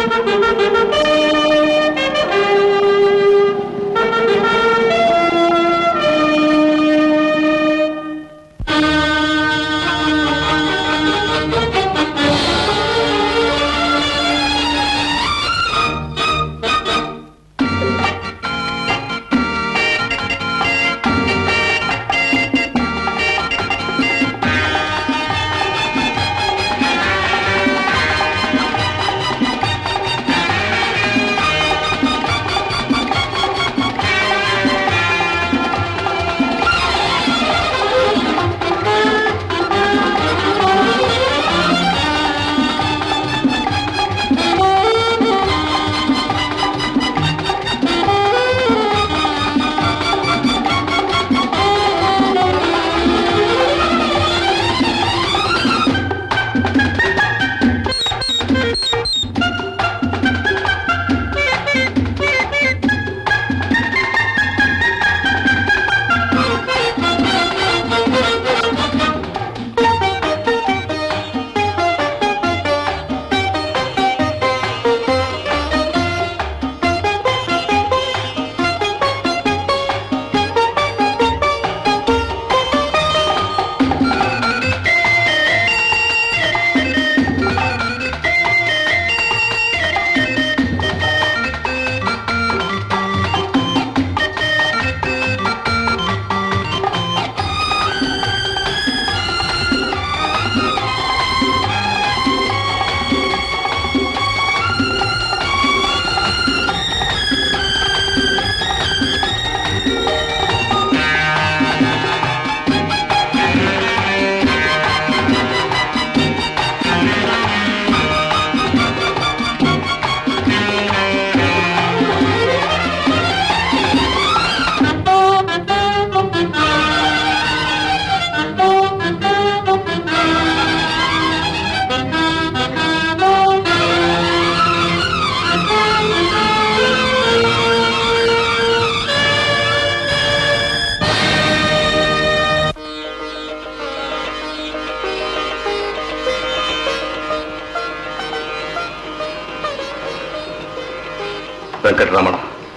వెంకటరమణ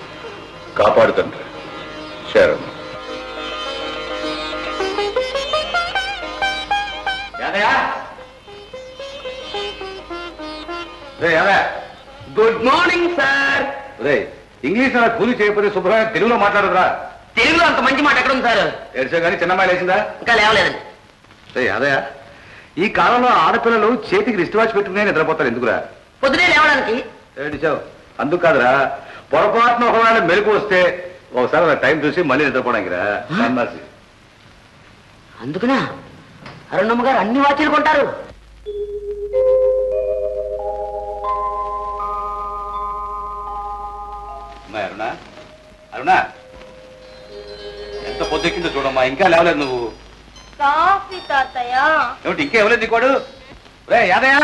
కాపాడు తండ్రి శరణ్ గుడ్ మార్నింగ్ సార్ ఇంగ్లీష్ అలా కూలి చేయకపోతే శుభ్రంగా తెలుగులో మాట్లాడదురా తెలుగులో అంత మంచి మాట ఎక్కడ ఉంది సార్ ఏడ్చా కానీ చిన్నమ్మాయి లేచిందా ఇంకా లేవలేదండి రే అదయా ఈ కాలంలో ఆడపిల్లలు చేతికి రిస్ట్ వాచ్ పెట్టుకునే నిద్రపోతారు ఎందుకురా పొద్దునే లేవడానికి ఏడిచావు అందుకు కాదురా పొరపాటున ఒకవేళ మెలకు వస్తే ఒకసారి అలా టైం చూసి మళ్ళీ నిద్రపోవడానికి రా సన్నాసి అందుకునా అరుణమ్మ గారు అన్ని వాచీలు కొంటారు అమ్మాయి అరుణ అరుణ ఎంత పొద్దెక్కిందో చూడమ్మా ఇంకా లేవలేదు నువ్వు కాఫీ తాతయ్య ఏమిటి ఇంకా ఇవ్వలేదు నీకోడు రే యాదయ్య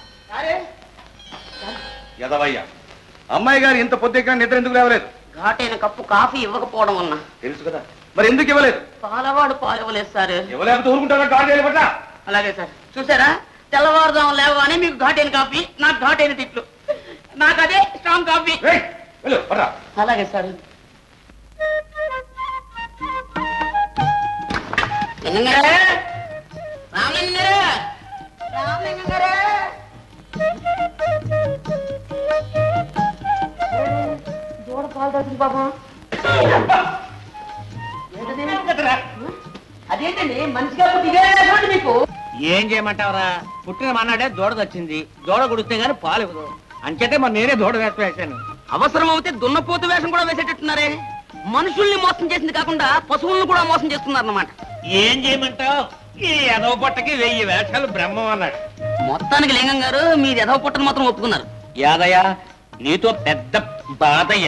యదవయ్య అమ్మాయి గారు ఇంత పొద్దెక్కిన నిద్ర ఎందుకు లేవలేదు ఘాటైన కప్పు కాఫీ ఇవ్వకపోవడం వల్ల తెలుసు కదా మరి ఎందుకు ఇవ్వలేదు పాలవాడు పాలు ఇవ్వలేదు సార్ ఇవ్వలేకపోతే ఊరుకుంటారా గాడి చేయాలి పట్ల అలాగే సార్ చూసారా తెల్లవారుదాం లేవగానే మీకు ఘాటైన కాఫీ నాకు ఘాటైన తిట్లు నాకు అదే స్ట్రాంగ్ కాఫీ రేయ్, వెళ్ళు పట్రా అలాగే సార్ లింగంగారే రామలింగంగారే రామలింగంగారే దూడ పాలు తాగింది పాపం అదేంటండి మనిషిగా పుట్టి ఇదే చూడండి మీకు ఏం చేయమంటావరా పుట్టిన మన్నాడే దూడ వచ్చింది దూడ గుడిస్తే గానీ పాలు ఇవ్వదు అంచేతే మరి నేనే దూడ వేసి వేశాను అవసరం అవుతే దున్నపోతు వేషం కూడా వేసేటట్టున్నారే మనుషుల్ని మోసం చేసింది కాకుండా పశువులను కూడా మోసం చేస్తున్నారన్నమాట ఏం చేయమంటావు ఈ ఎదవ పొట్టకి వెయ్యి వేషాలు బ్రహ్మం అన్నాడు మొత్తానికి లింగం గారు మీది ఎదవ పుట్టను మాత్రం ఒప్పుకున్నారు యాదయ్య నీతో పెద్ద బాధయ్య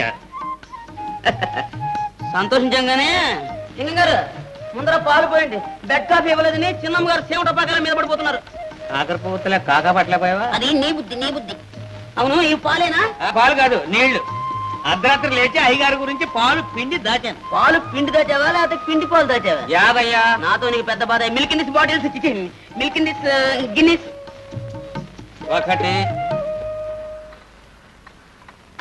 సంతోషించంగానే లింగం గారు ముందర పాలు పోయండి బెడ్ కాఫీ ఇవ్వలేదని చిన్నమ్మ గారు సేవట పాకాల మీద పడిపోతున్నారు కాకరపువ్వుతలే కాకా పట్టలేపోయావా అది నీ బుద్ధి నీ బుద్ధి అవును ఈ పాలేనా పాలు కాదు నీళ్లు అర్ధరాత్రి లేచి అయ్యగారి గురించి పాలు పిండి దాచాను పాలు పిండి దాచావా లేకపోతే పిండి పాలు దాచావా యాదయ్య నాతో నీకు పెద్ద బాధ మిల్క్ ఇన్ దిస్ బాటిల్స్ ఇచ్చి మిల్క్ ఇన్ దిస్ గిన్నీస్ ఒకటి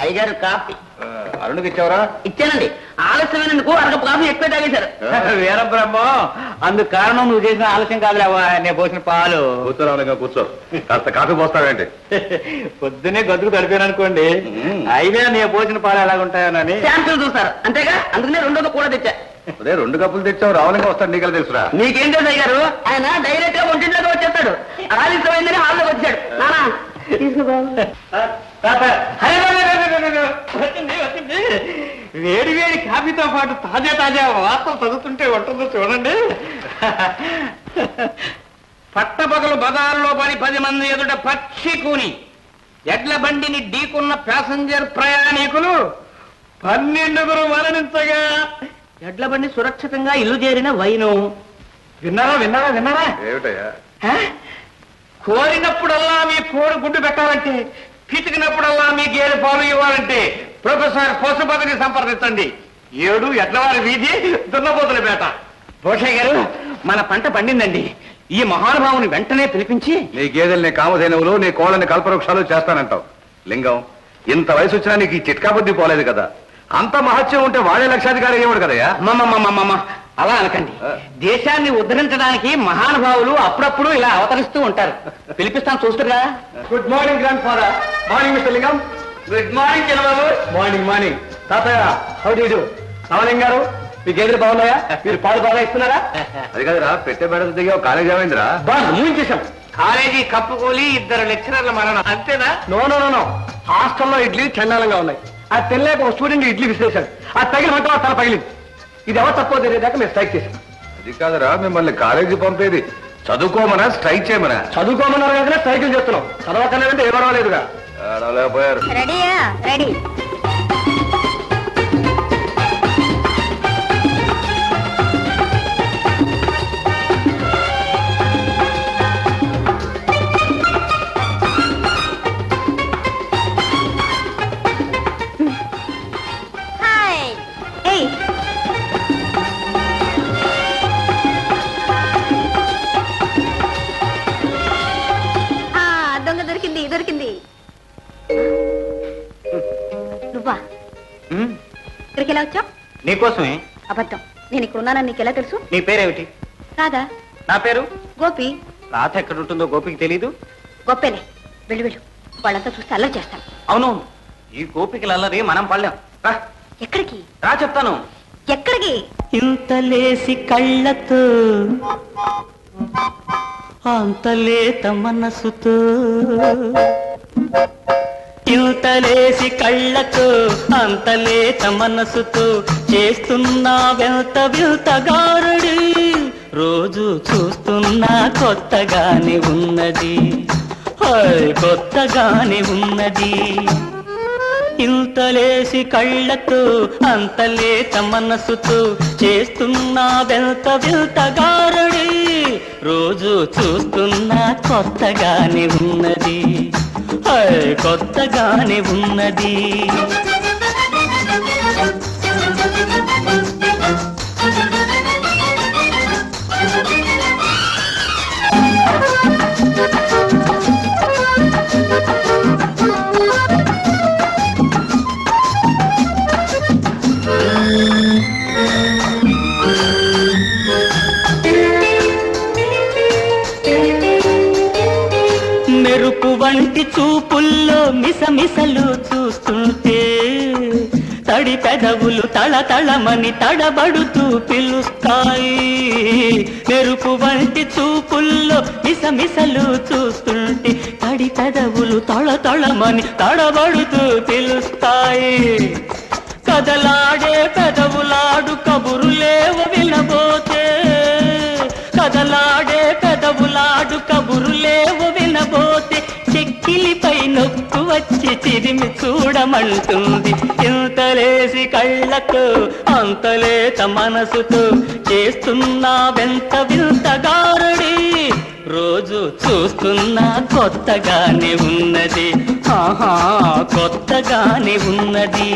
అయ్యగారు కాఫీ ఆ, అరుణ్కి ఇచ్చావరా ఇచ్చానండి ఆలస్యమైనందుకు అరగ కాఫీ ఎక్కువ తాగేశారు వీరబ్రహ్మ అందుకు కారణం నువ్వు చేసిన ఆలస్యం కాదులేవా నేను పోసిన పాలు కూర్చోరావుగా కూర్చో కాస్త కాఫీ పోస్తావేంటి పొద్దునే గదుకు తడిపాను అనుకోండి మ్మ్. అయినా నేను పోసిన పాలు ఎలాగుంటాయోనని శాంతులు చూస్తారు అంతేగా అందుకనే రెండోది కూడా తెచ్చా అదే రెండు కప్పులు తెచ్చావు రావులంగా వస్తాడు నీకలా తెలుసురా మీకేం తెలుసు అయ్యారు ఆయన డైరెక్ట్ గా ఒంటింట్లోకి వచ్చేస్తాడు ఆలస్యమైందని హాల్లోకి వచ్చాడు నానా వచ్చింది వచ్చింది వేడి వేడి కాఫీతో పాటు తాజా తాజా వార్తలు చదువుతుంటే ఉంటుందో చూడండి పట్టపగలు బజారులో పడి పది మంది ఎదుట పక్షి కూని ఎడ్ల బండిని ఢీకున్న ప్యాసింజర్ ప్రయాణికులు పన్నెండుగురు మరణించగా ఎడ్ల బండి సురక్షితంగా ఇల్లు చేరిన వైను విన్నారా విన్నారా విన్నారా ఏమిటయ్యా హ? కోరినప్పుడల్లా మీ కోడి గుడ్డు పెట్టాలంటే పితికినప్పుడల్లా మీ గేదె పాలు ఇవ్వాలంటే ప్రొఫెసర్ పశుపతిని సంప్రదించండి ఏడు ఎడ్లవారి వీధి దున్నపోతుల పేట భూషయ్య గారు మన పంట పండిందండి ఈ మహానుభావుని వెంటనే పిలిపించి నీ గేదెల్ని కామధేనువులు నీ కోళ్ళని కల్పవృక్షాలు చేస్తానంటావు లింగం ఇంత వయసు వచ్చినా నీకు ఈ చిట్కా బుద్ధి పోలేదు కదా అంత మహత్యం ఉంటే వాడే లక్షాధికారి అయ్యేవాడు కదయ్యా మమ్మమ్మమ్మమ్మ అలా అనకండి ఆ. దేశాన్ని ఉద్ధరించడానికి మహానుభావులు అప్పుడప్పుడు ఇలా అవతరిస్తూ ఉంటారు పిలిపిస్తాను చూస్తురా good morning grandfather morning mister Lingam good morning చిన్నబాబు మార్నింగ్ మార్నింగ్ తాతయ్య how do do Ramaling garu మీ గేదెలు బాగున్నాయా మీరు పాలు బాగా ఇస్తున్నారా అది కదరా పెట్టే బెడత దిగావు కాలేజ్ ఏమైందిరా బాగా ముగించేశాం కాలేజీ కప్పుకోలి ఇద్దరు లెక్చరర్ల మరణం అంతేనా నో నో నో నో హాస్టల్లో ఇడ్లీ చండాలంగా ఉన్నాయి ఆ తెల్లాక ఒక స్టూడెంట్ ఇడ్లీ విసిరేశాడు ఆ తగిన మంట తల పగిలింది ఇది ఎవరు తక్కువ తెలియదాకా మేము స్ట్రైక్ చేశాం అది కాదురా మిమ్మల్ని కాలేజీ పంపేది చదువుకోమనా స్ట్రైక్ చేయమనా చదువుకోమన్నారు కదా స్ట్రైకులు చేస్తున్నాం చదవకలేదంటే ఏ పర్వాలేదుగా లేకపోయారు రెడీయా రెడీ హాయ్ ఏయ్ ఆ, దొంగ దొరికింది దొరికింది నువ్వా ఇక్కడికి ఎలా వచ్చావు నీకోసమే అబద్ధం నేను ఇక్కడ ఉన్నానని నీకు ఎలా తెలుసు నీ పేరేమిటి కాదా నా పేరు గోపి రాత ఎక్కడ ఉంటుందో గోపికి తెలీదు గొప్పేలే వెళ్ళు వెళ్ళు వాళ్ళంతా చూస్తే అల్లరి చేస్తాను అవును ఈ గోపికలు అల్లరి మనం పడలేం రా ఎక్కడికి రా చెప్తాను ఎక్కడికి ఇంతలేసి కళ్ళతో అంతలేత మనసుతో ఇంతలేసి కళ్ళతో అంతలేత మనసుతో చేస్తున్నా వెంత వింత గారడి రోజు చూస్తున్నా కొత్తగానే ఉన్నది హాయ్ కొత్తగానే ఉన్నది ఇంతలేసి కళ్ళతో అంతలేత మనసుతో చేస్తున్నా వెంత వింత గారడి రోజు చూస్తున్నా కొత్తగానే ఉన్నది హాయ్ కొత్తగానే ఉన్నది మెరుపు వంటి చూపుల్లో మిసమిసలు చూస్తుంటే తడి పెదవులు తళతళమని తడబడుతూ పిలుస్తాయి మెరుపు వంటి చూపుల్లో మిసమిసలు చూస్తుంటే తడి పెదవులు తళతళమని తడబడుతూ పిలుస్తాయి కదలాడే పెదవులాడు కబురులేవ వినబోతే కదలాడే పెదవులాడు కబురులేవ వినబోతే చెక్కిలిపై నొక్కు వచ్చి చిరిమి చూడమంటుంది ఇంతలేసి కళ్ళకు అంతలేత మనసుతో చేస్తున్నా వెంత వింత గారడి రోజు చూస్తున్నా కొత్తగానే ఉన్నది ఆహా కొత్తగానే ఉన్నది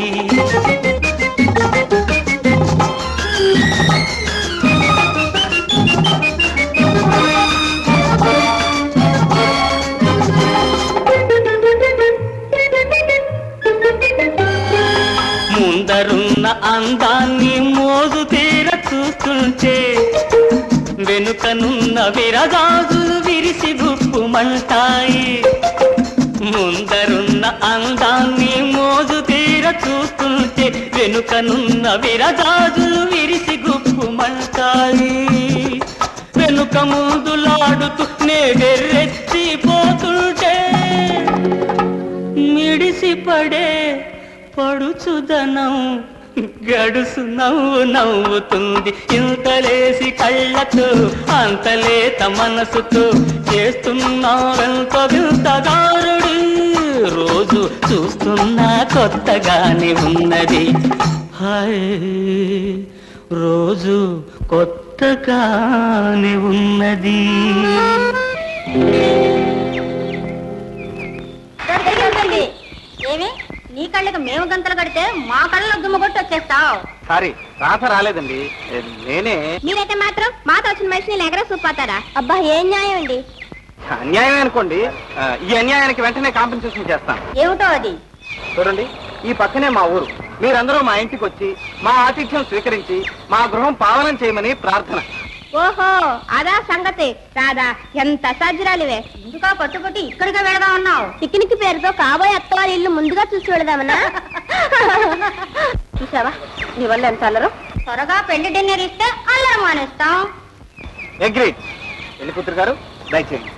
వెనుకనున్న విరజాజులు విరిసి గుప్పుమంటాయి ముందరున్న అందాన్ని మోజు తీర చూస్తుంటే వెనుకనున్న విరజాజులు విరిసి గుప్పుమంటాయి వెనుక ముందులాడుతూ నేగెర్రెత్తిపోతుంటే మిడిసి పడే పడుచుదనం గడుసు నవ్వు నవ్వుతుంది ఇంతలేసి కళ్ళతో అంతలేత మనసుతో చేస్తున్నారంత వింతగారుడు రోజు చూస్తున్నా కొత్తగానే ఉన్నది హాయ్ రోజు కొత్తగానే ఉన్నది ఏమి నీ కళ్ళకి మేము గంతలు కడితే మా కళ్ళలో దుమ్మ కొట్టి వచ్చేస్తావు సారీ రాత రాలేదండి నేనే మీరైతే మాత్రం మాతో వచ్చిన మనిషిని ఎగర చూపాతారా అబ్బా ఏం న్యాయం అండి అన్యాయం అనుకోండి ఆ, ఈ అన్యాయానికి వెంటనే కాంపెన్సేషన్ చేస్తాను ఏమిటో అది చూడండి ఈ పక్కనే మా ఊరు మీరందరూ మా ఇంటికి వచ్చి మా ఆతిథ్యం స్వీకరించి మా గృహం పావనం చేయమని ప్రార్థన ఓహో అదా సంగతి రాదా ఎంత సజ్జరాలివే ముందుగా పట్టుబట్టి ఇక్కడికే వెళదా ఉన్నావు పిక్నిక్ పేరుతో కాబోయే అత్తవారి ఇల్లు ముందుగా చూసి వెళదామనా చూసావా నీ వల్ల ఎంత అల్లరు త్వరగా పెళ్లి డిన్నర్ ఇస్తే అల్లరం మానేస్తాం అగ్రీ పెళ్లి కూతురు గారు దయచేయండి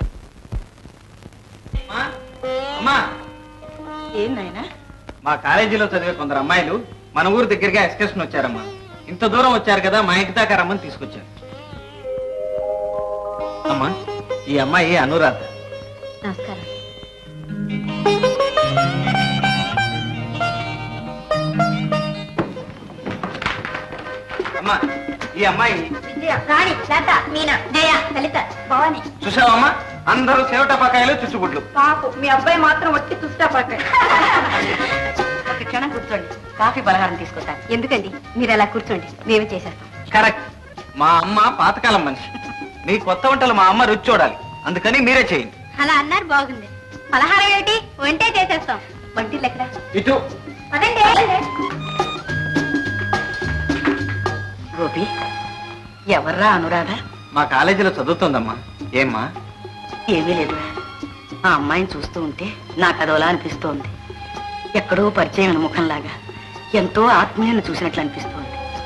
అమ్మా ఏం నాయనా మా కాలేజీలో చదివే కొందరు అమ్మాయిలు మన ఊరు దగ్గరగా ఎక్స్కర్షన్ వచ్చారమ్మా ఇంత దూరం వచ్చారు కదా మా ఇంటి దాకా రమ్మని తీసుకొచ్చారు అమ్మా ఈ అమ్మాయి అనురాధ నమస్కారం అమ్మా ఈ అమ్మాయి విజయ రాణి లత మీనా జయ లలిత భవాని చూసావమ్మా అందరూ సేవటపాకాయలు చుచ్చుబుట్లు పాపు మీ అబ్బాయి మాత్రం వట్టి తుష్టా పక్క ఒక క్షణం కూర్చోండి కాఫీ పలహారం తీసుకొస్తాను ఎందుకండి మీరు అలా కూర్చోండి మేమే చేసేస్తాం కరెక్ట్ మా అమ్మ పాతకాలం మనిషి మీ కొత్త వంటలు మా అమ్మ రుచి చూడాలి అందుకని మీరే చేయండి అలా అన్నారు బాగుంది పలహారం ఏమిటి వంటే చేసేస్తాం వంటిల్లు ఎక్కడ ఇటు అదండి గోపి ఎవర్రా అనురాధ మా కాలేజీలో చదువుతుందమ్మా ఏమ్మా ఏమీ లేదు ఆ అమ్మాయిని చూస్తూ ఉంటే నాకు అదోలా అనిపిస్తోంది ఎక్కడో పరిచయం ముఖంలాగా ఎంతో ఆత్మీయాన్ని చూసినట్లు అనిపిస్తోంది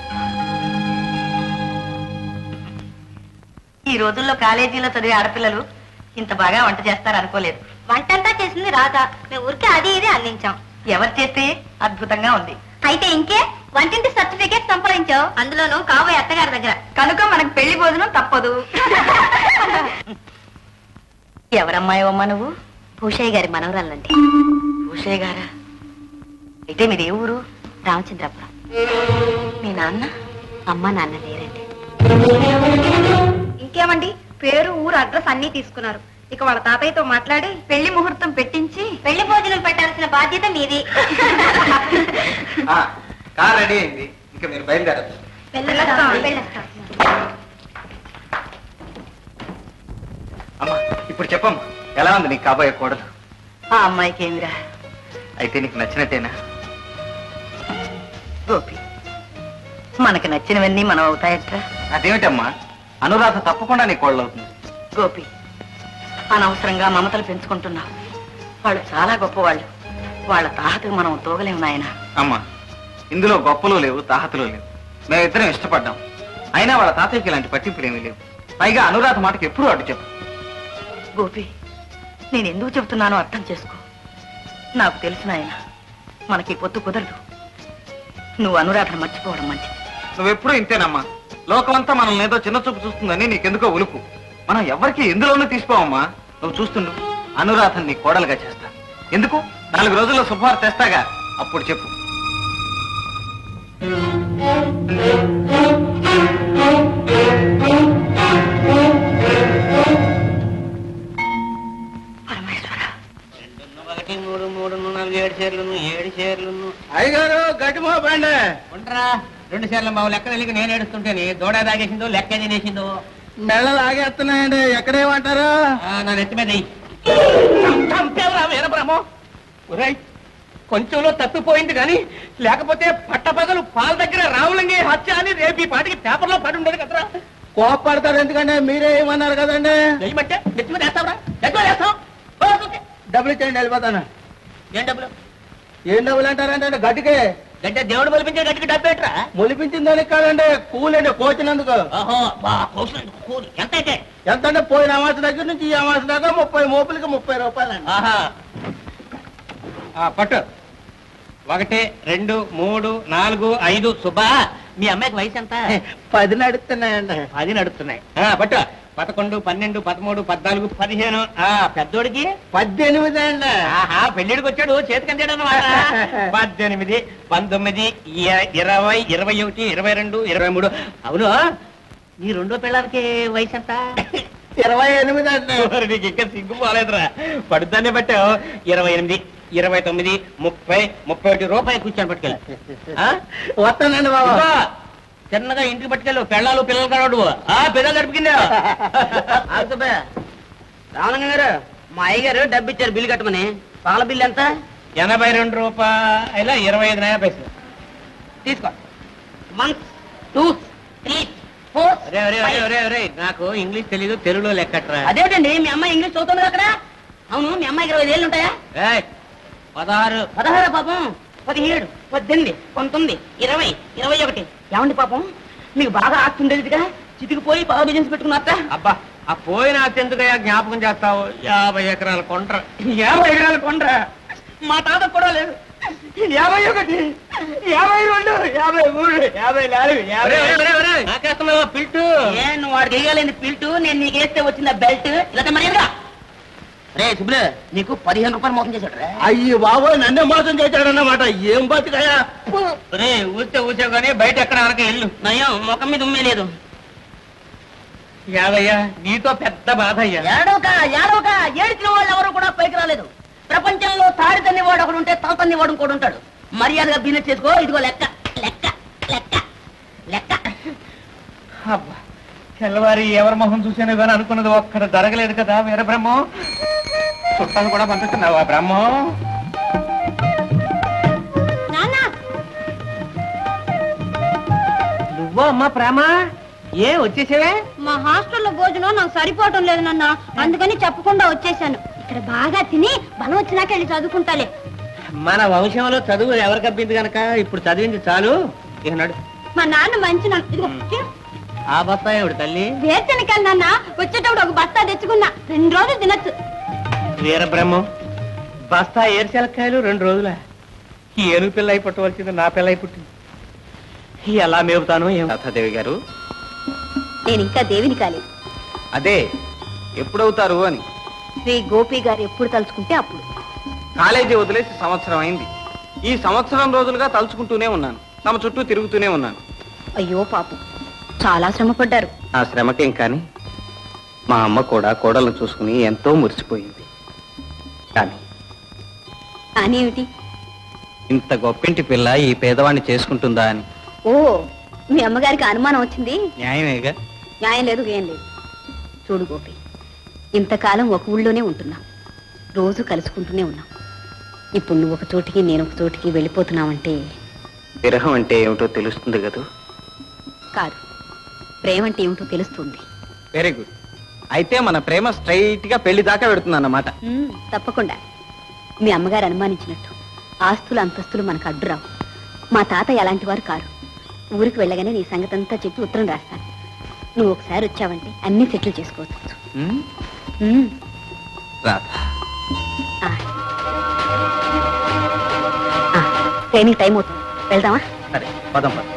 ఈ రోజుల్లో కాలేజీలో చదివే ఆడపిల్లలు ఇంత బాగా వంట చేస్తారు అనుకోలేదు వంటంతా చేసింది రాధా మేము ఊరికే అది ఇది అందించాం ఎవరు చేస్తే అద్భుతంగా ఉంది అయితే ఇంకే వంటింటి సర్టిఫికేట్ సంపాదించావు అందులోనూ కాబోయే అత్తగారి దగ్గర కనుక మనకు పెళ్లి భోజనం తప్పదు ఎవరమ్మాయవమ్మా నువ్వు భూషయ్య గారి మనవరాలండి భూషయ్య గారా అయితే మీది ఏ ఊరు రామచంద్రపురం మీ నాన్న అమ్మ నాన్న లేరండి ఇంకేమండి పేరు ఊరు అడ్రస్ అన్ని తీసుకున్నారు ఇక వాళ్ళ తాతయ్యతో మాట్లాడి పెళ్లి ముహూర్తం పెట్టించి పెళ్లి భోజనం పెట్టాల్సిన బాధ్యత మీది ఆ, కార్ రెడీ అయింది ఇంకా మీరు బయలుదేరచ్చు వెళ్ళొస్తాం, వెళ్ళొస్తాం. అమ్మా ఇప్పుడు చెప్పమ్మా ఎలా ఉంది నీకు కాబోయే కోడలు ఆ అమ్మాయికి ఏమిరా అయితే నీకు నచ్చినట్టేనా గోపి మనకి నచ్చినవన్నీ మనం అవుతాయట్రా అదేమిటమ్మా అనురాధ తప్పకుండా నీ కోడలు అవుతుంది గోపి అనవసరంగా మమతలు పెంచుకుంటున్నావు వాళ్ళు చాలా గొప్పవాళ్ళు వాళ్ళ తాహతకు మనం తోగలేము నాయన అమ్మా ఇందులో గొప్పలు లేవు తాహతులు లేవు మేమిద్దరం ఇష్టపడ్డాం అయినా వాళ్ళ తాతయ్యకి ఇలాంటి పట్టింపులు ఏమీ లేవు పైగా అనురాధ మాటకి ఎప్పుడూ అడ్డు చెప్పు గోపి నేను ఎందుకు చెబుతున్నానో అర్థం చేసుకో నాకు తెలుసు నాయన మనకి ఈ పొత్తు కుదరదు నువ్వు అనురాధను మర్చిపోవడం మంచిది నువ్వెప్పుడూ ఇంతేనమ్మా లోకమంతా మనల్ని ఏదో చిన్న చూపు చూస్తుందని నీకెందుకో ఉలుపు మనం ఎవరికి ఎందులోనూ తీసుకోవమ్మా నువ్వు చూస్తుండు అనురాధని నీ కోడలుగా చేస్తా ఎందుకు నాలుగు రోజుల్లో శుభవార్త తెస్తాగా అప్పుడు చెప్పు పరమేశ్వర ఒకటి మూడు మూడు నాలుగు ఏడు చీరలు ఏడు చీరలు అయ్యగారు గట్టిమో బండి ఉండరా రెండు చీరల బాబు లెక్క తెలియక నేను ఏడుస్తుంటేనే దూడ తాగేసిందో లెక్క తినేసిందో మెళ్ళ లాగేస్తున్నాయండి ఎక్కడేమంటారు ఆ, నా నెత్తి మీద ఎయ్. చంపేవరా వీరబ్రహ్మం ఒరేయ్ కొంచెంలో తప్పిపోయింది కానీ లేకపోతే పట్టపగలు పాల దగ్గర రావులంగి హత్య అని రేపు ఈ పాటికి పేపర్లో పడి ఉండేది కదరా కోపడతారు ఎందుకంటే మీరే ఏమన్నారు కదండి వెయ్యమంటే నెత్తి మీద వేస్తావురా నెత్తి మీద వేస్తావు ఓ, ఓకే. డబ్బులు ఇచ్చేయండి వెళ్ళిపోతాను ఏం డబ్బులు ఏం డబ్బులు అంటారంటే గట్టికే గంటే దేవుడు మొలిపించే గట్టికి డబ్బు ఏంట్రా మొలిపించిన దానికి కాదండి కూలండి కోచినందుకు ఓహో బా కోసం కూలి ఎంత అయితే ఎంత అంటే పోయిన అమాస దగ్గర నుంచి ఈ అమాస దాకా ముప్పై మోపులకి ముప్పై రూపాయలండి ఆహా ఆ, పట్టు ఒకటి రెండు మూడు నాలుగు ఐదు సుబ్బా మీ అమ్మాయికి వయసు ఎంత పది నడుస్తున్నాయండి పది నడుస్తున్నాయి ఆ, పట్టు పదకొండు పన్నెండు పదమూడు పద్నాలుగు పదిహేను ఆ పెద్దోడికి పద్దెనిమిది అండి ఆహా పెళ్లిడికి వచ్చాడు చేతికంటాడు అన్నమాట పద్దెనిమిది పంతొమ్మిది ఇ- ఇరవై ఇరవై ఒకటి ఇరవై రెండు ఇరవై మూడు అవును నీ రెండో పిల్లలకి వయసు ఎంత ఇరవై ఎనిమిది అండి మరి నీకు ఇంకా సిగ్గు పోలేదురా పడుతానే పట్టావు ఇరవై ఎనిమిది ఇరవై తొమ్మిది ముప్పై ముప్పై ఒకటి రూపాయలు కూర్చొని పట్టుకెళ్ళి ఆ? వస్తానండి బాబా ఇదిగో, చిన్నగా ఇంటికి పట్టుకెళ్ళు పెళ్ళాలు పిల్లలు కాడు ఆ పిల్లలు గడిపిందా రామలింగం గారు మా అయ్యగారు డబ్బు ఇచ్చారు బిల్లు కట్టమని పాల బిల్లు ఎంత ఎనభై రెండు రూపాయల ఇరవై ఐదు నయా పైసలు తీసుకో వన్ టూ త్రీ ఫోర్ ఒరే, ఒరే, ఒరే, ఒరే, ఒరే, నాకు ఇంగ్లీష్ తెలీదు తెలుగులో లెక్కట్రా అదేంటండి మీ అమ్మాయి ఇంగ్లీష్ చదువుతుంది అక్కడ అవును మీ అమ్మాయికి ఇరవై ఏళ్ళు ఉంటాయా ఏయ్, పదహారు పదహారు పాపం పదిహేడు పద్దెనిమిది పంతొమ్మిది ఇరవై ఇరవై ఒకటి ఏమండి పాపం మీకు బాగా ఆస్తి ఉండేదిగా చితికిపోయి బాగా బిజినెస్ పెట్టుకున్నారట అబ్బా ఆ పోయిన అత్యంతగా జ్ఞాపకం చేస్తావు యాభై ఎకరాల కొండ్ర యాభై ఎకరాలు కొండ్రా మా తాత కూడా లేదు యాభై ఒకటి యాభై రెండు యాభై మూడు యాభై నాలుగు యాభై ఒరే, ఒరే, ఒరే, నాకేస్తున్నావా పిల్టు ఏ నువ్వు వాడికి వేయగలేని పిల్టు నేను నీకు వేస్తే వచ్చిన బెల్ట్ ఇలా మర్యాదగా రే సుబ్బులు నీకు పదిహేను రూపాయలు మోసం చేశాడు రా అయ్యి బాబోయ్ నన్నే మోసం చేశాడన్నమాట ఏం బతికాయా ఒరే ఊస్తే ఊసావు కానీ బయట ఎక్కడ అనక ఇల్లు నయం ముఖం మీద ఉమ్మే లేదు యాదయ్యా నీతో పెద్ద బాధ అయ్యా ఏడవక ఏడవక ఏడిచిన వాళ్ళు ఎవరు కూడా పైకి రాలేదు ప్రపంచంలో తాడి తన్ని వాడు ఒకడు ఉంటే తల తన్ని వాడు ఇంకోటి ఉంటాడు మర్యాదగా బిజినెస్ చేసుకో ఇదిగో లెక్క లెక్క లెక్క లెక్క అబ్బా తెల్లవారి ఎవరి మొహం చూసాను కానీ అనుకున్నది ఒక్కడ జరగలేదు కదా వీర బ్రహ్మం చుట్టాలు కూడా పంపిస్తున్నావా బ్రహ్మం నాన్న నువ్వో అమ్మా ప్రేమ ఏ వచ్చేసావే మా హాస్టల్లో భోజనం నాకు సరిపోవటం లేదు నాన్న అందుకని చెప్పకుండా వచ్చేసాను ఇక్కడ బాగా తిని బలం వచ్చినాక వెళ్ళి చదువుకుంటాలే మన వంశంలో చదువు ఎవరికి అబ్బింది గనక ఇప్పుడు చదివింది చాలు ఇక నడు మా నాన్న మంచి నాన్న ఇదిగో, తిను. ఆ బత్తాయి ఎవడు తల్లి వేరుశనగకాయలు నాన్న వచ్చేటప్పుడు ఒక బస్తా తెచ్చుకున్నా రెండు రోజులు తినచ్చు వీర బ్రహ్మం బస్తా ఏరుశెలక్కాయలు రెండు రోజుల ఈ ఏనుగు పిల్ల అయి పుట్టవలసింది నా పిల్ల అయి పుట్టింది ఎలా మేపుతాను ఏం లతాదేవి గారు నేను ఇంకా దేవిని కాలేదు అదే ఎప్పుడవుతారు అని శ్రీ గోపి గారు ఎప్పుడు తలుచుకుంటే అప్పుడు కాలేజీ వదిలేసి సంవత్సరం అయింది ఈ సంవత్సరం రోజులుగా తలుచుకుంటూనే ఉన్నాను తమ చుట్టూ తిరుగుతూనే ఉన్నాను అయ్యో పాపం చాలా శ్రమ పడ్డారు ఆ శ్రమకేం కానీ మా అమ్మ కూడా కోడలను చూసుకుని ఎంతో మురిసిపోయింది కానీ కానీ ఏమిటి ఇంత గొప్పింటి పిల్ల ఈ పేదవాణ్ణి చేసుకుంటుందా అని ఓ మీ అమ్మగారికి అనుమానం వచ్చింది న్యాయమేగా న్యాయం లేదు ఏం లేదు చూడు గోపి ఇంతకాలం ఒక ఊళ్ళోనే ఉంటున్నాం రోజు కలుసుకుంటూనే ఉన్నాం ఇప్పుడు నువ్వు ఒక చోటికి నేను ఒక చోటికి వెళ్ళిపోతున్నావంటే విరహం అంటే ఏమిటో తెలుస్తుంది కదూ కాదు ప్రేమ అంటే ఏమిటో తెలుస్తుంది వెరీ గుడ్ అయితే మన ప్రేమ స్ట్రైట్ గా పెళ్లి దాకా పెడుతుంది అన్నమాట ఉమ్, తప్పకుండా మీ అమ్మగారు అనుమానించినట్టు ఆస్తులు అంతస్తులు మనకు అడ్డురావు మా తాత ఎలాంటి వారు కారు ఊరికి వెళ్ళగానే నీ సంగతి అంతా చెప్పి ఉత్తరం రాస్తాను నువ్వు ఒకసారి వచ్చావంటే అన్ని సెటిల్ చేసుకోవచ్చు ఉమ్, రాధా ఆ. ఆ, ట్రైనింగ్ టైం అవుతుంది వెళ్దామా సరే పదం పద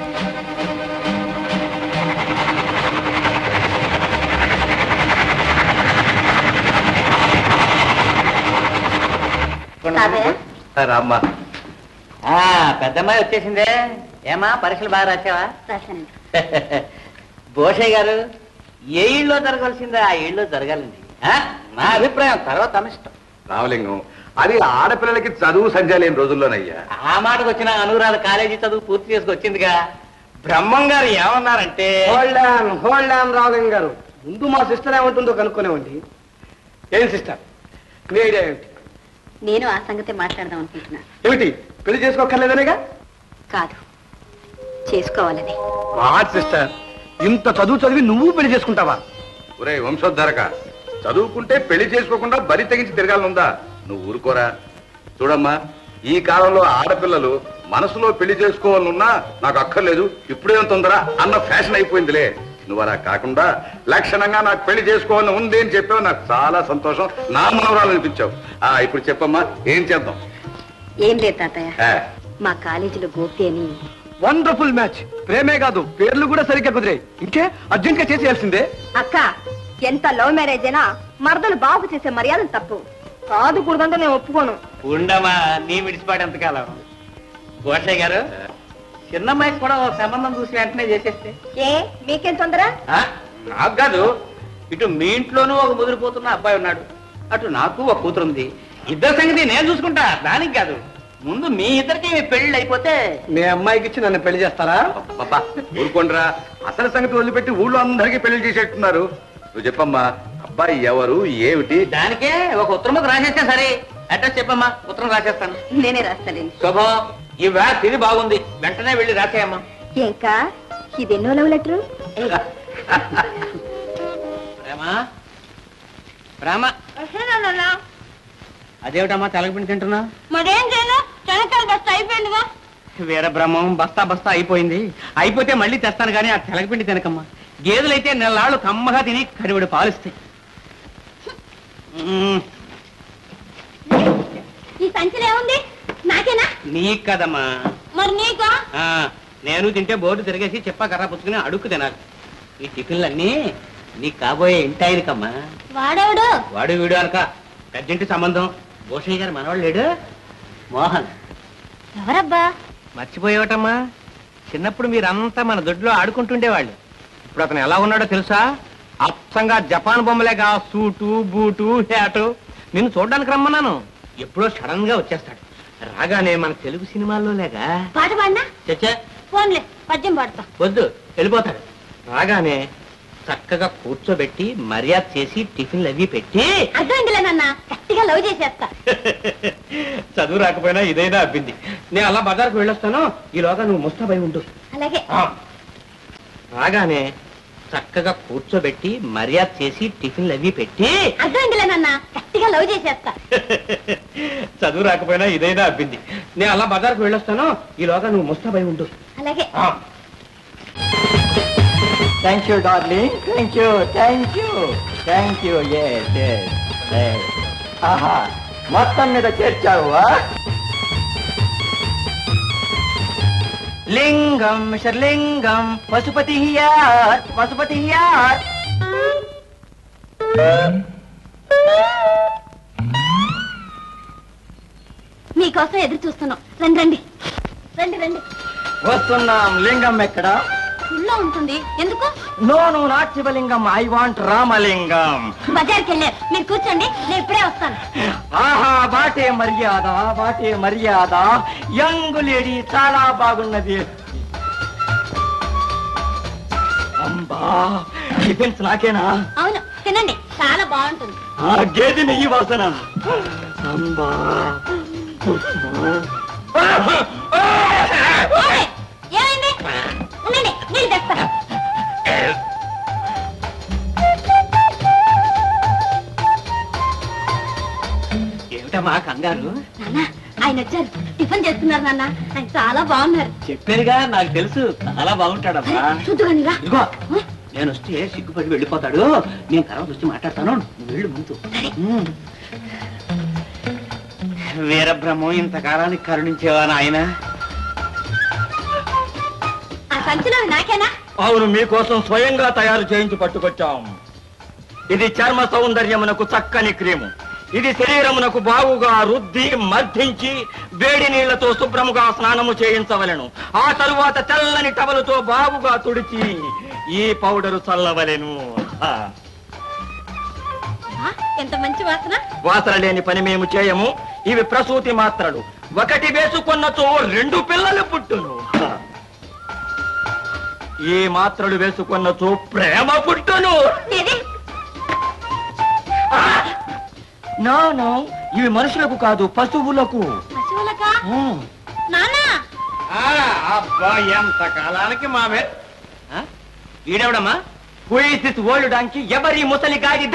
తాతయ్య రామ్మా ఆ పెద్దమ్మాయి వచ్చేసిందే ఏమా పరీక్షలు బాగా రాసావా రాశానండి భోషయ్య గారు ఏ ఇళ్ళో జరగాల్సిందో ఆ ఇళ్ళో జరగాలండి ఆ? నా అభిప్రాయం తర్వాత తమ ఇష్టం రామలింగం అది ఆడపిల్లలకి చదువు సంధ్య లేని రోజుల్లోనయ్యా ఆ మాటకు వచ్చిన అనురాధ కాలేజీ చదువు పూర్తి చేసుకొచ్చిందిగా బ్రహ్మం గారు ఏమన్నారంటే hold on hold on Ragham garu ముందు మా సిస్టర్ ఏమంటుందో కనుక్కునేవండి ఏం సిస్టర్ మీ ఐడియా ఏమిటి నేను ఆ సంగతి మాట్లాడదాం అనుకుంటున్నాను ఏమిటి పెళ్లి చేసుకోక్కర్లేదనేగా కాదు చేసుకోవాలని వాట్ సిస్టర్ ఇంత చదువు చదివి నువ్వు పెళ్లి చేసుకుంటావా ఒరే వంశోద్ధారక చదువుకుంటే పెళ్లి చేసుకోకుండా బరి తెగించి తిరగాలనుందా నువ్వు ఊరుకోరా చూడమ్మా ఈ కాలంలో ఆడపిల్లలు మనసులో పెళ్లి చేసుకోవాలనున్నా నాకు అక్కర్లేదు ఇప్పుడేం తొందర అన్న ఫ్యాషన్ అయిపోయిందిలే నువ్వు అలా కాకుండా లక్షణంగా నాకు పెళ్లి చేసుకోవాలని ఉంది అని చెప్పావు నాకు చాలా సంతోషం నా మనవరాలు అనిపించావు ఆ ఇప్పుడు చెప్పమ్మా ఏం చేద్దాం ఏం లేదు తాతయ్య ఆ, మా కాలేజీలో గోపి అని వండర్ఫుల్ మ్యాచ్ ప్రేమే కాదు పేర్లు కూడా సరిగ్గా కుదిరాయి ఇంకే అర్జెంట్ గా చేసేయాల్సిందే అక్క ఎంత లవ్ మ్యారేజ్ అయినా మరదలు బాబు చేసే మర్యాద తప్పు కాదు కూడదంటే నేను ఒప్పుకోను ఉండమా నీ విడిచిపాటు ఎంతకాలం గోషయ్య గారు చిన్నమ్మాయికి కూడా ఓ సంబంధం చూసి వెంటనే చేసేస్తే ఏ మీకేం తొందర ఆ, నాకు కాదు ఇటు మీ ఇంట్లోనూ ఒక ముదిరిపోతున్న అబ్బాయి ఉన్నాడు అటు నాకు ఒక కూతురు ఉంది ఇద్దరు సంగతి నేను చూసుకుంటా దానికి కాదు ముందు మీ ఇద్దరికి పెళ్లి అయిపోతే మీ అమ్మాయికి ఇచ్చి నన్ను పెళ్లి చేస్తారా అబ్బబ్బా, ఊరుకోండిరా అసలు సంగతి వదిలిపెట్టి ఊళ్ళో అందరికీ పెళ్లి చేసేట్టున్నారు నువ్వు చెప్పమ్మా అబ్బాయి ఎవరు ఏమిటి దానికే ఒక ఉత్తరం రాసేస్తే సరే అడ్రస్ చెప్పమ్మా ఉత్తరం రాసేస్తాను నేనే రాస్తానండి శుభం ఈ వేళ తిది బాగుంది వెంటనే వెళ్ళి రాసేయమ్మా ఇంకా ఇదెన్నో లవ్ లెటరు ప్రేమ ప్రేమ అదేమిటమ్మా తెలగపిండి తింటున్నా మరేం చేయను చెనక్కాయలు బస్తా అయిపోయిందిగా వీర బ్రహ్మం బస్తా బస్తా అయిపోయింది అయిపోతే మళ్ళీ తెస్తాను కానీ ఆ తెలగపిండి తినకమ్మా గేదెలైతే నెలలాళ్ళు కమ్మగా తిని కడివిడి పాలిస్తాయి మ్మ్, ఈ సంచిలో ఏముంది నాకేనా నీకు కదమ్మా మరి నీకా ఆ, నేను తింటే బోర్డు తిరిగేసి చెప్పా కర్ర పుచ్చుకుని అడుక్కు తినాలి ఈ టిఫిన్లన్నీ నీకు కాబోయే ఇంటాయనికమ్మా వాడేవాడు వాడు వీడు అనక పెద్దింటి సంబంధం భూషయ్య గారు మనవాడు లేడు మోహన్ ఎవరబ్బా మర్చిపోయేవటమ్మా చిన్నప్పుడు మీరంతా మన దొడ్లో ఆడుకుంటుండేవాళ్ళు ఇప్పుడు అతను ఎలా ఉన్నాడో తెలుసా అప్సంగా జపాన్ బొమ్మలేగా సూటు బూటు హ్యాటు నిన్ను చూడడానికి రమ్మన్నాను ఎప్పుడో సడన్ గా వచ్చేస్తాడు రాగానే మన తెలుగు సినిమాల్లో లేగా పాట పాడినా చచ్చా ఫోన్లే పద్యం పాడతా వద్దు వెళ్ళిపోతాడు రాగానే చక్కగా కూర్చోబెట్టి మర్యాద చేసి టిఫిన్లు అవి పెట్టి అర్థమైందిలే నాన్న గట్టిగా లవ్ చేసేస్తా చదువు రాకపోయినా ఇదైనా అబ్బింది నేను అలా బజార్కు వెళ్ళొస్తాను ఈలోగా నువ్వు ముస్తాబై ఉండు అలాగే ఆ. రాగానే చక్కగా కూర్చోబెట్టి మర్యాద చేసి టిఫిన్లు అవి పెట్టి అర్థమైందిలే నాన్న గట్టిగా లవ్ చేసేస్తా చదువు రాకపోయినా ఇదైనా అబ్బింది నేను అలా బజార్కు వెళ్ళొస్తాను ఈలోగా నువ్వు ముస్తాబై ఉండు అలాగే ఆ. Thank you darling thank you thank you thank you ఆహా మొత్తం మీద చేర్చావా లింగం మిస్టర్ లింగం పశుపతి హియార్ పశుపతి హియార్ మీకోసం ఎదురు చూస్తున్నాం రండి రండి రండి రండి వస్తున్నాం లింగం ఎక్కడ గుళ్ళో ఉంటుంది ఎందుకు నో నువ్వు నాట్ శివలింగం ఐ వాంట్ రామలింగం బజార్కి వెళ్ళారు మీరు కూర్చోండి నేను ఇప్పుడే వస్తాను ఆహా వాటే మర్యాద వాటే మర్యాద యంగ్ లేడీ చాలా బాగున్నది అంబా టిఫిన్స్ నాకేనా అవును తినండి చాలా బాగుంటుంది ఆ గేదె నెయ్యి వాసన అంబా ఓయ్, ఏమైంది ఉండండి నీళ్ళు తెస్తా ఏమిటమ్మా కంగారు నాన్న ఆయన వచ్చారు టిఫిన్ చేస్తున్నారు నాన్న ఆయన చాలా బాగున్నారు చెప్పారుగా నాకు తెలుసు చాలా బాగుంటాడమ్మా చూద్దుగాని రా ఇదిగో నేను వస్తే సిగ్గుపడి వెళ్ళిపోతాడు నేను తర్వాత వచ్చి మాట్లాడతాను నువ్వు వెళ్ళు ముందు ఉమ్. వీరబ్రహ్మం ఇంతకాలానికి కరుణించేవా నాయన ఆ సంచిలో నాకేనా అవును మీకోసం స్వయంగా తయారు చేయించి పట్టుకొచ్చాం ఇది చర్మ సౌందర్యమునకు చక్కని క్రీము ఇది శరీరమునకు బావుగా రుద్ది మర్ధించి వేడి నీళ్లతో శుభ్రముగా స్నానము చేయించవలెను ఆ తరువాత తెల్లని టవలుతో బావుగా తుడిచి ఈ పౌడరు చల్లవలెను ఆ, ఆ, ఎంత మంచి వాసన వాసన లేని పని మేము చేయము ఇవి ప్రసూతి మాత్రలు ఒకటి వేసుకున్నచో రెండు పిల్లలు పుట్టును ఆ. ఈ మాత్రలు వేసుకున్నచో ప్రేమ పుట్టును ఏది నో నో ఇవి మనుషులకు కాదు పశువులకు పశువులకా ఆ. నాన్న అబ్బా ఎంత కాలానికి మామే ఈడెవడమ్మా who is this old donkey ఎవరి ముసలి గాడిద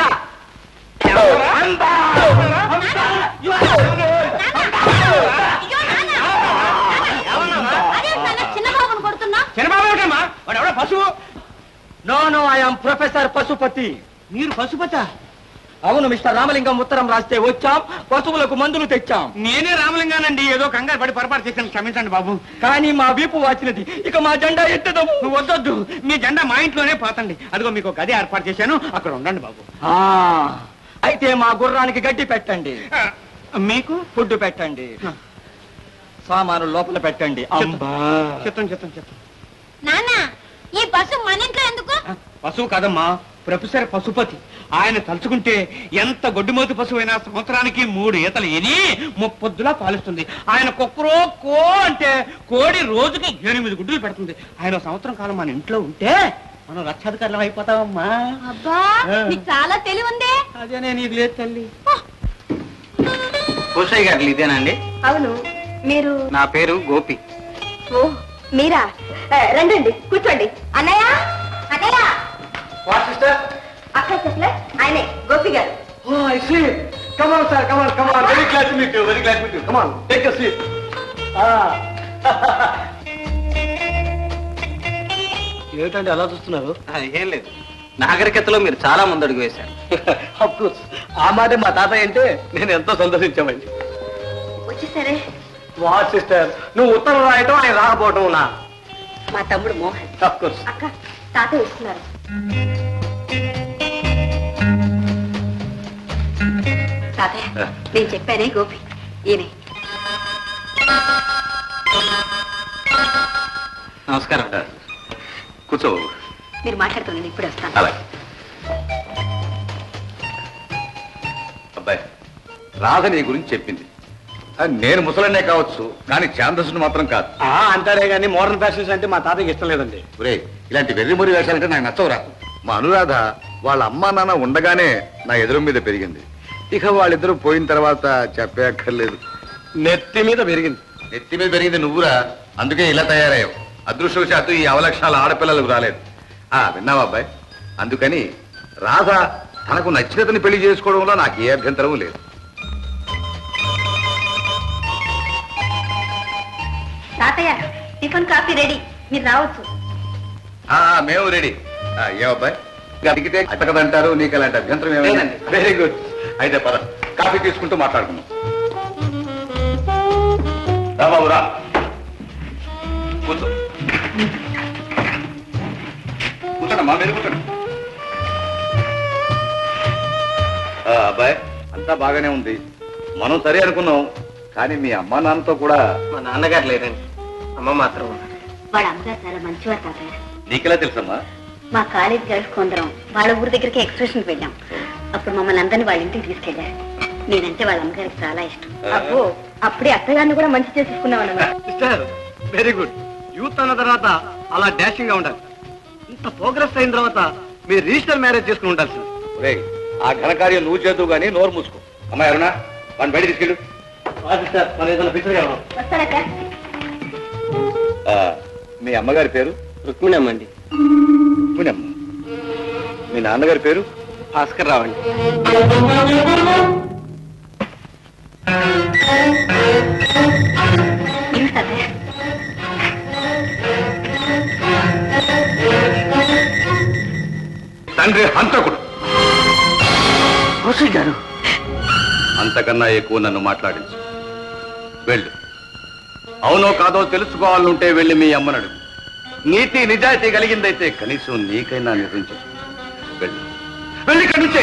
చిన్న బాబుని కొడుతున్నా చిన్నబాబు ఏమిటమ్మా వాడు ఎవడో పశువు no no I'm professor Pashupati మీరు పశుపత అవును మిస్టర్ రామలింగం ఉత్తరం రాస్తే వచ్చాం పశువులకు మందులు తెచ్చాం నేనే రామలింగానండి ఏదో కంగారు పడి పొరపాటు చేశాను క్షమించండి బాబు కానీ మా వీపు వాచినది ఇక మా జెండా ఎత్తదము నువ్వు వద్దొద్దు మీ జెండా మా ఇంట్లోనే పోతండి అదిగో మీకు ఒక గది ఏర్పాటు చేశాను అక్కడ ఉండండి బాబు ఆ, అయితే మా గుర్రానికి గడ్డి పెట్టండి ఆ, మీకు ఫుడ్ పెట్టండి సామాను లోపల పెట్టండి అంబా చిత్తం చిత్తం చిత్తం నాన్న ఈ బస్సు మన ఇంట్లో ఎందుకు ఆ, పశువు కాదమ్మా ప్రొఫెసర్ పశుపతి ఆయన తలుచుకుంటే ఎంత గొడ్డుమోతు పశువు అయినా సంవత్సరానికి మూడు ఈతలు ఎని ముప్పొద్దులా పాలిస్తుంది ఆయన కుక్కరో కో అంటే కోడి రోజుకి ఎనిమిది గుడ్డులు పెడుతుంది ఆయన ఓ సంవత్సరం కాలం మన ఇంట్లో ఉంటే మనం రక్షాధికారులం అయిపోతామమ్మా అబ్బా నీకు చాలా తెలివి ఉంది అదేనే నీకు లేదు తల్లి కోసయ్య గారు ఇదేనండి అవును మీరు నా పేరు గోపి ఓ మీరా ఆ, రండండి కూర్చోండి అన్నయ్య అన్నయ్య అక్క చెప్పలే ఆయనే Gopi garu come on sir come on come on very class meet very class meet come on take seat ఏమిటండి అలా చూస్తున్నారు ఆ, ఏం లేదు నాగరికతలో మీరు చాలా ముందడుగు వేశారు అఫ్ కోర్స్ ఆ మాట మా తాతయ్య అంటే నేను ఎంతో సంతోషించామండి వచ్చేసరే వా సిస్టర్ నువ్వు ఉత్తరం రాయటం ఆయన రాకపోవటం నా మా తమ్ముడు మోహన్ అఫ్ కోర్స్ అక్క తాతయ్య ఇస్తున్నారు తాతయ్య నేను చెప్పానే గోపి ఈయనే నమస్కారం కూర్చో మీరు మాట్లాడుతున్నాను ఇప్పుడే వస్తాను అలాగే అబ్బాయి రాధ నీ గురించి చెప్పింది ఆ, నేను ముసలనే కావచ్చు కానీ ఛాందస్సును మాత్రం కాదు అంటారే కానీ మోడర్న్ ఫ్యాషన్స్ అంటే మా తాతయ్యకి ఇష్టం లేదండి ఒరే ఇలాంటి వెర్రిమొరి వేషాలంటే నాకు నచ్చవురా మా అనురాధ వాళ్ళ అమ్మా నాన్న ఉండగానే నా ఎదురు మీద పెరిగింది ఇక వాళ్ళిద్దరూ పోయిన తర్వాత చెప్పే అక్కర్లేదు నెత్తి మీద పెరిగింది నెత్తి మీద పెరిగింది నువ్వురా అందుకే ఇలా తయారయ్యావు అదృష్టవశాత్తు ఈ అవలక్షణాలు ఆడపిల్లలకు రాలేదు ఆ విన్నావా అబ్బాయి అందుకని రాధ తనకు నచ్చినతని పెళ్లి చేసుకోవడంలో నాకు ఏ అభ్యంతరం లేదు తాతయ్య టిఫిన్ కాఫీ రెడీ మీరు రావచ్చు ఆ, మేము రెడీ ఆ, ఏ అబ్బాయి ఇంకా అడిగితే అట్టకదంటారు నీకు అలాంటి అభ్యంతరం ఏమైనా లేదండి. వెరీ గుడ్ అయితే పద కాఫీ తీసుకుంటూ మాట్లాడుకుందాం రా బాబు రా కూర్చో కూర్చోండమ్మా మీరు కూర్చోండి ఆ, అబ్బాయి అంతా బాగానే ఉంది మనం సరే అనుకున్నాం కానీ మీ అమ్మా నాన్నతో కూడా మా నాన్నగారు లేరండి అమ్మ మాత్రం ఉన్నారు. వాళ్ళ అమ్మగారు చాలా మంచివారు తాతయ్య నీకెలా తెలుసమ్మా మా కాలేజ్ గర్ల్స్ కొందరం వాళ్ళ ఊరి దగ్గరికి ఎక్స్కర్షన్కి వెళ్ళాం అప్పుడు మమ్మల్ని అందరినీ వాళ్ళ ఇంటికి తీసుకెళ్లారు నేనంటే వాళ్ళ అమ్మగారికి చాలా ఇష్టం అబ్బో అప్పుడే అత్తగారిని కూడా మంచి చేసుకున్నాం అన్నమాట సిస్టర్ వెరీ గుడ్ యూత్ అన్న తర్వాత అలా డాషింగ్ గా ఉండాలి ఇంత ప్రోగ్రెస్ అయిన తర్వాత మీరు రిజిస్టర్ మ్యారేజ్ చేసుకుని ఉండాల్సింది ఒరేయ్ ఆ ఘనకార్యం నువ్వు చేద్దు కానీ నోరు మూసుకో అమ్మాయి అరుణ వాడిని బయట తీసుకెళ్ళు సిస్టర్ మన ఏదైనా పిక్చర్ కదా వస్తాడక్క ఆ, మీ అమ్మగారి పేరు రుక్మిణమ్మ అండి రుక్మిణమ్మ మీ నాన్నగారి పేరు భాస్కర్ రావు అండి ఏమి తాతయ్య తండ్రి హంతకుడు కౌశిక్ గారు అంతకన్నా ఎక్కువ నన్ను మాట్లాడించు వెళ్ళు అవునో కాదో తెలుసుకోవాలనుంటే వెళ్ళి మీ అమ్మనడు నీతి నిజాయితీ కలిగిందైతే కనీసం నీకైనా నిర్ణయించు వెళ్ళి వెళ్ళి ఇక్కడి నుంచే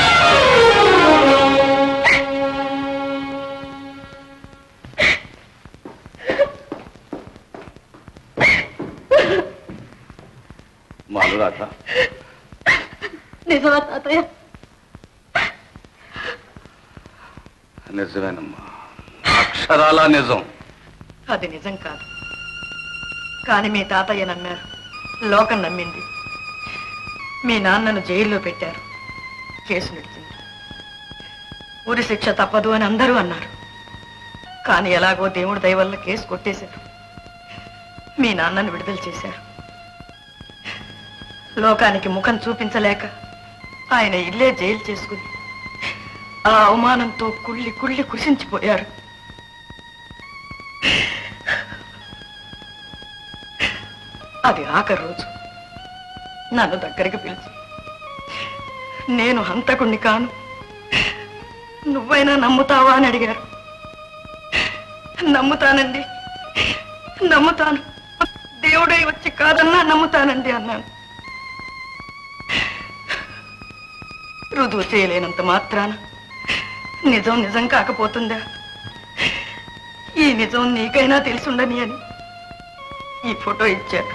మా అనురాధ నిజమా తాతయ్య నిజమేనమ్మా అక్షరాల నిజం అది నిజం కాదు కానీ మీ తాతయ్య నమ్మారు లోకం నమ్మింది మీ నాన్నను జైల్లో పెట్టారు కేసు నడిచింది ఊరి శిక్ష తప్పదు అని అందరూ అన్నారు కానీ ఎలాగో దేవుడి దయ వల్ల కేసు కొట్టేశారు మీ నాన్నను విడుదల చేశారు లోకానికి ముఖం చూపించలేక ఆయన ఇల్లే జైలు చేసుకుని ఆ అవమానంతో కుళ్ళి కుళ్ళి కృషించిపోయారు అది ఆఖరి రోజు నన్ను దగ్గరికి పిలిచి నేను హంతకుణ్ణి కాను నువ్వైనా నమ్ముతావా అని అడిగారు నమ్ముతానండి నమ్ముతాను దేవుడై వచ్చి కాదన్నా నమ్ముతానండి అన్నాను రుజువు చేయలేనంత మాత్రాన నిజం నిజం కాకపోతుందా ఈ నిజం నీకైనా తెలుసుండని అని ఈ ఫోటో ఇచ్చారు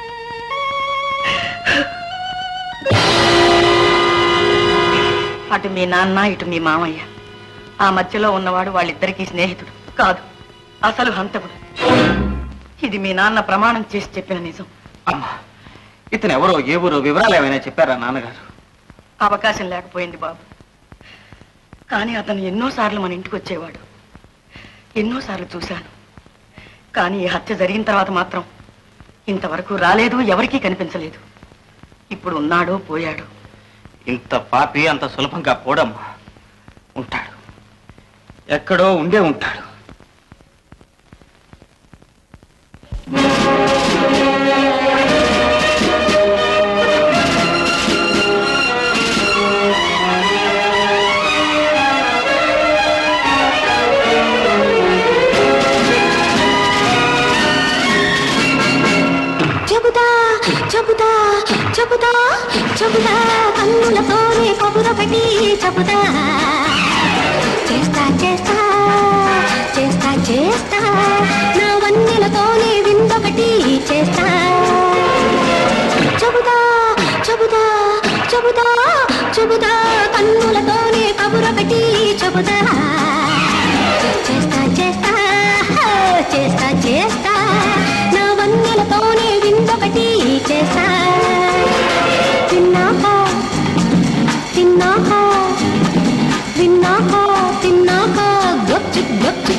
అటు మీ నాన్న ఇటు మీ మామయ్య ఆ మధ్యలో ఉన్నవాడు వాళ్ళిద్దరికీ స్నేహితుడు కాదు అసలు హంతకుడు ఇది మీ నాన్న ప్రమాణం చేసి చెప్పిన నిజం అమ్మా ఇతను ఎవరో ఏ ఊరో వివరాలు ఏమైనా చెప్పారా నాన్నగారు అవకాశం లేకపోయింది బాబు కానీ అతను ఎన్నోసార్లు మన ఇంటికి వచ్చేవాడు ఎన్నోసార్లు చూశాను కానీ ఈ హత్య జరిగిన తర్వాత మాత్రం ఇంతవరకు రాలేదు ఎవరికీ కనిపించలేదు ఇప్పుడు ఉన్నాడో పోయాడు ఇంత పాపి అంత సులభంగా పోడమ్మా ఉంటాడు ఎక్కడో ఉండే ఉంటాడు చెబుతా చెబుతా చెబుతా చెబుతా కన్నులతోనే కబురొకటి చెబుతా చేస్తా చేస్తా చేస్తా చేస్తా నా వన్నెలతోనే విందొకటి చేస్తా చెబుతా చెబుతా చెబుతా చెబుతా కన్నులతోనే కబురొకటి చెబుతా చేస్తా చేస్తా చేస్తా చేస్తా నా వన్నెలతోనే విందొకటి చేస్తా తిన్నాక తిన్నాక తిన్నాక తిన్నాక గప్చు గప్చు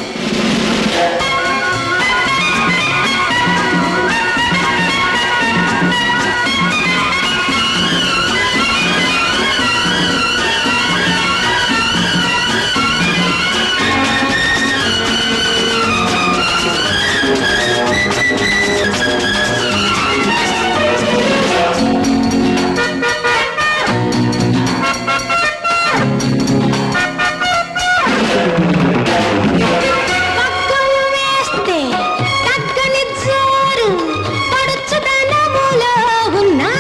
పక్కలు వేస్తే తగ్గని జోరు పడుచుదనములో ఉన్నా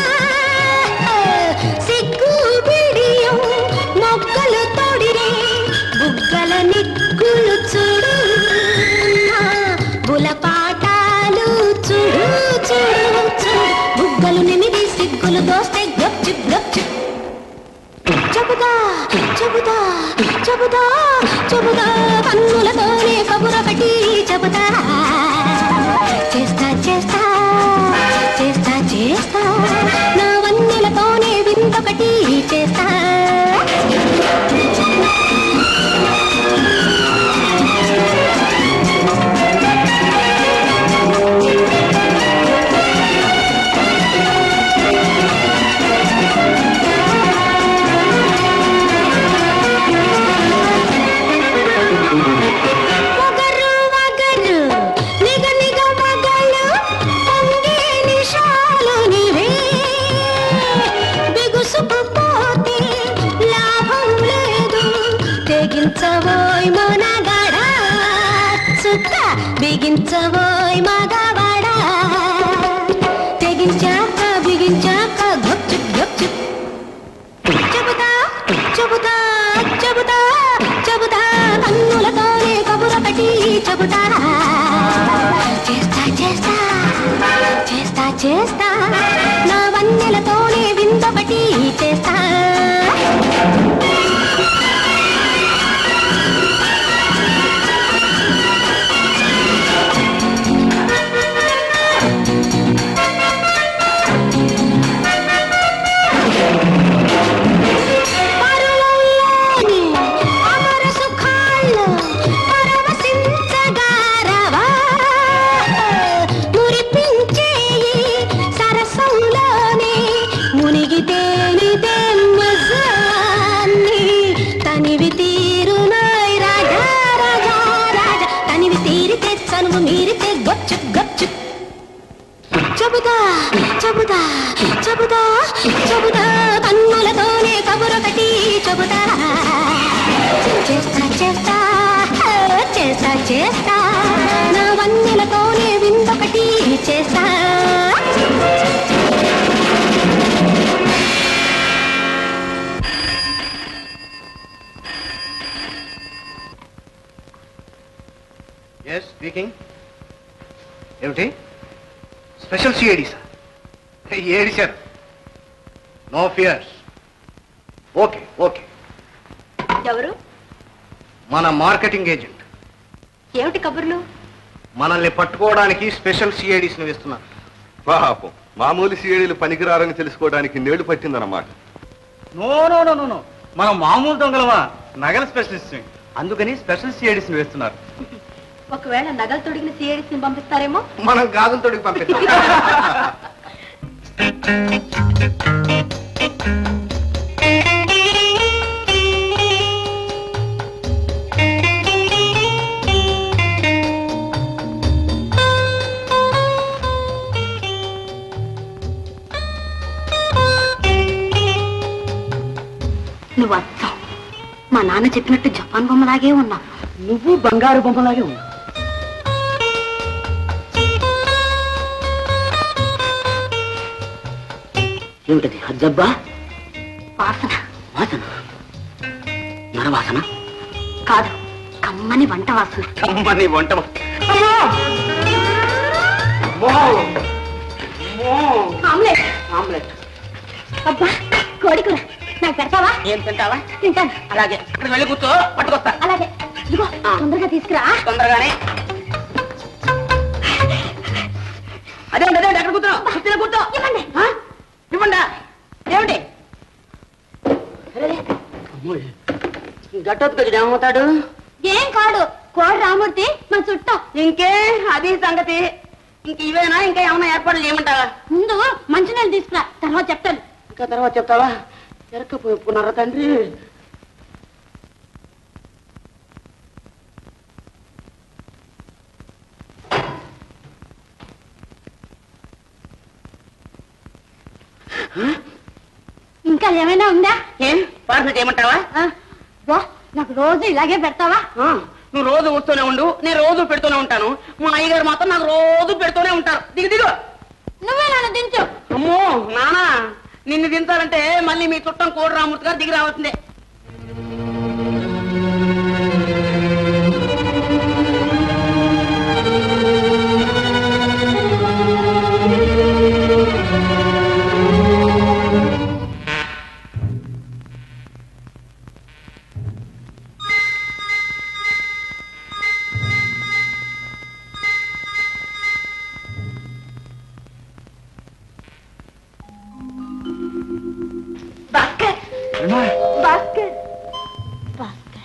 సిగ్గు బిడియం మొగ్గలు తొడిరే బుగ్గల నిగ్గులు చూడు నా బులపాటాలు చూడు చూడు చూడు బుగ్గలు నిమిది సిగ్గులు దోస్తే గప్చు గప్చు చెబుతా చెబుతా చెబుతా చెబుతా కన్నులతోనే కబురొకటి చెబుతా చేస్తా చేస్తా చేస్తా చేస్తా నా వన్నెలతోనే విందొకటి చేస్తా వగరు వగరు నిగ నిగ మగలు పొంగే నిషాలు నివే బిగుసుకుపోతే లాభం లేదు తెగించబోయ్ మనగడా సుక్క బిగించబోయ్ మగవాడా తెగించాక బిగించాక గప్చు గప్చు చెబుతా చెబుతా చెబుతా చెబుతా కన్నులతోనే కబురొకటి చెబుతా చేస్తా చేస్తా చేస్తా చేస్తా నా వన్నెలతోనే విందొకటి చేస్తా పరువల్లోని అమర సుఖాల్లో పరవశించగారవా మురిపించే ఈ సరసం చెబుతా చెబుతా చెబుతా కన్నులతోనే కబురొకటి చెబుతా చేస్తా చేస్తా చేస్తా చేస్తా నా వన్నెలతోనే విందొకటి చేస్తా ఎస్ స్పీకింగ్ ఏమిటి స్పెషల్ సిఐడి సార్ ఏడి sir no fears okay okay ఎవరు మన మార్కెటింగ్ ఏజెంట్ ఏమిటి కబుర్లు మనల్ని పట్టుకోవడానికి స్పెషల్ సిఐడిస్ని వేస్తున్నారు పాపం మామూలు సీడీలు పనికిరారని తెలుసుకోవడానికి నేడు పట్టిందన్నమాట no no no no no మనం మామూలు దొంగలమా నగల స్పెషలిస్ట్ అందుకని స్పెషల్ సిఐడిస్ వేస్తున్నారు ఒకవేళ నగలు తొడిగిన సిఐడిస్ ని పంపిస్తారేమో మనం గాజులు తోడికి పంపిస్తాం నువ్వు అచ్చం మా నాన్న చెప్పినట్టు జపాన్ బొమ్మలాగే ఉన్నావు నువ్వు బంగారు బొమ్మలాగే ఉన్నావు ఏమిటది హజ్జబ్బా వాసన వాసన నరవాసన కాదు కమ్మని వంట వాసన అమ్మని వంట ఆమ్లెట్ ఆమ్లెట్ అబ్బా కోడి కూర నాకు పెడతావా ఏం తింటావా తింటాను అలాగే అక్కడ వెళ్ళి కూర్చో పట్టుకొస్తా అలాగే ఇదిగో తొందరగా తీసుకురా తొందరగానే అదే అదే అక్కడ కూర్చో కూర్చో కూర్చో ఇవ్వండి ఆ? ఇవ్వండా ఏమిటి గట్టొత్తుకొచ్చి ఏమవుతాడు ఏం కాడు కోడి రామూర్తి మా చుట్టం ఇంకే అది సంగతి ఇంక ఇవేనా ఇంకా ఏమైనా ఏర్పాట్లు చేయమంటావా ముందు మంచినీళ్ళు తీసుకురా తర్వాత చెప్తాను ఇంకా తర్వాత చెప్తావా ఎరకపోయిపోన్నారా తండ్రి ఇంకా ఏమైనా ఉందా ఏం పార్సల్ చేయమంటావా ఆ, వా నాకు రోజు ఇలాగే పెడతావా ఆ, నువ్వు రోజు వస్తూనే ఉండు నేను రోజు పెడుతూనే ఉంటాను మా అయ్యగారు మాత్రం నాకు రోజు పెడుతూనే ఉంటారు దిగు దిగు నువ్వే నన్ను దించు అమ్మో నానా నిన్ను దించాలంటే మళ్ళీ మీ చుట్టం కోడి రామూర్తి గారు దిగి రావాల్సిందే భాస్కర్ భాస్కర్ భాస్కర్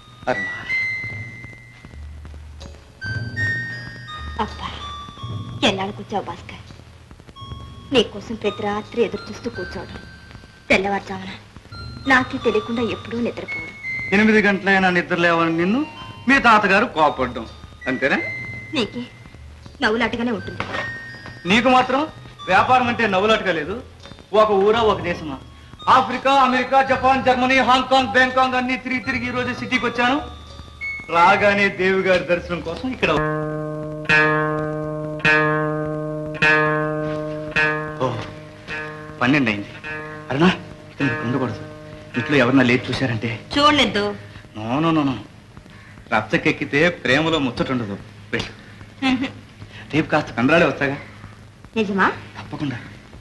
అబ్బా ఎన్నాళ్ళకు వచ్చావు భాస్కర్ నీకోసం ప్రతి రాత్రి ఎదురు చూస్తూ కూర్చోవడం తెల్లవారుజామున నాకే తెలియకుండా ఎప్పుడూ నిద్రపోవడం ఎనిమిది గంటలైనా నిద్ర లేవని నిన్ను మీ తాతగారు కోపడ్డం అంతేనా నీకే నవ్వులాటగానే ఉంటుంది నీకు మాత్రం వ్యాపారం అంటే నవ్వులాటగా లేదు ఒక ఊరా ఒక దేశమా Africa America Japan Germany Hong Kong Bangkok అన్ని తిరిగి తిరిగి ఈ రోజు సిటీకి వచ్చాను రాగానే దేవి గారి దర్శనం కోసం ఇక్కడ ఓ, పన్నెండు అయింది అరుణా ఇక్కడ నీకు ఉండకూడదు ఇంట్లో ఎవరన్నా లేచి చూశారంటే చూడలేదు నో నో నో నో రచ్చకెక్కితే ప్రేమలో ముచ్చటుండదు వెళ్ళు రేపు కాస్త కండ్రాలే వస్తాగా నిజమా తప్పకుండా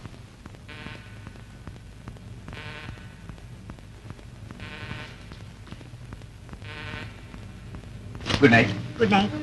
good night good night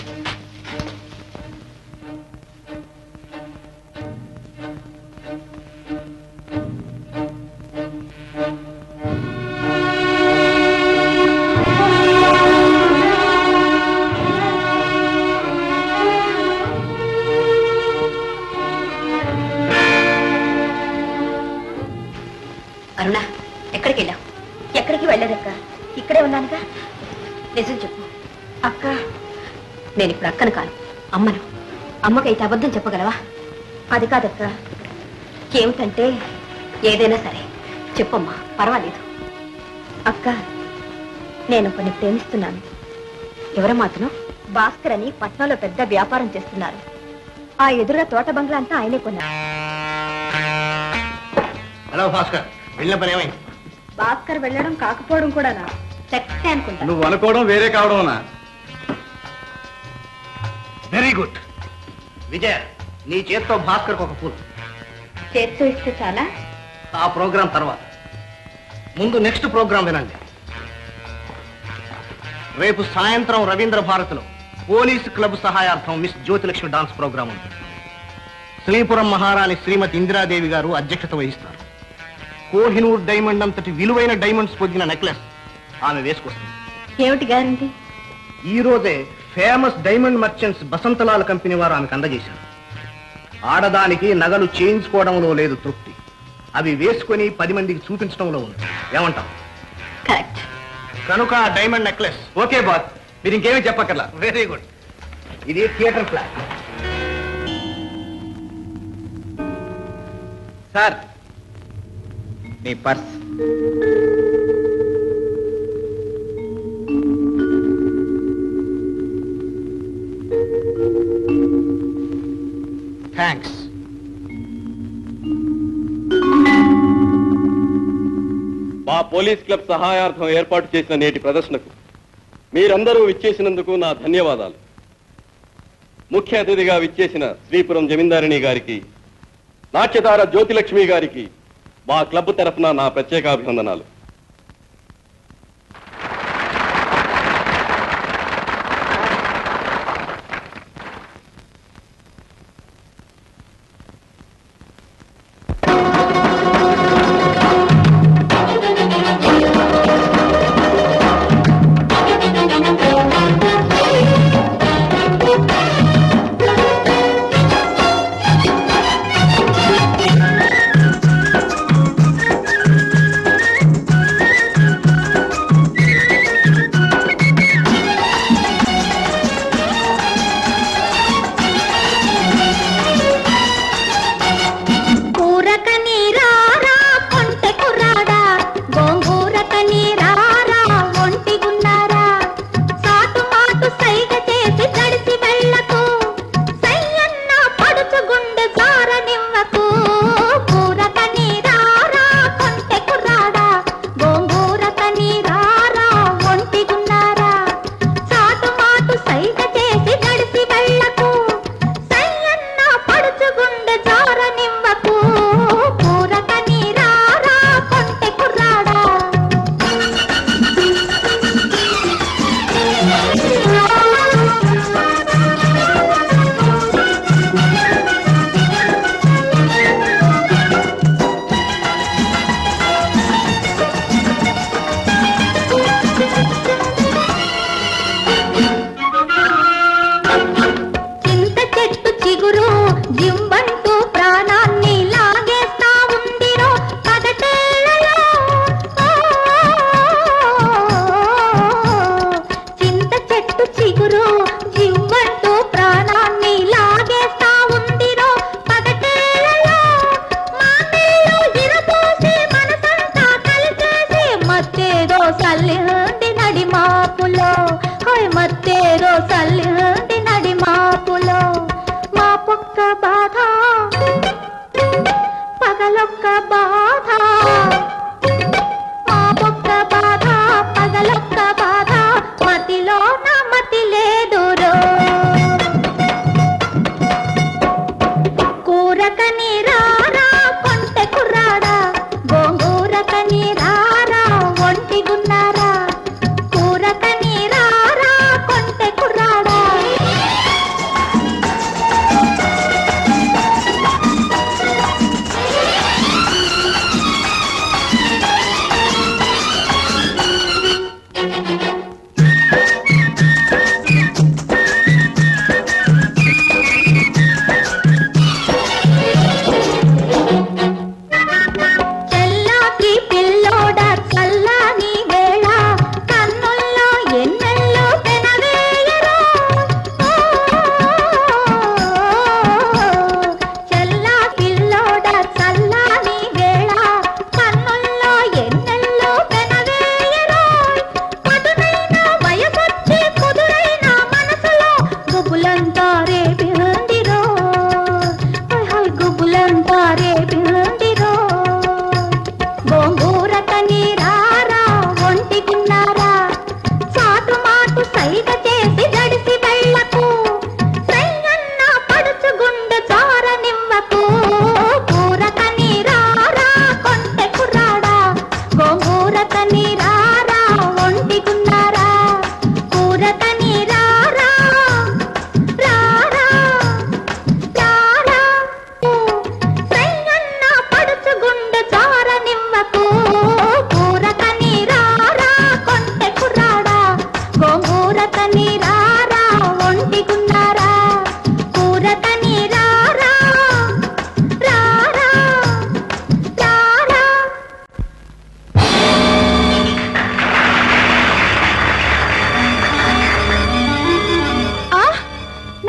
Aruna ఎక్కడికి వెళ్ళావు ఎక్కడికి వెళ్ళదక్క ఇక్కడే ఉన్నానుగా నిజం చెప్పు అక్క నేను ఇప్పుడు అక్కను కాను అమ్మను అమ్మకైతే అబద్ధం చెప్పగలవా అది కాదక్క ఏమిటంటే ఏదైనా సరే చెప్పమ్మా పర్వాలేదు అక్క నేను కొన్ని ప్రేమిస్తున్నాను ఎవరమాతను భాస్కర్ అని పట్నంలో పెద్ద వ్యాపారం చేస్తున్నారు ఆ ఎదురుగా తోట బంగ్లా అంతా ఆయనే కొన్నారు హలో భాస్కర్ వెళ్ళిన పని ఏమైంది భాస్కర్ వెళ్ళడం కాకపోవడం కూడా సక్సెస్ అనుకుంటా నువ్వు అనుకోవడం వేరే కావడం వెరీ గుడ్ విజయ నీ చేత్తో భాస్కర్కి ఒక పూలు చేత్తో ఇస్తే చాలా ఆ ప్రోగ్రాం తర్వాత ముందు నెక్స్ట్ ప్రోగ్రాం వినండి రేపు సాయంత్రం రవీంద్ర భారతిలో పోలీసు క్లబ్ సహాయార్థం మిస్ జ్యోతిలక్ష్మి డాన్స్ ప్రోగ్రాం ఉంది శ్రీపురం మహారాణి శ్రీమతి ఇందిరాదేవి గారు అధ్యక్షత వహిస్తారు కోహినూర్ డైమండ్ అంతటి విలువైన డైమండ్స్ పొదిగిన నెక్లెస్ ఆమె వేసుకొస్తుంది ఏమిటి గ్యారంటీ ఈ రోజే famous diamond merchants Basantlal company వారు ఆమెకు అందజేశారు ఆడదానికి నగలు చేయించుకోవడంలో లేదు తృప్తి అవి వేసుకొని పది మందికి చూపించడంలో ఉంది ఏమంటాం కరెక్ట్ కనుక ఆ డైమండ్ నెక్లెస్ ఓకే బాస్ మీరు ఇంకేమీ చెప్పక్కర్లా వెరీ గుడ్ ఇది థియేటర్ ఫ్లాట్ సార్ మీ పర్స్ థ్యాంక్స్ మా పోలీస్ క్లబ్ సహాయార్థం ఏర్పాటు చేసిన నేటి ప్రదర్శనకు మీరందరూ విచ్చేసినందుకు నా ధన్యవాదాలు ముఖ్య అతిథిగా విచ్చేసిన శ్రీపురం జమీందారిణి గారికి నాట్యతార జ్యోతిలక్ష్మి గారికి మా క్లబ్ తరఫున నా ప్రత్యేకాభివందనాలు కూరక నీరారా కొంటె కుర్రాడా గోంగూరక నీరారా ఒంటిగున్నారా సాటు మాటు సైగ చేసి తడిసి వెళ్ళకు సయ్యన్న పడుచు గుండె సారనివ్వకు కూరక నీరారా కొంటె కుర్రాడా గోంగూరక నీరారా ఒంటిగున్నారా సాటు మాటు సైగ చేసి తడిసి వెళ్ళకు సయ్యన్న పడుచు గుండె జారనివ్వకు కూరక నీరారా కొంటె కుర్రాడా చింత చెట్టు చిగురు జింబంటూ ప్రాణాన్ని లాగేస్తా ఉందిరో పగటేళ్ళలో చింత చెట్టు చిగురు జింబంటూ ప్రాణాన్ని లాగేస్తా ఉందిరో పగటేళ్ళలో మాటల్లో ఇరపోసి మనసంతా కలిసేసి మత్తేదో సల్లింది నడి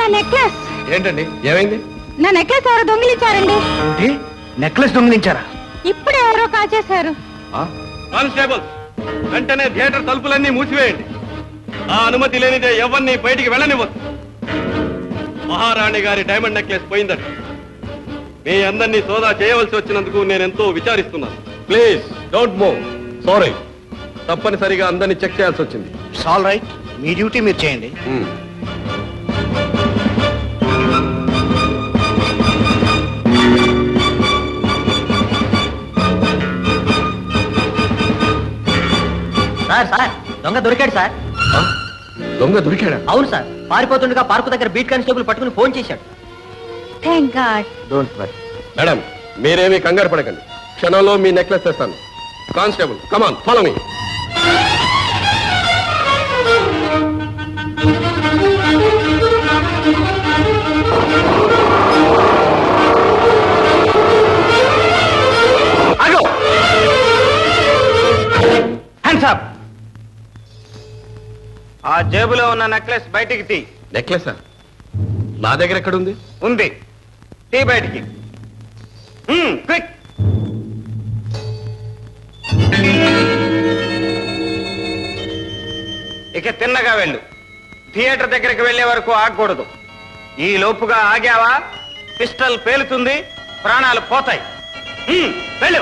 నెక్లెస్ ఏంటండి ఏమైంది నా నెక్లెస్ ఎవరో దొంగిలించారండి ఏంటి నెక్లెస్ దొంగిలించారా ఇప్పుడు ఎవరో కాజేశారు కానిస్టేబుల్ వెంటనే థియేటర్ తలుపులన్నీ మూసివేయండి ఆ అనుమతి లేనిదే ఎవరిని బయటికి వెళ్ళనివ్వద్దు మహారాణి గారి డైమండ్ నెక్లెస్ పోయిందట మీ అందరినీ సోదా చేయవలసి వచ్చినందుకు నేను ఎంతో విచారిస్తున్నాను ప్లీజ్ డోంట్ మూవ్ సారీ తప్పనిసరిగా అందరినీ చెక్ చేయాల్సి వచ్చింది ఇట్స్ ఆల్ రైట్ మీ డ్యూటీ మీరు చేయండి సార్ సార్ దొంగ దొరికాడు సార్ దొంగ దొరికాడా అవును సార్ పారిపోతుండగా పార్కు దగ్గర బీట్ కానిస్టేబుల్ పట్టుకుని ఫోన్ చేశాడు thank God don't worry madam మీరేమీ కంగారు పడకండి క్షణంలో మీ నెక్లెస్ తెస్తాను కానిస్టేబుల్ కమాన్ ఫాలో మీ అగో హ్యాండ్స్ అప్ ఆ జేబులో ఉన్న నెక్లెస్ బయటికి తీ నెక్లెసా నా దగ్గర ఎక్కడుంది ఉంది తీ బయటికి క్విక్ ఇక తిన్నగా వెళ్ళు థియేటర్ దగ్గరికి వెళ్ళే వరకు ఆగకూడదు ఈ లోపుగా ఆగావా పిస్టల్ పేలుతుంది ప్రాణాలు పోతాయి హ్మ్, వెళ్ళు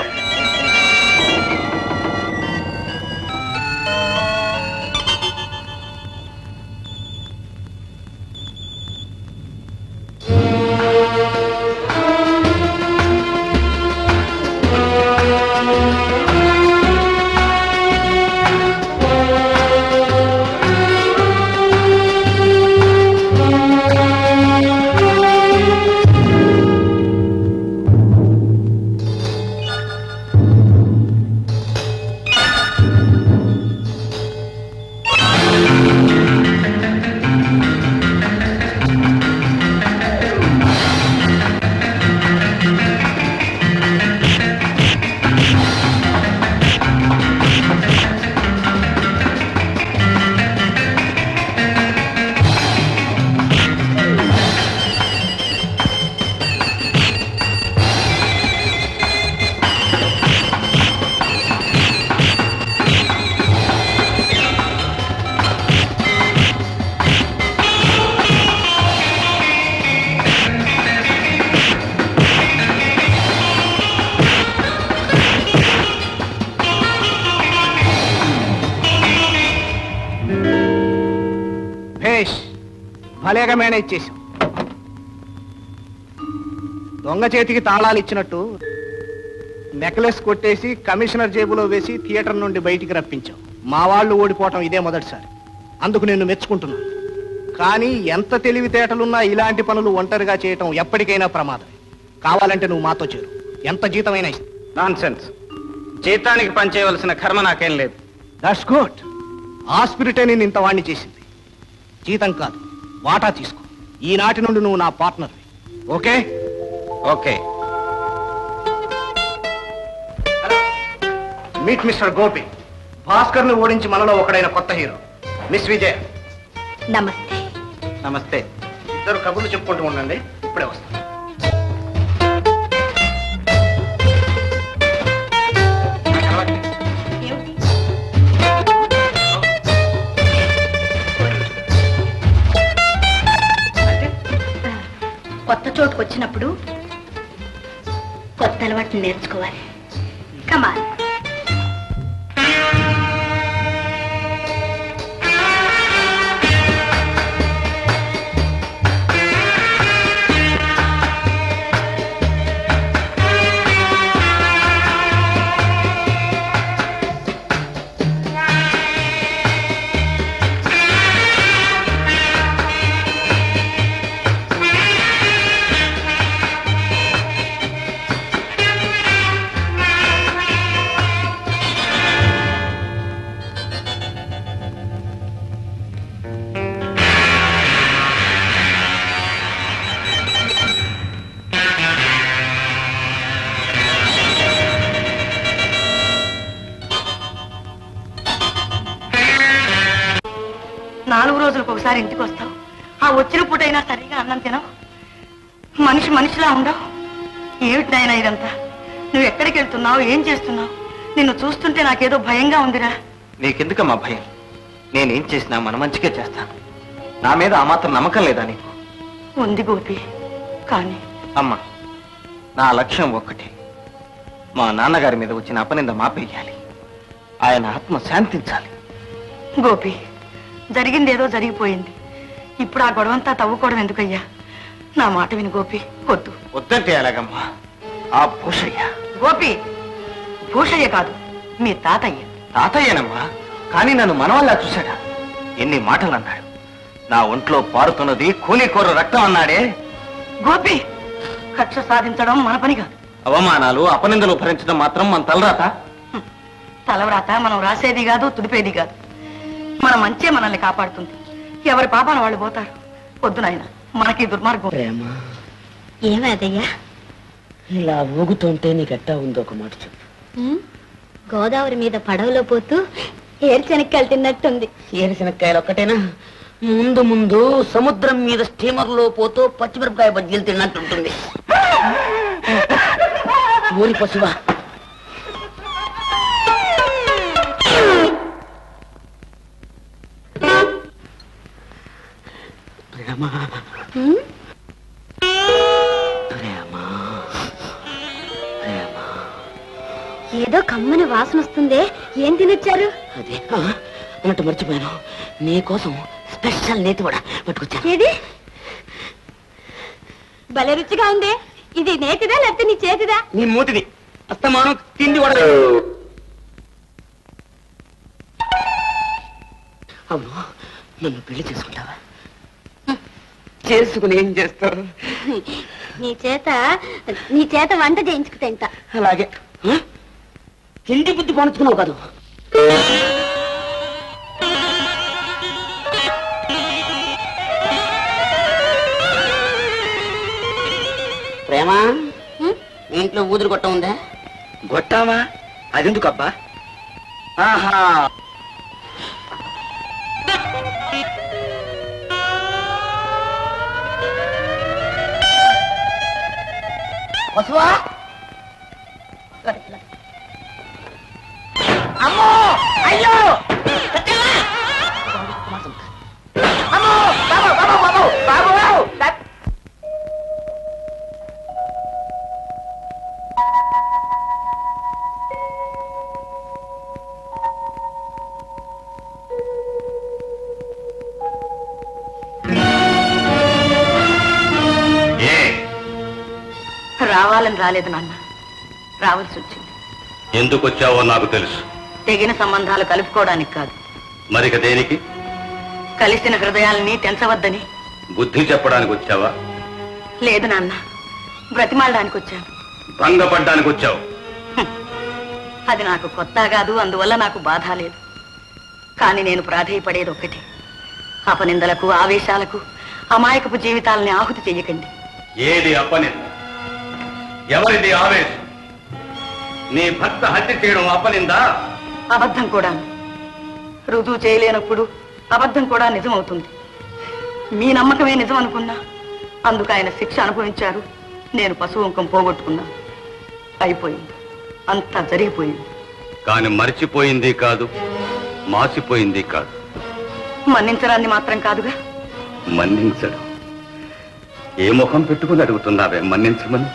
భేష్ భలేగా మేనేజ్ చేశాం దొంగ చేతికి తాళాలు ఇచ్చినట్టు నెక్లెస్ కొట్టేసి కమిషనర్ జేబులో వేసి థియేటర్ నుండి బయటికి రప్పించాం మా వాళ్ళు ఓడిపోవటం ఇదే మొదటిసారి అందుకు నిన్ను మెచ్చుకుంటున్నాను కానీ ఎంత తెలివితేటలున్నా ఇలాంటి పనులు ఒంటరిగా చేయటం ఎప్పటికైనా ప్రమాదం కావాలంటే నువ్వు మాతో చేరు ఎంత జీతమైనా ఇస్తా నాన్ సెన్స్ జీతానికి పనిచేయవలసిన కర్మ నాకేం లేదు దట్స్ గుడ్ ఆ స్పిరిటే నేను ఇంత వాణ్ణి చేసింది జీతం కాదు వాటా తీసుకో ఈనాటి నుండి నువ్వు నా partner okay okay meet mister Gopi Bhaskar ని ఓడించి మనలో ఒకడైన కొత్త హీరో మిస్ విజయ్ నమస్తే నమస్తే ఇద్దరు కబుర్లు చెప్పుకుంటూ ఉండండి ఇప్పుడే వస్తాను కొత్త చోటుకు వచ్చినప్పుడు కొత్త అలవాటు నేర్చుకోవాలి కమాన్ నాలుగు రోజులకు ఒకసారి ఇంటికి వస్తావు ఆ వచ్చిన పూటైనా సరిగా అన్నం తినవు మనిషి మనిషిలా ఉండవు ఏమిటి నాయనా ఇదంతా నువ్వు ఎక్కడికి వెళ్తున్నావు ఏం చేస్తున్నావు నిన్ను చూస్తుంటే నాకేదో భయంగా ఉందిరా నీకెందుకమ్మా భయం నేనేం చేసినా మన మంచిగా చేస్తాను నా మీద ఆ మాత్రం నమ్మకం లేదా నీకు ఉంది గోపి కానీ అమ్మా నా లక్ష్యం ఒక్కటే మా నాన్నగారి మీద వచ్చిన అపనింద మాపేయాలి ఆయన ఆత్మ శాంతించాలి గోపి జరిగిందేదో జరిగిపోయింది ఇప్పుడు ఆ గొడవంతా తవ్వుకోవడం ఎందుకయ్యా నా మాట విను గోపి వద్దు వద్దంటే ఎలాగమ్మా ఆ భూషయ్య గోపి భూషయ్య కాదు మీ తాతయ్య తాతయ్యనమ్మా కానీ నన్ను మనవల్లా చూశాడా ఎన్ని మాటలు అన్నాడు నా ఒంట్లో పారుతున్నది కూలికోరు రక్తం అన్నాడే గోపి కక్ష సాధించడం మన పని కాదు అవమానాలు అపనిందలు భరించడం మాత్రం మన తలరాత తలవ్రాత మనం రాసేది కాదు తుడిపేది కాదు మన మంచే మనల్ని కాపాడుతుంది ఎవరి పాపాన వాళ్ళు పోతారు వద్దు నాయన మనకి ఈ దుర్మార్గం ప్రేమ ఏమదయ్యా ఇలా ఊగుతుంటే నీకెట్టా ఉందో ఒక మాట చెప్పు గోదావరి మీద పడవలో పోతూ ఏర్చెనక్కాయలు తిన్నట్టుంది ఏరుశనక్కాయలు ఒక్కటేనా ముందు ముందు సముద్రం మీద స్టీమర్ లో పోతూ పచ్చిమిరపకాయ బజ్జీలు తిన్నట్టుంటుంది ఊరి పశువా ప్రేమ హ్మ్? ప్రేమ ప్రేమ ఏదో కమ్మని వాసన వస్తుందే ఏం తినొచ్చారు అదే ఆ, అన్నట్టు మర్చిపోయాను నీకోసం స్పెషల్ నేతి కూడా పట్టుకొచ్చాను ఏది భలే రుచిగా ఉంది ఇది నేతిదా లేకపోతే నీ చేతిదా నీ మూతిది అస్తమానం తిండి కూడా అవును నన్ను పెళ్లి చేసుకుంటావా చేసుకుని ఏం చేస్తావు నీ చేత నీ చేత వంట చేయించుకు తింటా అలాగే ఆ? తిండి బుద్ధి పంచుకున్నావు కాదు ప్రేమ హ్మ్? మీ ఇంట్లో ఊదురు గొట్ట ఉందా గొట్టామా అదెందుకబ్బా ఆహా పశువా అమ్మో అయ్యో సత్యమా! అమ్మో బాబు బాబు బాబు బాబు బాబు సత్- ఏ రావాలని రాలేదు నాన్న రావాల్సి వచ్చింది ఎందుకు వచ్చావో నాకు తెలుసు తెగిన సంబంధాలు కలుపుకోవడానికి కాదు మరిక దేనికి కలిసిన హృదయాల్ని తెంచవద్దని బుద్ధి చెప్పడానికి వచ్చావా లేదు నాన్న బ్రతిమాలడానికి వచ్చాను భంగపడ్డానికి వచ్చావు అది నాకు కొత్త కాదు అందువల్ల నాకు బాధ లేదు కానీ నేను ప్రాధేయపడేది ఒక్కటి అపనిందలకు ఆవేశాలకు అమాయకపు జీవితాలని ఆహుతి చెయ్యకండి ఏది అపనింద ఎవరిది ఆవేశం నీ భర్త హత్య చేయడం అపనిందా అబద్ధం కూడా రుజువు చేయలేనప్పుడు అబద్ధం కూడా నిజమవుతుంది మీ నమ్మకమే నిజం అనుకున్నా అందుకు ఆయన శిక్ష అనుభవించారు నేను పశువుంకం పోగొట్టుకున్నాను అయిపోయింది అంతా జరిగిపోయింది కాని మర్చిపోయింది కాదు మాసిపోయింది కాదు మన్నించడాన్ని మాత్రం కాదుగా మన్నించడం ఏ ముఖం పెట్టుకుని అడుగుతున్నావే మన్నించమని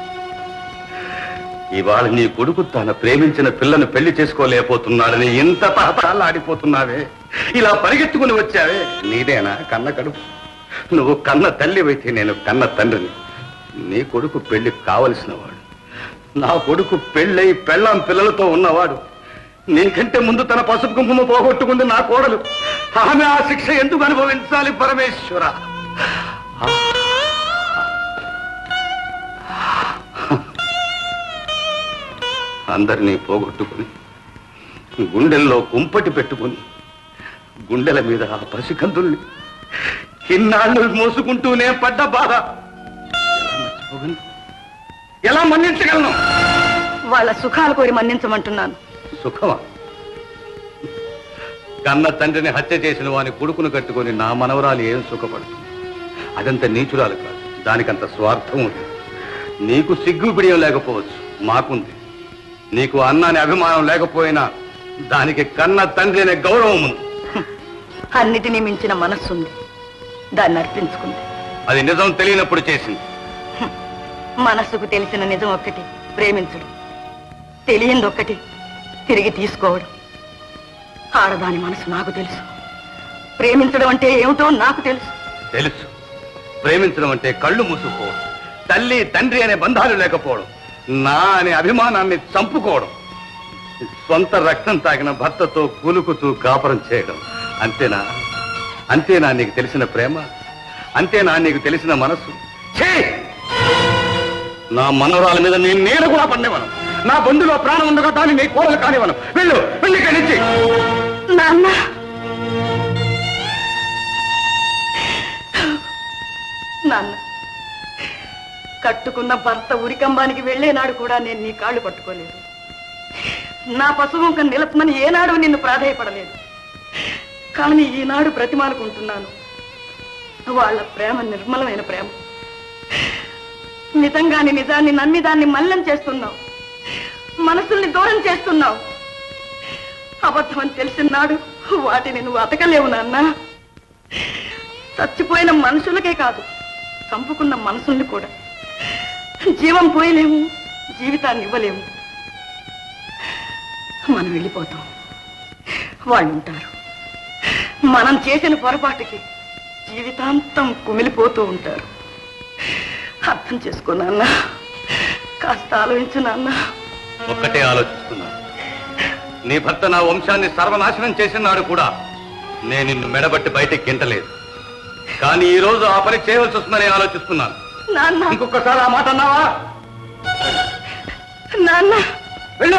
ఇవాళ నీ కొడుకు తన ప్రేమించిన పిల్లను పెళ్లి చేసుకోలేకపోతున్నాడని ఇంత ఆడిపోతున్నావే ఇలా పరిగెత్తుకుని వచ్చావే నీదేనా కన్న కడుపు నువ్వు కన్న తల్లివైతే నేను కన్న తండ్రిని నీ కొడుకు పెళ్లి కావలసిన వాడు నా కొడుకు పెళ్ళై పెళ్ళాం పిల్లలతో ఉన్నవాడు నీకంటే ముందు తన పసుపు కుంకుమ పోగొట్టుకుంది నా కోడలు ఆమె ఆ శిక్ష ఎందుకు అనుభవించాలి పరమేశ్వర అందరినీ పోగొట్టుకుని గుండెల్లో కుంపటి పెట్టుకుని గుండెల మీద ఆ పసికందుల్ని ఇన్నాళ్ళు మోసుకుంటూనే పడ్డ బాధ ఎలా మర్చిపోగలను? ఎలా మన్నించగలను వాళ్ళ సుఖాలు కోరి మన్నించమంటున్నాను సుఖమా కన్న తండ్రిని హత్య చేసిన వాని కొడుకును కట్టుకొని నా మనవరాలు ఏం సుఖపడుతుంది అదంత నీచురాలు కాదు దానికంత స్వార్థం ఉంది నీకు సిగ్గు బిడియం లేకపోవచ్చు మాకుంది నీకు అన్నాని అభిమానం లేకపోయినా దానికి కన్న తండ్రి అనే గౌరవం ఉంది అన్నిటినీ మించిన మనస్సుంది దాన్ని అర్పించుకుంది అది నిజం తెలియనప్పుడు చేసింది మనస్సుకు తెలిసిన నిజం ఒక్కటి ప్రేమించడం తెలియంది ఒక్కటి తిరిగి తీసుకోవడం ఆడదాని మనసు నాకు తెలుసు ప్రేమించడం అంటే ఏమిటో నాకు తెలుసు తెలుసు ప్రేమించడం అంటే కళ్ళు మూసుకోవడం తల్లి తండ్రి అనే బంధాలు లేకపోవడం నా అనే అభిమానాన్ని చంపుకోవడం సొంత రక్తం తాగిన భర్తతో కూలుకుతూ కాపురం చేయడం అంతేనా అంతేనా నీకు తెలిసిన ప్రేమ అంతేనా నీకు తెలిసిన మనస్సు ఛీ! నా మనవరాల మీద నేను నేను కూడా పడినవను నా బంధులో ప్రాణం ఉండగా దాన్ని నీ కోరలు కానివను వెళ్ళు వెళ్ళి ఇక్కడి నుంచి నాన్న నాన్న కట్టుకున్న భర్త ఉరికంబానికి వెళ్ళేనాడు కూడా నేను నీ కాళ్ళు పట్టుకోలేదు నా పశువుంక నిలపమని ఏనాడు నిన్ను ప్రాధాయపడలేదు కానీ ఈనాడు బ్రతిమాలుకుంటున్నాను వాళ్ళ ప్రేమ నిర్మలమైన ప్రేమ నిజంగాని నిజాన్ని నమ్మి దాన్ని మల్లం చేస్తున్నావు మనసుల్ని దూరం చేస్తున్నావు అబద్ధం అని తెలిసిన నాడు వాటిని నువ్వు అతకలేవు నాన్న చచ్చిపోయిన మనుషులకే కాదు చంపుకున్న మనసుల్ని కూడా జీవం పోయలేము జీవితాన్ని ఇవ్వలేము మనం వెళ్ళిపోతాం వాళ్ళు ఉంటారు మనం చేసిన పొరపాటుకి జీవితాంతం కుమిలిపోతూ ఉంటారు అర్థం చేసుకో నాన్న కాస్త ఆలోచించు నాన్న ఒక్కటే ఆలోచిస్తున్నాను నీ భర్త నా వంశాన్ని సర్వనాశనం చేసిన నాడు కూడా నేను నిన్ను మెడబట్టి బయటికి గింటలేదు కానీ ఈ రోజు ఆ పని చేయవలసి వస్తుందని ఆలోచిస్తున్నాను నాన్న ఇంకొకసారి ఆ మాట అన్నావా నాన్న వెళ్ళు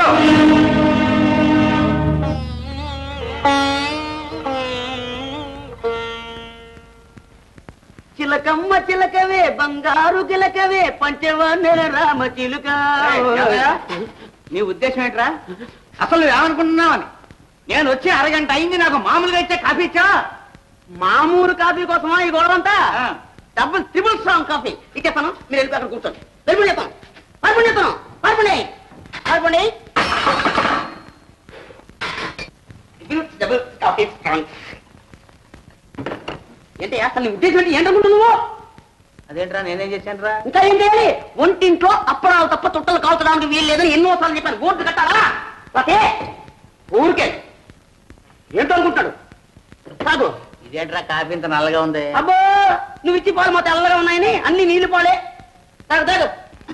చిలకమ్మ చిలకవే బంగారు చిలకవే పంచవన్నెల రామ చిలుక నీ ఉద్దేశం ఏంట్రా అసలు నువ్వేమనుకుంటున్నావని నేను వచ్చి అరగంట అయింది నాకు మామూలుగా ఇచ్చే కాఫీ ఇచ్చా మామూలు కాఫీ కోసమా ఈ గొడవంతా డబ్బులు త్రిబుల్ స్ట్రాంగ్ కాఫీ ఇచ్చేస్తాను మీరు వెళ్ళి అక్కడ కూర్చోండి పైపుని చెప్తాను పైపుని చెప్తాను పైపుని పైపుని డబుల్ కాఫీ స్ట్రాంగ్ ఏంటి అసలు నీ ఉద్దేశం ఏంటి ఏంటనుకుంటున్నావు నువ్వు అదేంట్రా నేనేం చేశానురా ఇంకా ఏం చేయాలి ఒంటింట్లో అప్పడాలు తప్ప తుట్టలు కాల్చడానికి వీలు లేదని ఎన్నోసార్లు చెప్పాను ఓట్లు కట్టాలా ఓకే ఊరికే ఏంటనుకుంటాడు కాదు ఇదేంట్రా కాఫీ ఇంత నల్లగా ఉంది అబ్బో నువ్వు ఇచ్చి పాలు మా తెల్లగా ఉన్నాయని అన్ని నీళ్లు పాలే తాగు తాగు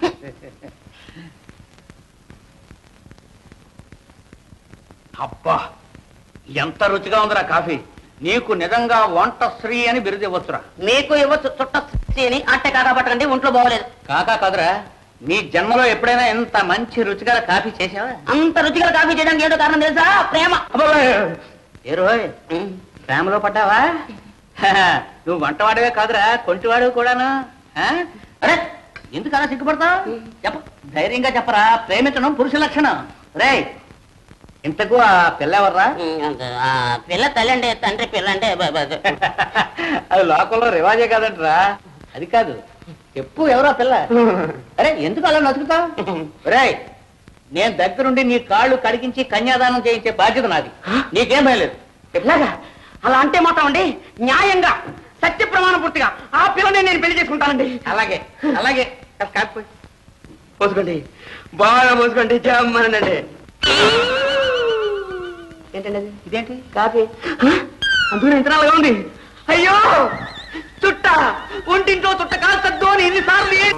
అబ్బా ఎంత రుచిగా ఉందిరా కాఫీ నీకు నిజంగా వంట శ్రీ అని బిరుదు ఇవ్వచ్చురా మీకు ఇవ్వచ్చు చుట్ట అని అట్టే కాకా పట్టకండి ఒంట్లో బాగోలేదు కాకా కాదురా నీ జన్మలో ఎప్పుడైనా ఇంత మంచి రుచిగల కాఫీ చేసావా అంత రుచిగా కాఫీ చేయడానికి ఏదో కారణం తెలుసా ప్రేమ ఏ రోయ్ ప్రేమలో పడ్డావా హహ, నువ్వు వంటవాడివే కాదురా కొంటివాడు కూడాను ఆ? అరే ఎందుకు అలా సిగ్గుపడతావు చెప్ప ధైర్యంగా చెప్పరా ప్రేమించడం పురుష లక్షణం రే ఇంతకు ఆ పిల్ల ఎవర్రా ఆ, పిల్ల తల్లి అంటే తండ్రి పిల్ల అంటే బ- బ- అది లోకంలో రివాజే కాదంటరా అది కాదు చెప్పు ఎవరో పిల్ల అరే ఎందుకు అలా నతుకుతావు రే నేను దగ్గరుండి నీ కాళ్ళు కడిగించి కన్యాదానం చేయించే బాధ్యత నాది నీకేం భయం లేదు ఎట్లాగా అలా అంటే మాత్రం అండి న్యాయంగా సత్య ప్రమాణ పూర్తిగా ఆ పిల్లని నేను పెళ్లి చేసుకుంటానండి అలాగే అలాగే కాస్త కాకపోయి పోసుకోండి బాగా పోసుకోండి జమ్మనండి ఏంటండి అది ఇదేంటి కాఫీ అందులో ఎంత నల్లగా ఉంది అయ్యో చుట్ట ఒంటింట్లో చుట్ట కాల్చద్దు అని ఎన్నిసార్లు ఏ-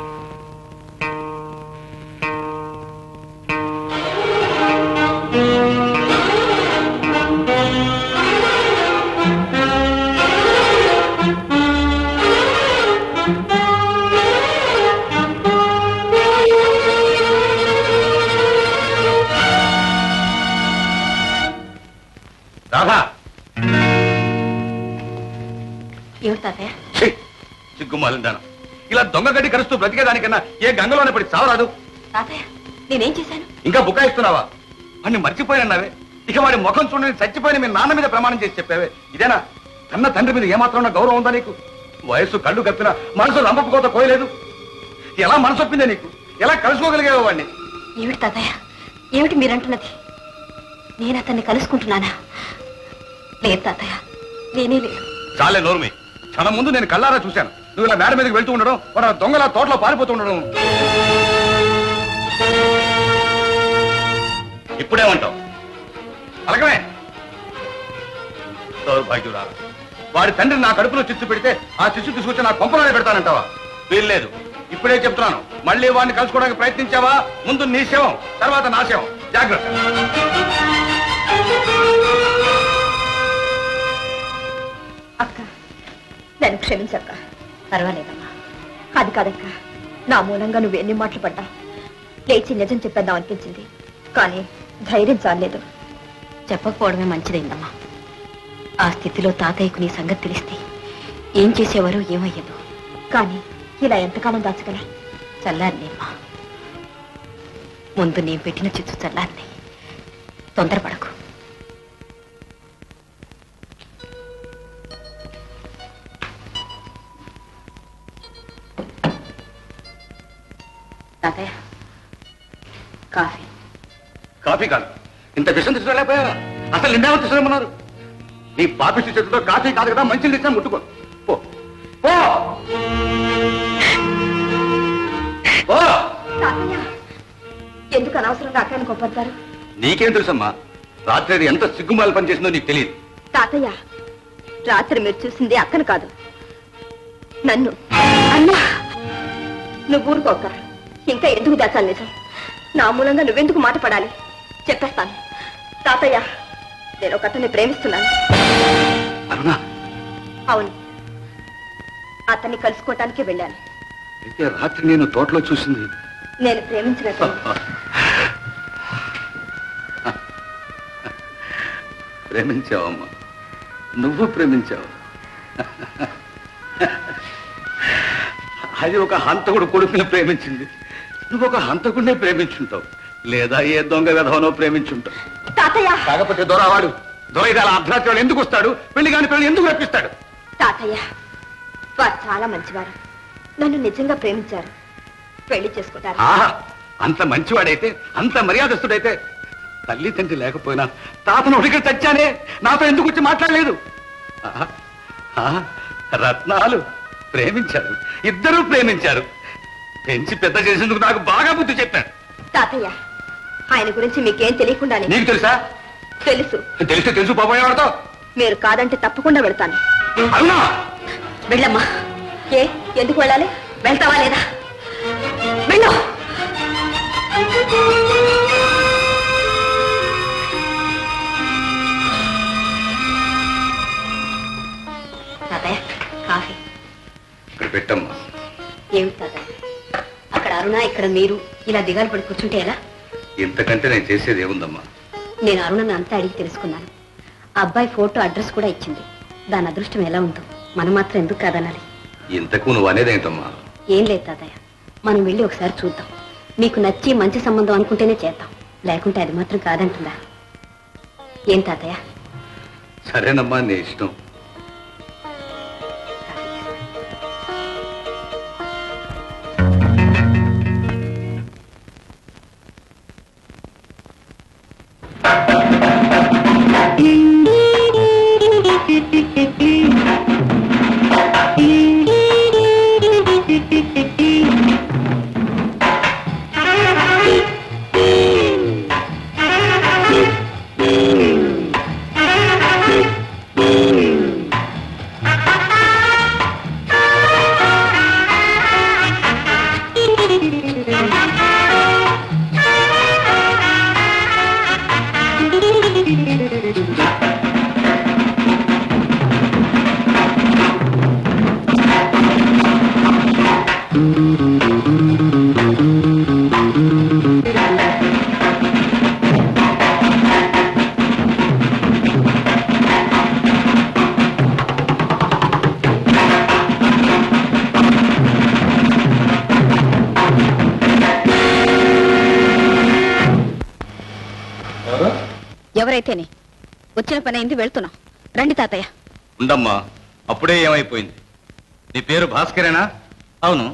రాధా ఏమిటి తాతయ్య ఛీ! సిగ్గుమాలిందాను ఇలా దొంగ గడ్డి కరుస్తూ బ్రతికేదానికన్నా ఏ గంగలోనే పడి చావరాదు తాతయ్య నేనేం చేశాను ఇంకా బుకాయిస్తున్నావా వాడిని మర్చిపోయినన్నావే ఇక వాడి ముఖం చూడని చచ్చిపోయిన మీ నాన్న మీద ప్రమాణం చేసి చెప్పావే ఇదేనా కన్న తండ్రి మీద ఏమాత్రం ఉన్న గౌరవం ఉందా నీకు వయస్సు కళ్ళు కప్పిన మనసు రంపకోత కోయలేదు ఎలా మనసు ఒప్పిందే నీకు ఎలా కలుసుకోగలిగావు వాడిని ఏమిటి తాతయ్య ఏమిటి మీరంటున్నది నేను అతన్ని కలుసుకుంటున్నానా లేదు తాతయ్య నేనే లేదు చాలే నోర్మి క్షణం ముందు నేను కళ్ళారా చూశాను నువ్వు ఇలా మేడ మీదకి వెళ్తూ ఉండడం వాడు ఆ దొంగల తోటలో పారిపోతూ ఉండడం ఇప్పుడేమంటావు అలాగనే దౌర్భాగ్యురా వాడి తండ్రి నా కడుపులో చిచ్చు పెడితే ఆ చిచ్చు తీసుకొచ్చి నా కొంపలోనే పెడతానంటావా వీల్లేదు ఇప్పుడే చెప్తున్నాను మళ్ళీ వాడిని కలుసుకోవడానికి ప్రయత్నించావా ముందు నీ శవం తర్వాత నా శవం జాగ్రత్త అక్క నన్ను క్షమించక్క పర్వాలేదమ్మా అది కాదక్క నా మూలంగా నువ్వు ఎన్ని మాటలు పడ్డా లేచి నిజం చెప్పేద్దాం అనిపించింది కానీ ధైర్యం చాలేదు చెప్పకపోవడమే మంచిదైందమ్మా ఆ స్థితిలో తాతయ్యకు నీ సంగతి తెలిస్తే ఏం చేసేవారో ఏమయ్యదు కానీ ఇలా ఎంతకాలం దాచగల చల్లారినేమ్మా ముందు నేను పెట్టిన చిచ్చు చల్లారిని తొందరపడకు తాతయ్య కాఫీ కాఫీ కాదు ఇంత విషయం తీసుకురాలేకపోయావా అసలు నిన్నేమో తీసుకురమ్మన్నారు నీ పాపిష్టి చేతితో కాఫీ కాదు కదా మంచి తెచ్చినా ముట్టుకో పో పో పో తాతయ్య ఎందుకు అనవసరంగా అక్కని కొప్పడతారు నీకేం తెలుసమ్మా రాత్రి అది ఎంత సిగ్గుమాల పని చేసిందో నీకు తెలియదు తాతయ్య రాత్రి మీరు చూసింది అక్కను కాదు నన్ను అన్నా నువ్వు ఊరుకోక ఇంకా ఎందుకు దాచాలి నిజం నా మూలంగా నువ్వెందుకు మాట పడాలి చెప్పేస్తాను తాతయ్య నేను ఒక అతన్ని ప్రేమిస్తున్నాను అరుణా అవును అతన్ని కలుసుకోవటానికి వెళ్ళాను అయితే రాత్రి నేను తోటలో చూసింది నేను ప్రేమించినట్టు ప్రేమించావమ్మా నువ్వు ప్రేమించావు అది ఒక హంతకుడు కొడుకుని ప్రేమించింది నువ్వు ఒక హంతకుడినే ప్రేమించుంటావు లేదా ఏ దొంగ విధవనో ప్రేమించుంటావు తాతయ్య కాకపోతే దొరవాడు దొర ఇది అలా అర్ధరాత్రి ఎందుకు వస్తాడు పెళ్లి కాని పెళ్లి ఎందుకు రప్పిస్తాడు తాతయ్య వారు చాలా మంచివారు నన్ను నిజంగా ప్రేమించారు పెళ్లి చేసుకుంటారు ఆహా అంత మంచివాడైతే అంత మర్యాదస్తుడైతే తల్లి తండ్రి లేకపోయినా తాతను ఉడికి చచ్చానే నాతో ఎందుకు వచ్చి మాట్లాడలేదు ఆహా, ఆహా, రత్నాలు ప్రేమించారు ఇద్దరూ ప్రేమించారు పెంచి పెద్ద చేసేందుకు నాకు బాగా బుద్ధి చెప్పాడు తాతయ్య ఆయన గురించి మీకేం తెలియకుండానే నీకు తెలుసా తెలుసు తెలిస్తే తెలుసు పోపోయేవాడతో మీరు కాదంటే తప్పకుండా వెళ్తాను అవునా వెళ్ళమ్మా ఏ ఎందుకు వెళ్ళాలి వెళ్తావా లేదా వెళ్ళు తాతయ్య కాఫీ ఇక్కడ పెట్టమ్మా ఏమిటి తాతయ్య అక్కడ అరుణ ఇక్కడ మీరు ఇలా దిగాలు పడి కూర్చుంటే ఎలా ఇంతకంటే నేను చేసేది ఏముందమ్మా నేను అరుణను అంతా అడిగి తెలుసుకున్నాను ఆ అబ్బాయి ఫోటో అడ్రస్ కూడా ఇచ్చింది దాని అదృష్టం ఎలా ఉందో మనం మాత్రం ఎందుకు కాదనాలి ఇంతకు నువ్వు అనేదేంటమ్మా ఏం లేదు తాతయ్య మనం వెళ్ళి ఒకసారి చూద్దాం మీకు నచ్చి మంచి సంబంధం అనుకుంటేనే చేద్దాం లేకుంటే అది మాత్రం కాదంటుందా ఏం తాతయ్య సరేనమ్మా నీ ఇష్టం ఎవరైతేనే వచ్చిన పని అయింది వెళ్తున్నాం రండి తాతయ్య ఉండమ్మా అప్పుడే ఏమైపోయింది నీ పేరు భాస్కరేనా అవును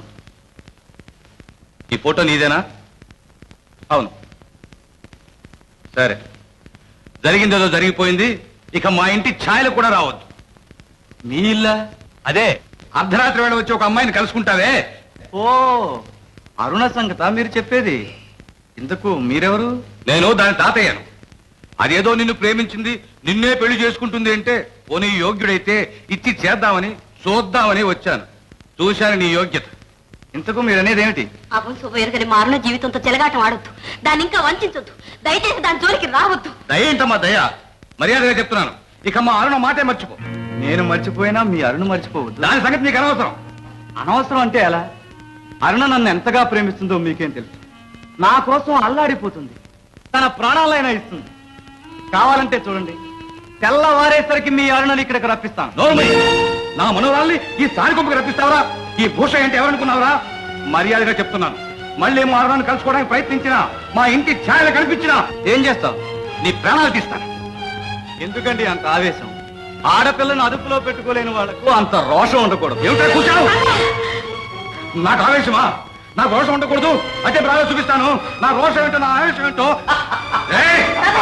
ఈ ఫోటో నీదేనా అవును సరే జరిగిందేదో జరిగిపోయింది ఇక మా ఇంటి ఛాయలు కూడా రావద్దు మీ ఇల్లా అదే అర్ధరాత్రి వేళ వచ్చి ఒక అమ్మాయిని కలుసుకుంటావే ఓ అరుణ సంగత మీరు చెప్పేది ఇంతకు మీరెవరు నేను దాని తాతయ్యను అదేదో నిన్ను ప్రేమించింది నిన్నే పెళ్లి చేసుకుంటుంది అంటే పోనీ యోగ్యుడైతే ఇచ్చి చేద్దామని చూద్దామని వచ్చాను చూశాను నీ యోగ్యత ఇంతకు మీరు అనేది ఏమిటి అబ్బో శుభయ్య గారి మారున జీవితంతో చెలగాటం ఆడొద్దు దాన్ని ఇంకా వంచొద్దు దయచేసి దాని జోలికి రావద్దు దయేంటమ్మా దయ మర్యాదగా చెప్తున్నాను ఇక మా అరుణ మాటే మర్చిపో నేను మర్చిపోయినా మీ అరుణ మర్చిపోవద్దు దాని సంగతి నీకు అనవసరం అనవసరం అంటే ఎలా అరుణ నన్ను ఎంతగా ప్రేమిస్తుందో మీకేం తెలుసు నా కోసం అల్లాడిపోతుంది తన ప్రాణాలైనా ఇస్తుంది కావాలంటే చూడండి తెల్లవారేసరికి మీ అరుణని ఇక్కడికి రప్పిస్తాను నోర్మయ్య నా మనోరాల్ని ఈ సారికొంపకి రప్పిస్తావరా ఈ భూష అంటే ఎవరనుకున్నావరా మర్యాదగా చెప్తున్నాను మళ్ళీ మా అరుణాన్ని కలుసుకోవడానికి ప్రయత్నించినా మా ఇంటి ఛాయలు కనిపించినా ఏం చేస్తావు నీ ప్రాణాలు తీస్తాను ఎందుకండి అంత ఆవేశం ఆడపిల్లను అదుపులో పెట్టుకోలేని వాళ్ళకు అంత రోషం ఉండకూడదు ఏమిటా కూర్చావు నాకు ఆవేశమా నాకు రోషం ఉండకూడదు అంటే ప్రాణాలు చూపిస్తాను నా రోషం ఏంటో నా ఆవేశం ఏంటో ఏయ్!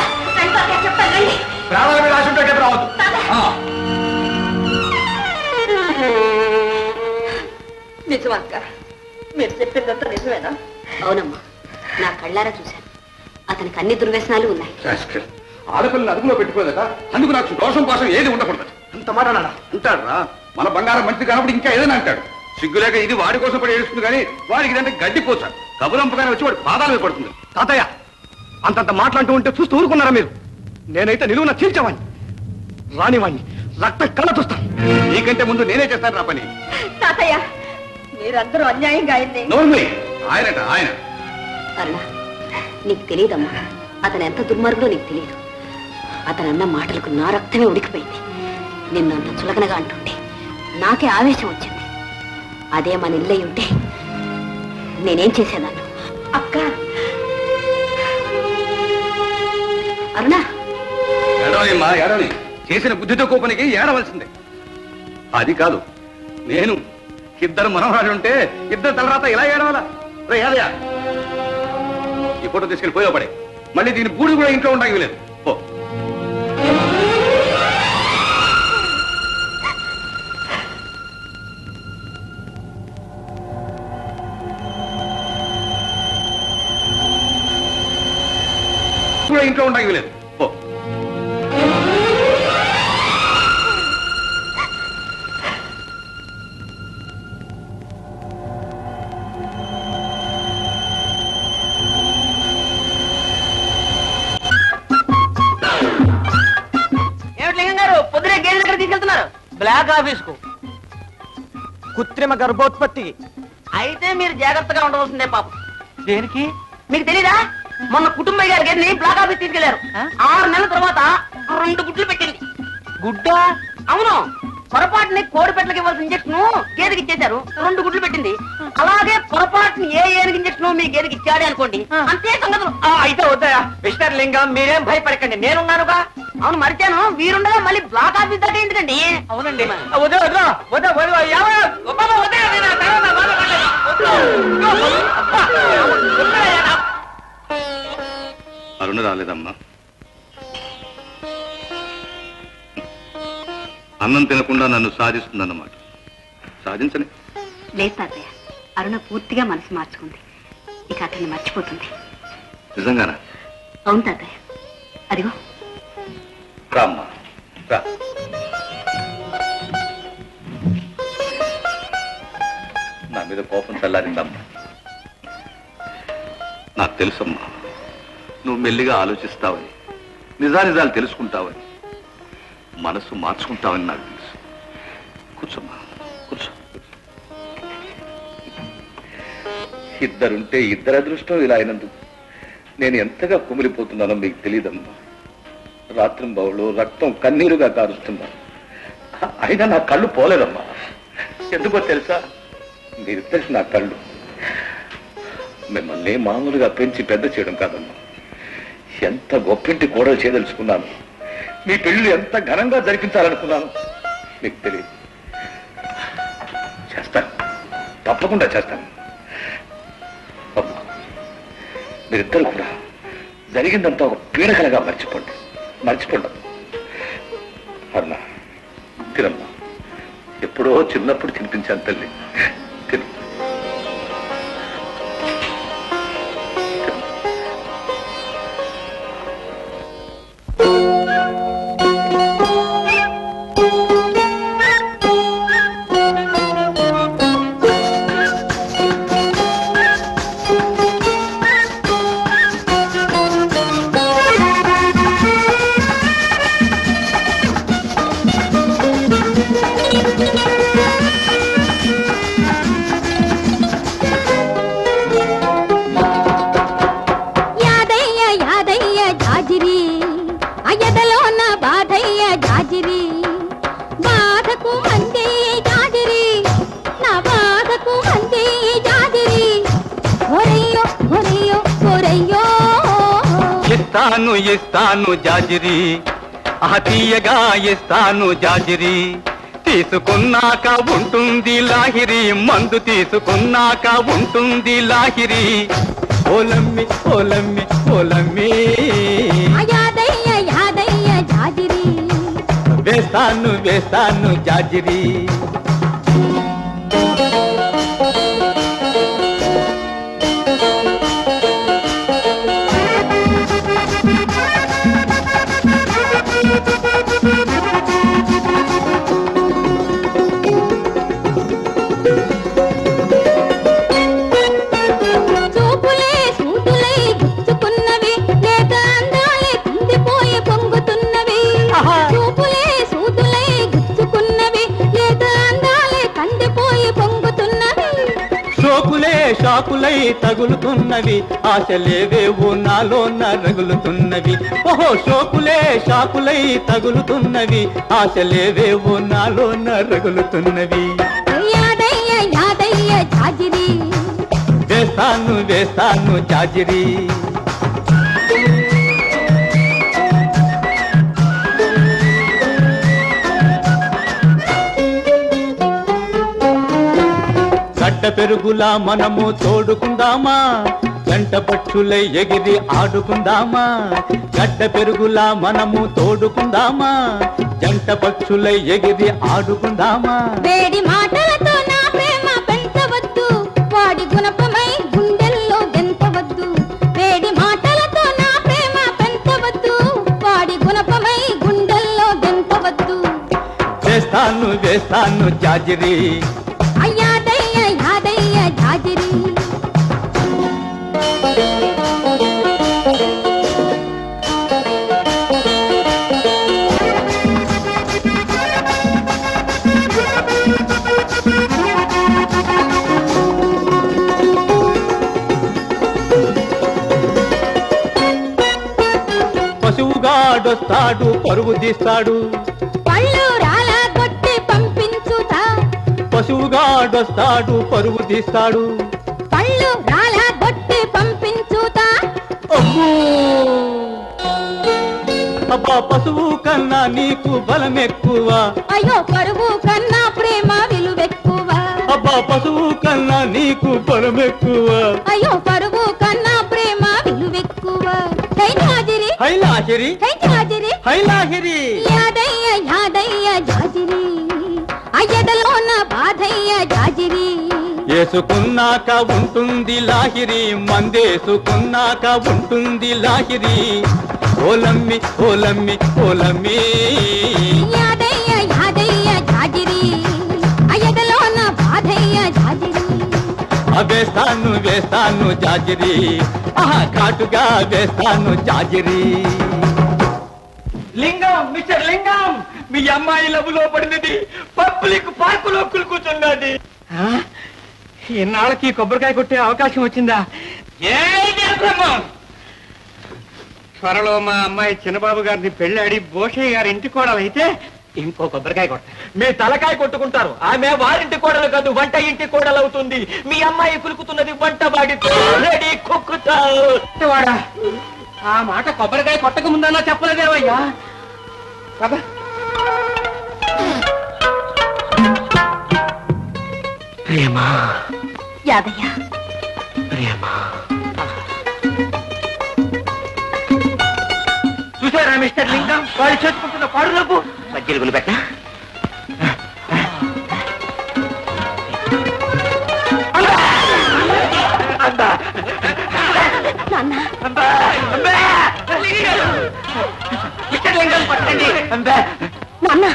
ప్రాణాల మీద ఆశ ఉంటే రేపు రావద్దు ఆ. నిజమక్క మీరు చెప్పిందంతా నిజమేనా అవునమ్మా నా కళ్ళారా చూశాను అతనికి అన్ని దుర్వ్యసనాలు ఉన్నాయి రాస్కెల్. ఆడపిల్లని అదుపులో పెట్టుకోలేక అందుకు నాకు దోషం కోసం ఏది ఉండకూడదు అంత మాట అన్నాడా అంటాడురా మన బంగారం మంచిది కాబట్టి ఇంకా ఏదైనా అంటాడు సిగ్గులేక ఇది వాడి కోసం పడి ఏడుస్తుంది కానీ వాడికి ఇదంటే గడ్డిపోస కబురంపగానే వచ్చి వాడి పాదాల మీద పడుతుంది తాతయ్య అంతంత మాట్లాడుతూ ఉంటే చూస్తూ ఊరుకున్నారా మీరు నేనైతే నిలువున చీల్చేవాణ్ణి రానివాణ్ణి రక్తం కళ్ళ చూస్తాను నీకంటే ముందు నేనే చేస్తాను రా పని తాతయ్య మీరందరూ అన్యాయంగా అయింది నోర్మి ఆయనట ఆయన అరుణ నీకు తెలియదమ్మా అతను ఎంత దుర్మార్గుడో నీకు తెలియదు అతను అన్న మాటలకు నా రక్తమే ఉడికిపోయింది నిన్ను అంత చులకనగా అంటుంటే నాకే ఆవేశం వచ్చింది అదే మన ఇల్లై ఉంటే నేనేం చేసేదాన్ని అక్క అరుణ ఏడవనిమ్మా ఏడవని చేసిన బుద్ధితో కోపనికి ఏడవలసిందే అది కాదు నేను ఇద్దరు మనవరాలు ఉంటే ఇద్దరు తలరాత ఇలా ఏడవాలా రే ఏదయ్యా ఈ ఫోటో తీసుకెళ్ళి పోయో పడే మళ్ళీ దీని బూడి కూడా ఇంట్లో ఉండడానికి లేదు పో కూడా ఇంట్లో ఉండడానికి లేదు పో ఏమిటి లింగం గారు పొద్దునే గేదె దగ్గర తీసుకెళ్తున్నారు బ్లాక్ ఆఫీస్ కు కృత్రిమ గర్భోత్పత్తి అయితే మీరు జాగ్రత్తగా ఉండవలసిందే పాపం దేనికి మీకు తెలీదా మొన్న కుటుంబ గారి గేదెని బ్లాక్ ఆఫీస్ తీసుకెళ్లారు ఆరు నెలల తర్వాత రెండు గుడ్లు పెట్టింది గుడ్డ అవును పొరపాటుని కోడి పెట్టలకి ఇవ్వాల్సిన ఇంజక్షన్ గేదెకి ఇచ్చేశారు రెండు గుడ్లు పెట్టింది అలాగే పొరపాటుని ఏ ఏనుగు ఇంజక్షన్ మీ గేదెకి ఇచ్చాడే అనుకోండి అంతే సంగతులు ఆ, అయితే వద్దయా మిస్టర్ లింగం మీరేం భయపడకండి నేనున్నానుగా అవును మరిచాను వీరుండగా మళ్ళీ బ్లాక్ ఆఫీస్ దాకా ఎందుకండి అవునండి వద్దు వద్దు వద్దు వద్దు ఎవరు? అబ్బా, వద్దు, నేను ఆ తర్వాత బాధపడలేదు. వద్దు. అబ్బా, వద్దయ్యా, నా- అరుణ రాలేదమ్మా అన్నం తినకుండా నన్ను సాధిస్తుందన్నమాట సాధించని లేదు తాతయ్య అరుణ పూర్తిగా మనసు మార్చుకుంది ఇక అతన్ని మర్చిపోతుంది నిజంగానా అవును తాతయ్య అదిగో రామ్మా రా నా మీద కోపం చల్లారిందమ్మా నాకు తెలుసమ్మా నువ్వు మెల్లిగా ఆలోచిస్తావని నిజానిజాలు తెలుసుకుంటావని మనసు మార్చుకుంటావని నాకు తెలుసు కూర్చోమ్మా కూర్చో ఇద్దరుంటే ఇద్దరు అదృష్టం ఇలా అయినందుకు నేను ఎంతగా కుమిలిపోతున్నానో మీకు తెలియదమ్మా రాత్రింబవులు రక్తం కన్నీరుగా కారుస్తున్నాను అయినా నా కళ్ళు పోలేదమ్మా ఎందుకో తెలుసా మీరిద్దరికి నా కళ్ళు మిమ్మల్ని మామూలుగా పెంచి పెద్ద చేయడం కాదమ్మా ఎంత గొప్పింటి కోడలు చేయదలుచుకున్నాను మీ పెళ్లి ఎంత ఘనంగా జరిపించాలనుకున్నాను మీకు తెలియదు చేస్తాను తప్పకుండా చేస్తాను అమ్మా మీరిద్దరు కూడా జరిగిందంతా ఒక పీడకలగా మర్చిపోండి మర్చిపోండి అరుణ తినమ్మా ఎప్పుడో చిన్నప్పుడు తినిపించాను తల్లి తిను యాదయ్య యాదయ్య జాజిరి అయ్యదలోన బాధయ్య జాజిరి బాధకు మంది జాజిరి నా బాధకు మంది జాజిరి ఒరయ్యో ఒరయ్యో ఒరయ్యో ఇస్తాను ఇస్తాను జాజిరి ఆ తీయగా ఇస్తాను జాజిరి తీసుకున్నాక ఉంటుంది లాహిరి మందు తీసుకున్నాక ఉంటుంది లాహిరి ఓలమ్మి ఓలమ్మి ఓలమ్మి ఆ యాదయ్య యాదయ్య జాజిరి వేస్తాను వేస్తాను జాజిరి చూపులే సూటులై గుచ్చుకున్నవి లేక అందాలే కందిపోయి పొంగుతున్నవి చూపులే సూటులై గుచ్చుకున్నవి లేక అందాలే కందిపోయి పొంగుతున్నవి షోకులే షాకులై తగులుతున్నవి ఆశలేవేవో నాలో రగులుతున్నవి ఓహో షోకులే షాకులై తగులుతున్నవి ఆశలేవేవో నాలో రగులుతున్నవి యాదయ్య యాదయ్య జాజిరి వేస్తాను వేస్తాను జాజిరి గడ్డ పెరుగులా మనము తోడుకుందామా గంట పక్షులై ఎగిరి ఆడుకుందామా గడ్డ పెరుగులా మనము తోడుకుందామా జంట పక్షులై ఎగిరి ఆడుకుందామా వేడి మాటలతో నా ప్రేమ పెంచవద్దు వాడి గుణపమై గుండెల్లో గెంతవద్దు వేడి మాటలతో నా ప్రేమ పెంచవద్దు వాడి గుణపమై గుండెల్లో గెంతవద్దు వేస్తాను వేస్తాను జాజిరి అయ్యాదయ్య యాదయ్య జాజిరి పశువుగాడొస్తాడు పరువు తీస్తాడు పళ్ళు రాల కొట్టి పంపించుతా పశువుగాడొస్తాడు పరువు తీస్తాడు పళ్ళు రాల కొట్టి పంపించుతా అబ్బా పశువు కన్నా నీకు బలం ఎక్కువ అయ్యో పరువు కన్నా ప్రేమ విలువెక్కువ అబ్బా పశువు కన్నా నీకు బలం ఎక్కువ అయ్యో పరువు కన్నా ప్రేమ విలువెక్కువ హై జాజిరి హైలాహిరి హై జాజిరి హైలాహిరి యాదయ్య యాదయ్య జాజిరి అయ్యదలోన బాధయ్య జాజిరి వేసుకున్నాక ఉంటుంది లాహిరి మందేసుకున్నాక ఉంటుంది లాహిరి ఓలమ్మి ఓలమ్మి ఓలమ్మి యాదయ్య యాదయ్య జాజిరి అయ్యదలోన బాధయ్య జాజిరి ఆ వేస్తాను వేస్తాను జాజిరి ఆహా ఘాటుగా వేస్తాను జాజిరి లింగం మిస్టర్ లింగం మీ అమ్మాయి లబులో పడినది పబ్లిక్ పార్కులో కూర్చున్నది ఇన్నాళ్ళకి కొబ్బరికాయ కొట్టే అవకాశం వచ్చిందా త్వరలో మా అమ్మాయి చిన్నబాబు గారిని పెళ్ళాడి భోషయ్య గారి ఇంటి కోడలైతే ఇంకో కొబ్బరికాయ కొట్ట మీ తలకాయ కొట్టుకుంటారు ఆమె వారింటి కోడలు కాదు వంట ఇంటి కోడలు అవుతుంది మీ అమ్మాయి కులుకుతున్నది వంట వాడితో రెడీ కుక్కుతా వాడా ఆ మాట కొబ్బరికాయ కొట్టక ముందన్నా చెప్పలేదేవయ్యా కదా ప్రేమా యాదయ్య ప్రేమా చూసారా మిస్టర్ లింగం వాడు చేసుకుంటున్న పాడులోపు మధ్యలో గులిపెట్ట నాన్న మిస్టర్ లింగం పట్టండి అంబా నాన్న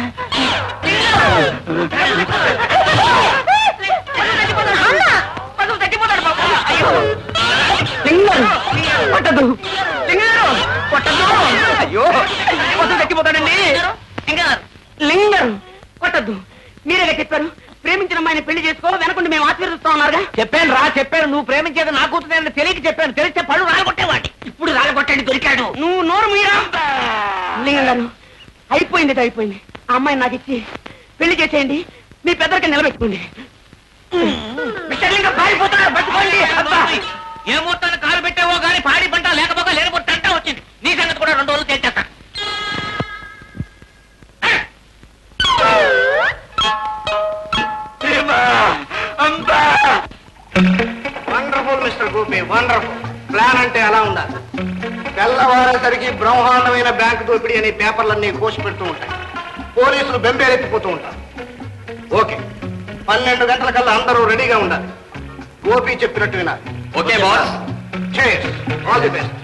లింగం పట్టదు లింగం పట్టదు అయ్యో వద్దు తగ్గిపోతాడండి లింగం కొట్టద్దు మీరే చెప్పారు ప్రేమించిన అమ్మాయిని పెళ్లి చేసుకో వెనకుండి మేము ఆశీర్వదిస్తా ఉన్నారుగా చెప్పాను రా చెప్పాను నువ్వు ప్రేమించేది నా కూతురు తెలియక చెప్పాను తెలిస్తే పళ్ళు రాలగొట్టేవాడి ఇప్పుడు రాలగొట్టండి దొరికాడు నువ్వు నోరు మీరా లింగం గారు అయిపోయింది ఇది అయిపోయింది ఆ అమ్మాయిని నాకు ఇచ్చి పెళ్లి చేసేయండి మీ పెద్దరికి నిలబెట్టుకోండి మిస్టర్ లింగం పారిపోతున్నాడు పట్టుకోండి అబ్బా ఏ మొత్తాన్ని కాలు పెట్టావో గానీ పాడి పంట లేకపోతే లేని పొట్ట అంటా వచ్చింది నీ సంగతి కూడా రెండు రోజులు తేల్చేస్తా wonderful mister Gopi wonderful plan అంటే అలా ఉండాలి తెల్లవారేసరికి బ్రహ్మాండమైన బ్యాంకు దోపిడీ అనే పేపర్లన్నీ కోసి పెడుతూ ఉంటాయి పోలీసులు బెంబేలెత్తిపోతూ ఉంటారు ఓకే పన్నెండు గంటలకల్లా అందరూ రెడీగా ఉండాలి గోపి చెప్పినట్టు వినాలి okay boss all the best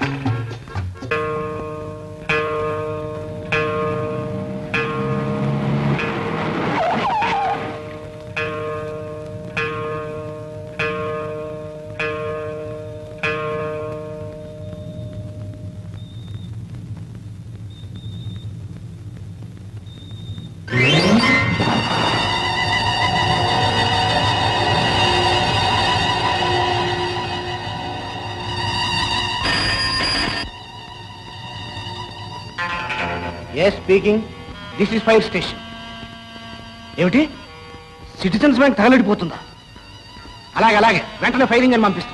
ఏ speaking this is fire station ఏమిటి సిటిజన్స్ బ్యాంక్ తగలడిపోతుందా అలాగే అలాగే వెంటనే ఫైరింగ్ అని పంపిస్తాం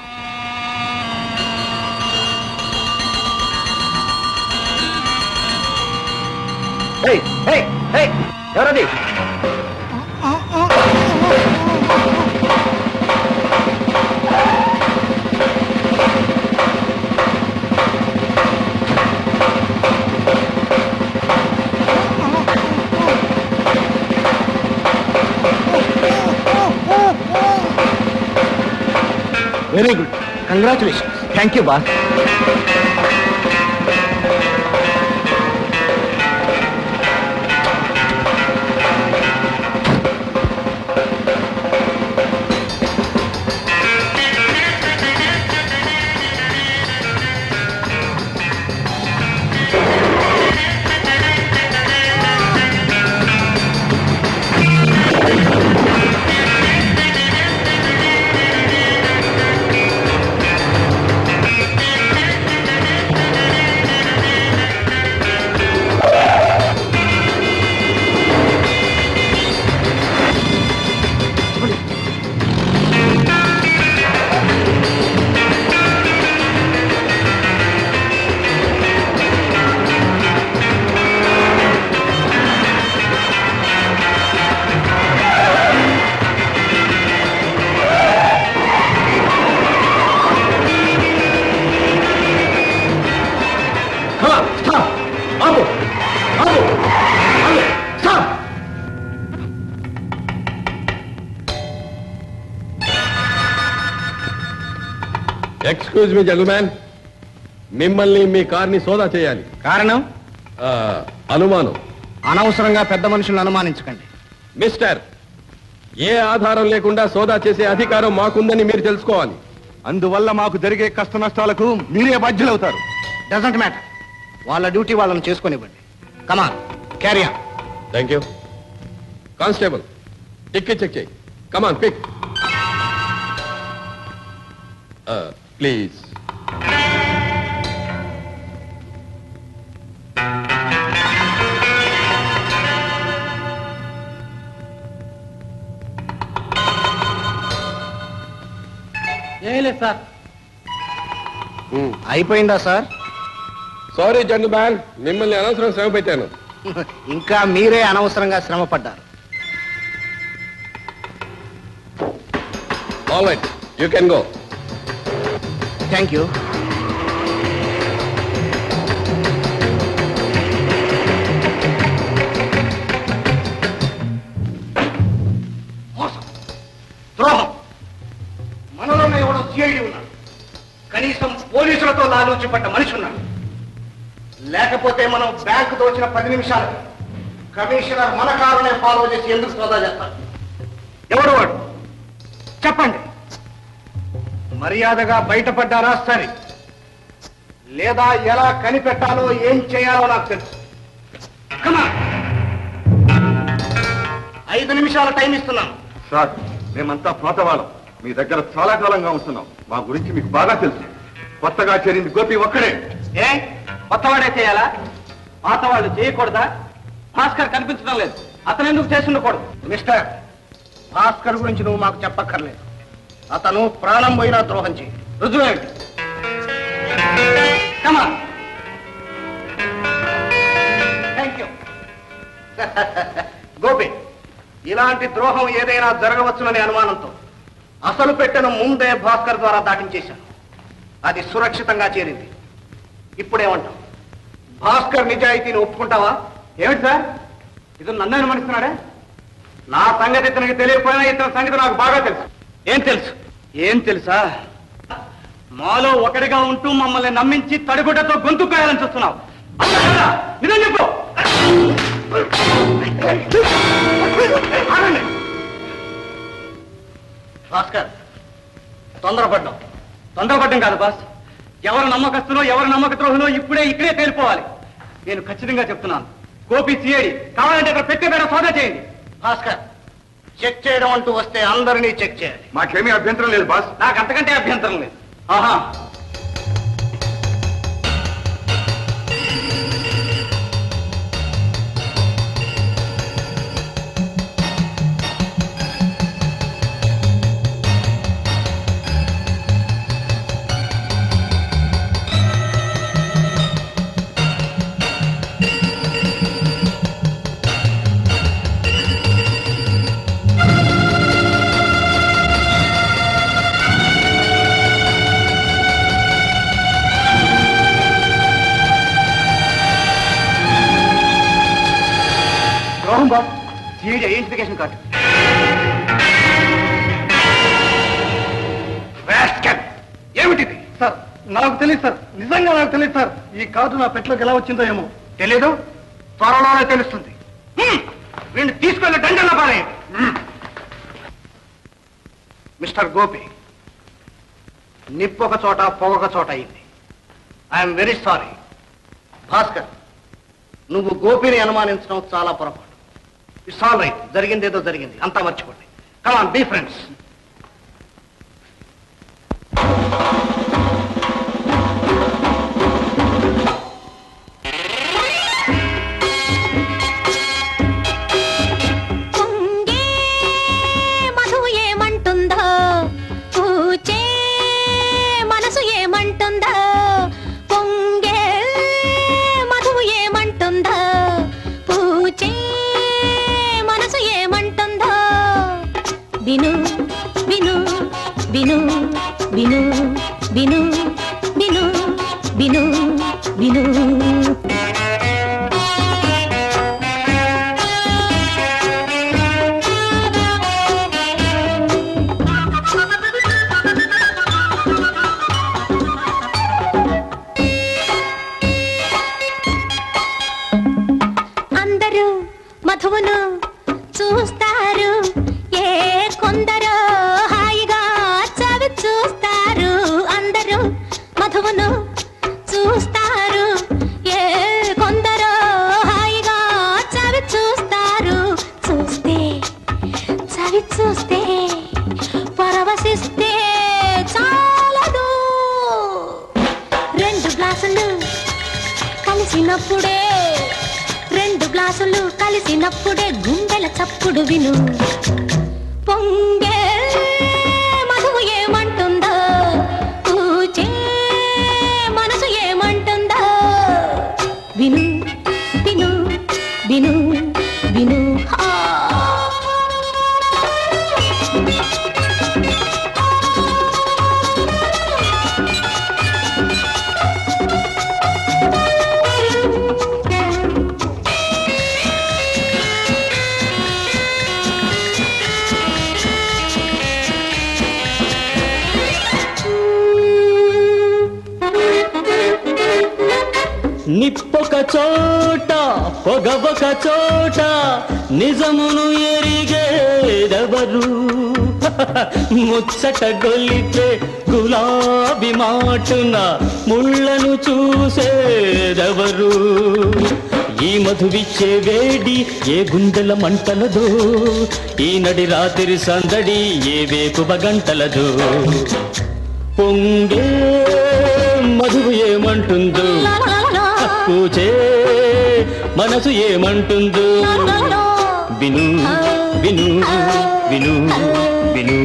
ఏయ్, ఏయ్, ఏయ్, ఎవరది very good congratulations thank you boss excuse me gentleman మిమ్మల్ని మీ కార్ని సోదా చేయాలి కారణం ఆ, అనుమానం అనవసరంగా పెద్ద మనుషులను అనుమానించకండి మిస్టర్ ఏ ఆధారం లేకుండా సోదా చేసే అధికారం మాకుందని మీరు తెలుసుకోవాలి అందువల్ల మాకు జరిగే కష్ట నష్టాలకు మీరే బాధ్యులవుతారు డజంట్ మ్యాటర్ వాళ్ళ డ్యూటీ వాళ్ళని చేసుకునివ్వండి కమాన్ క్యారియా థ్యాంక్ యూ కానిస్టేబుల్ టిక్కి చెక్ చేయి కమాన్ పిక్ ప్లీజ్ సార్ అయిపోయిందా సార్ సారీ జెంటల్మ్యాన్ మిమ్మల్ని అనవసరం శ్రమ పెట్టాను ఇంకా మీరే అనవసరంగా శ్రమ పడ్డారు all right you can go thank you మోసం ద్రోహం మనలోనే ఎవడో సిఐడి ఉన్నాడు కనీసం పోలీసులతో లాలూచి పడ్డ మనిషి ఉన్నాడు లేకపోతే మనం బ్యాంకు దోచిన పది నిమిషాలు కమిషనర్ మన కారునే ఫాలో చేసి ఎందుకు సోదా చేస్తాడు ఎవడు వాడు చెప్పండి మర్యాదగా బయటపడ్డారా సరే లేదా ఎలా కనిపెట్టాలో ఏం చేయాలో నాకు తెలుసు Come on. ఐదు నిమిషాల టైం ఇస్తున్నాను సార్ మేమంతా పాతవాళ్ళం మీ దగ్గర చాలా కాలంగా ఉంటున్నాం మా గురించి మీకు బాగా తెలుసు కొత్తగా చేరింది గోపి ఒక్కడే ఏ కొత్తవాడే చేయాలా పాతవాళ్ళు చేయకూడదా భాస్కర్ కనిపించడం లేదు అతను ఎందుకు చేసి ఉండకూడదు మిస్టర్ భాస్కర్ గురించి నువ్వు మాకు చెప్పక్కర్లేదు అతను ప్రాణం పోయినా ద్రోహం చేయి రుజువేమిటి కమా థ్యాంక్ యూ గోపి ఇలాంటి ద్రోహం ఏదైనా జరగవచ్చుననే అనుమానంతో అసలు పెట్టెను ముందే భాస్కర్ ద్వారా దాటించేశాను అది సురక్షితంగా చేరింది ఇప్పుడేమంటావు భాస్కర్ నిజాయితీని ఒప్పుకుంటావా ఏమిటి సార్ ఇది నన్ను అనుమానిస్తున్నాడే నా సంగతి ఇతనికి తెలియకపోయినా ఇతని సంగతి నాకు బాగా తెలుసు ఏం తెలుసు ఏం తెలుసా మాలో ఒకటిగా ఉంటూ మమ్మల్ని నమ్మించి తడిగుడ్డతో గొంతు కాయాలని చూస్తున్నావు అవునా కదా? నిజం చెప్పు ఆగండి. భాస్కర్ తొందరపడ్డావు తొందరపడ్డం కాదు బాస్ ఎవరు నమ్మకస్తులో ఎవరు నమ్మక ద్రోహులో ఇప్పుడే ఇక్కడే తేలిపోవాలి నేను ఖచ్చితంగా చెప్తున్నాను గోపి సిఐడి కావాలంటే ఇక్కడ పెట్టే పేడ సోదా చేయండి భాస్కర్ చెక్ చేయడం అంటూ వస్తే అందరినీ చెక్ చేయాలి మాకేమీ అభ్యంతరం లేదు బాస్ నాకు అంతకంటే అభ్యంతరం లేదు ఆహా ద్రోహం బాబు సిఐడి ఐడెంటిఫికేషన్ కార్డు రాస్కల్! ఏమిటిది సార్ నాకు తెలియదు సార్ నిజంగా నాకు తెలియదు సార్ ఈ కార్డు నా పెట్లోకి ఎలా వచ్చిందో ఏమో తెలీదు త్వరలోనే తెలుస్తుంది హ్మ్. వీడిని తీసుకెళ్లి దండన పారేయండి హ్మ్. మిస్టర్ గోపి నిప్పొక చోట పొగొక చోట అయింది ఐఎమ్ వెరీ సారీ భాస్కర్ నువ్వు గోపిని అనుమానించడం చాలా పొరపాటు ఇట్స్ ఆల్ రైట్ జరిగింది ఏదో జరిగింది అంతా మర్చిపోండి కమాన్ బీ ఫ్రెండ్స్ పొంగే మధు ఏమంటుందో పూచే మనసు ఏమంటుందో పొంగే మధు ఏమంటుందో పూచే మనసు ఏమంటుందో విను విను విను విను విను విను విను విను అందరూ మధువును చూస్తారు ఏ కొందరు హాయిగా చవి చూస్తారు అందరూ మధువును చూస్తారు ఏ కొందరు హాయిగా చవి చూస్తారు చూస్తే చవి చూస్తే పరవశిస్తే చాలదు రెండు గ్లాసులు కలిసినప్పుడే రెండు గ్లాసులు కలిసినప్పుడే గుండెల చప్పుడు విను పొంగే మధువు ఏమంటుందో పూచే మనసు ఏమంటుందో విను విను విను విను హా చోట పొగ ఒక చోట నిజమును ఎరిగేదెవరు ముచ్చట గొల్లితే గులాబీ మాటున ముళ్ళను చూసేదెవరు ఈ మధువిచ్చే వేడి ఏ గుండెల మంటలదో ఈ నడి రాత్రి సందడి ఏ వేకువ గంటలదో పొంగే మధువు ఏమంటుందో పూచే మనసు ఏమంటుందో విను విను విను విను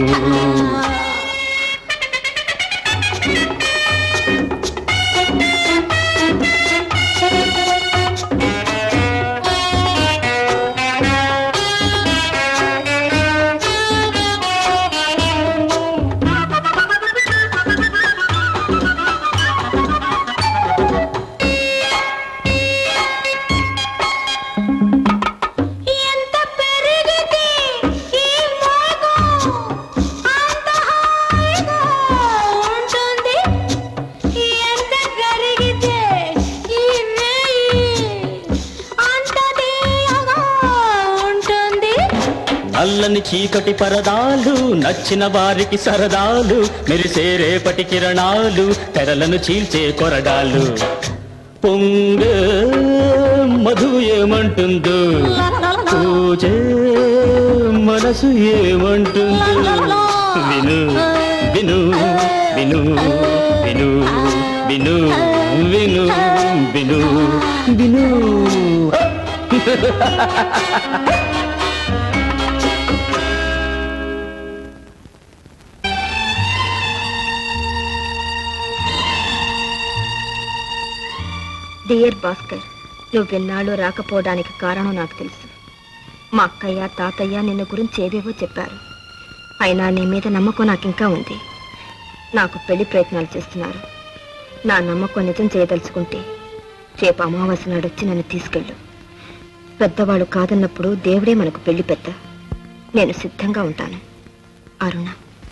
ఎంత పెరిగితే ఈ మోగం అంత హాయిగా ఉంటుంది ఎంత కరిగితే ఈ వేయి అంత తీయగా ఉంటుంది నల్లని చీకటి పరదాలు నచ్చిన వారికి సరదాలు మెరిసే రేపటి కిరణాలు తెరలను చీల్చే కొరడాలు పొంగే మధు ఏమంటుందో పూజే మనసు ఏమంటుందో విను విను విను విను విను విను విను విను డియర్ భాస్కర్ నువ్వెన్నాళ్ళు రాకపోవడానికి కారణం నాకు తెలుసు మా అక్కయ్య తాతయ్య నిన్ను గురించి ఏవేవో చెప్పారు అయినా నీ మీద నమ్మకం నాకు ఇంకా ఉంది నాకు పెళ్లి ప్రయత్నాలు చేస్తున్నారు నా నమ్మకం నిజం చేయదలుచుకుంటే రేపు అమావాస్య నాడు వచ్చి నన్ను తీసుకెళ్ళు పెద్దవాళ్ళు కాదన్నప్పుడు దేవుడే మనకు పెళ్లి పెద్ద నేను సిద్ధంగా ఉంటాను అరుణ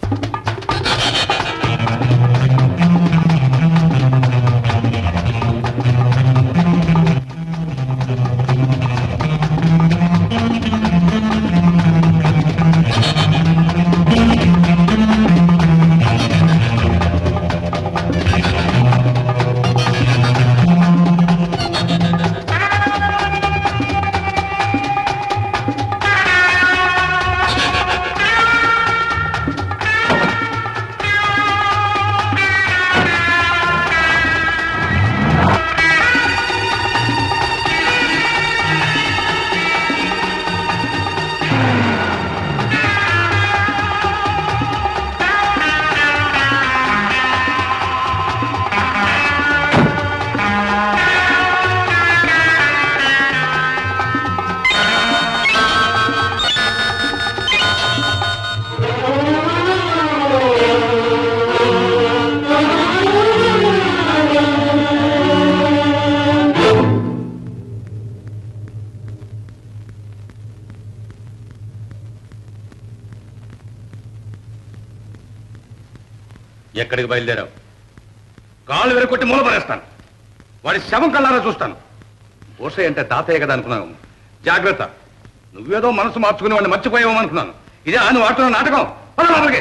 ఎక్కడికి బయలుదేరావు కాళ్ళు వెరకొట్టి మూల పడేస్తాను వాడి శవం కల్లారా చూస్తాను ఓసై అంటే తాతయ్య కదా అనుకున్నాను జాగ్రత్త నువ్వేదో మనసు మార్చుకుని వాడిని మర్చిపోయావు అనుకున్నాను ఇదే ఆయన వాడుతున్న నాటకం పద లోపలికి.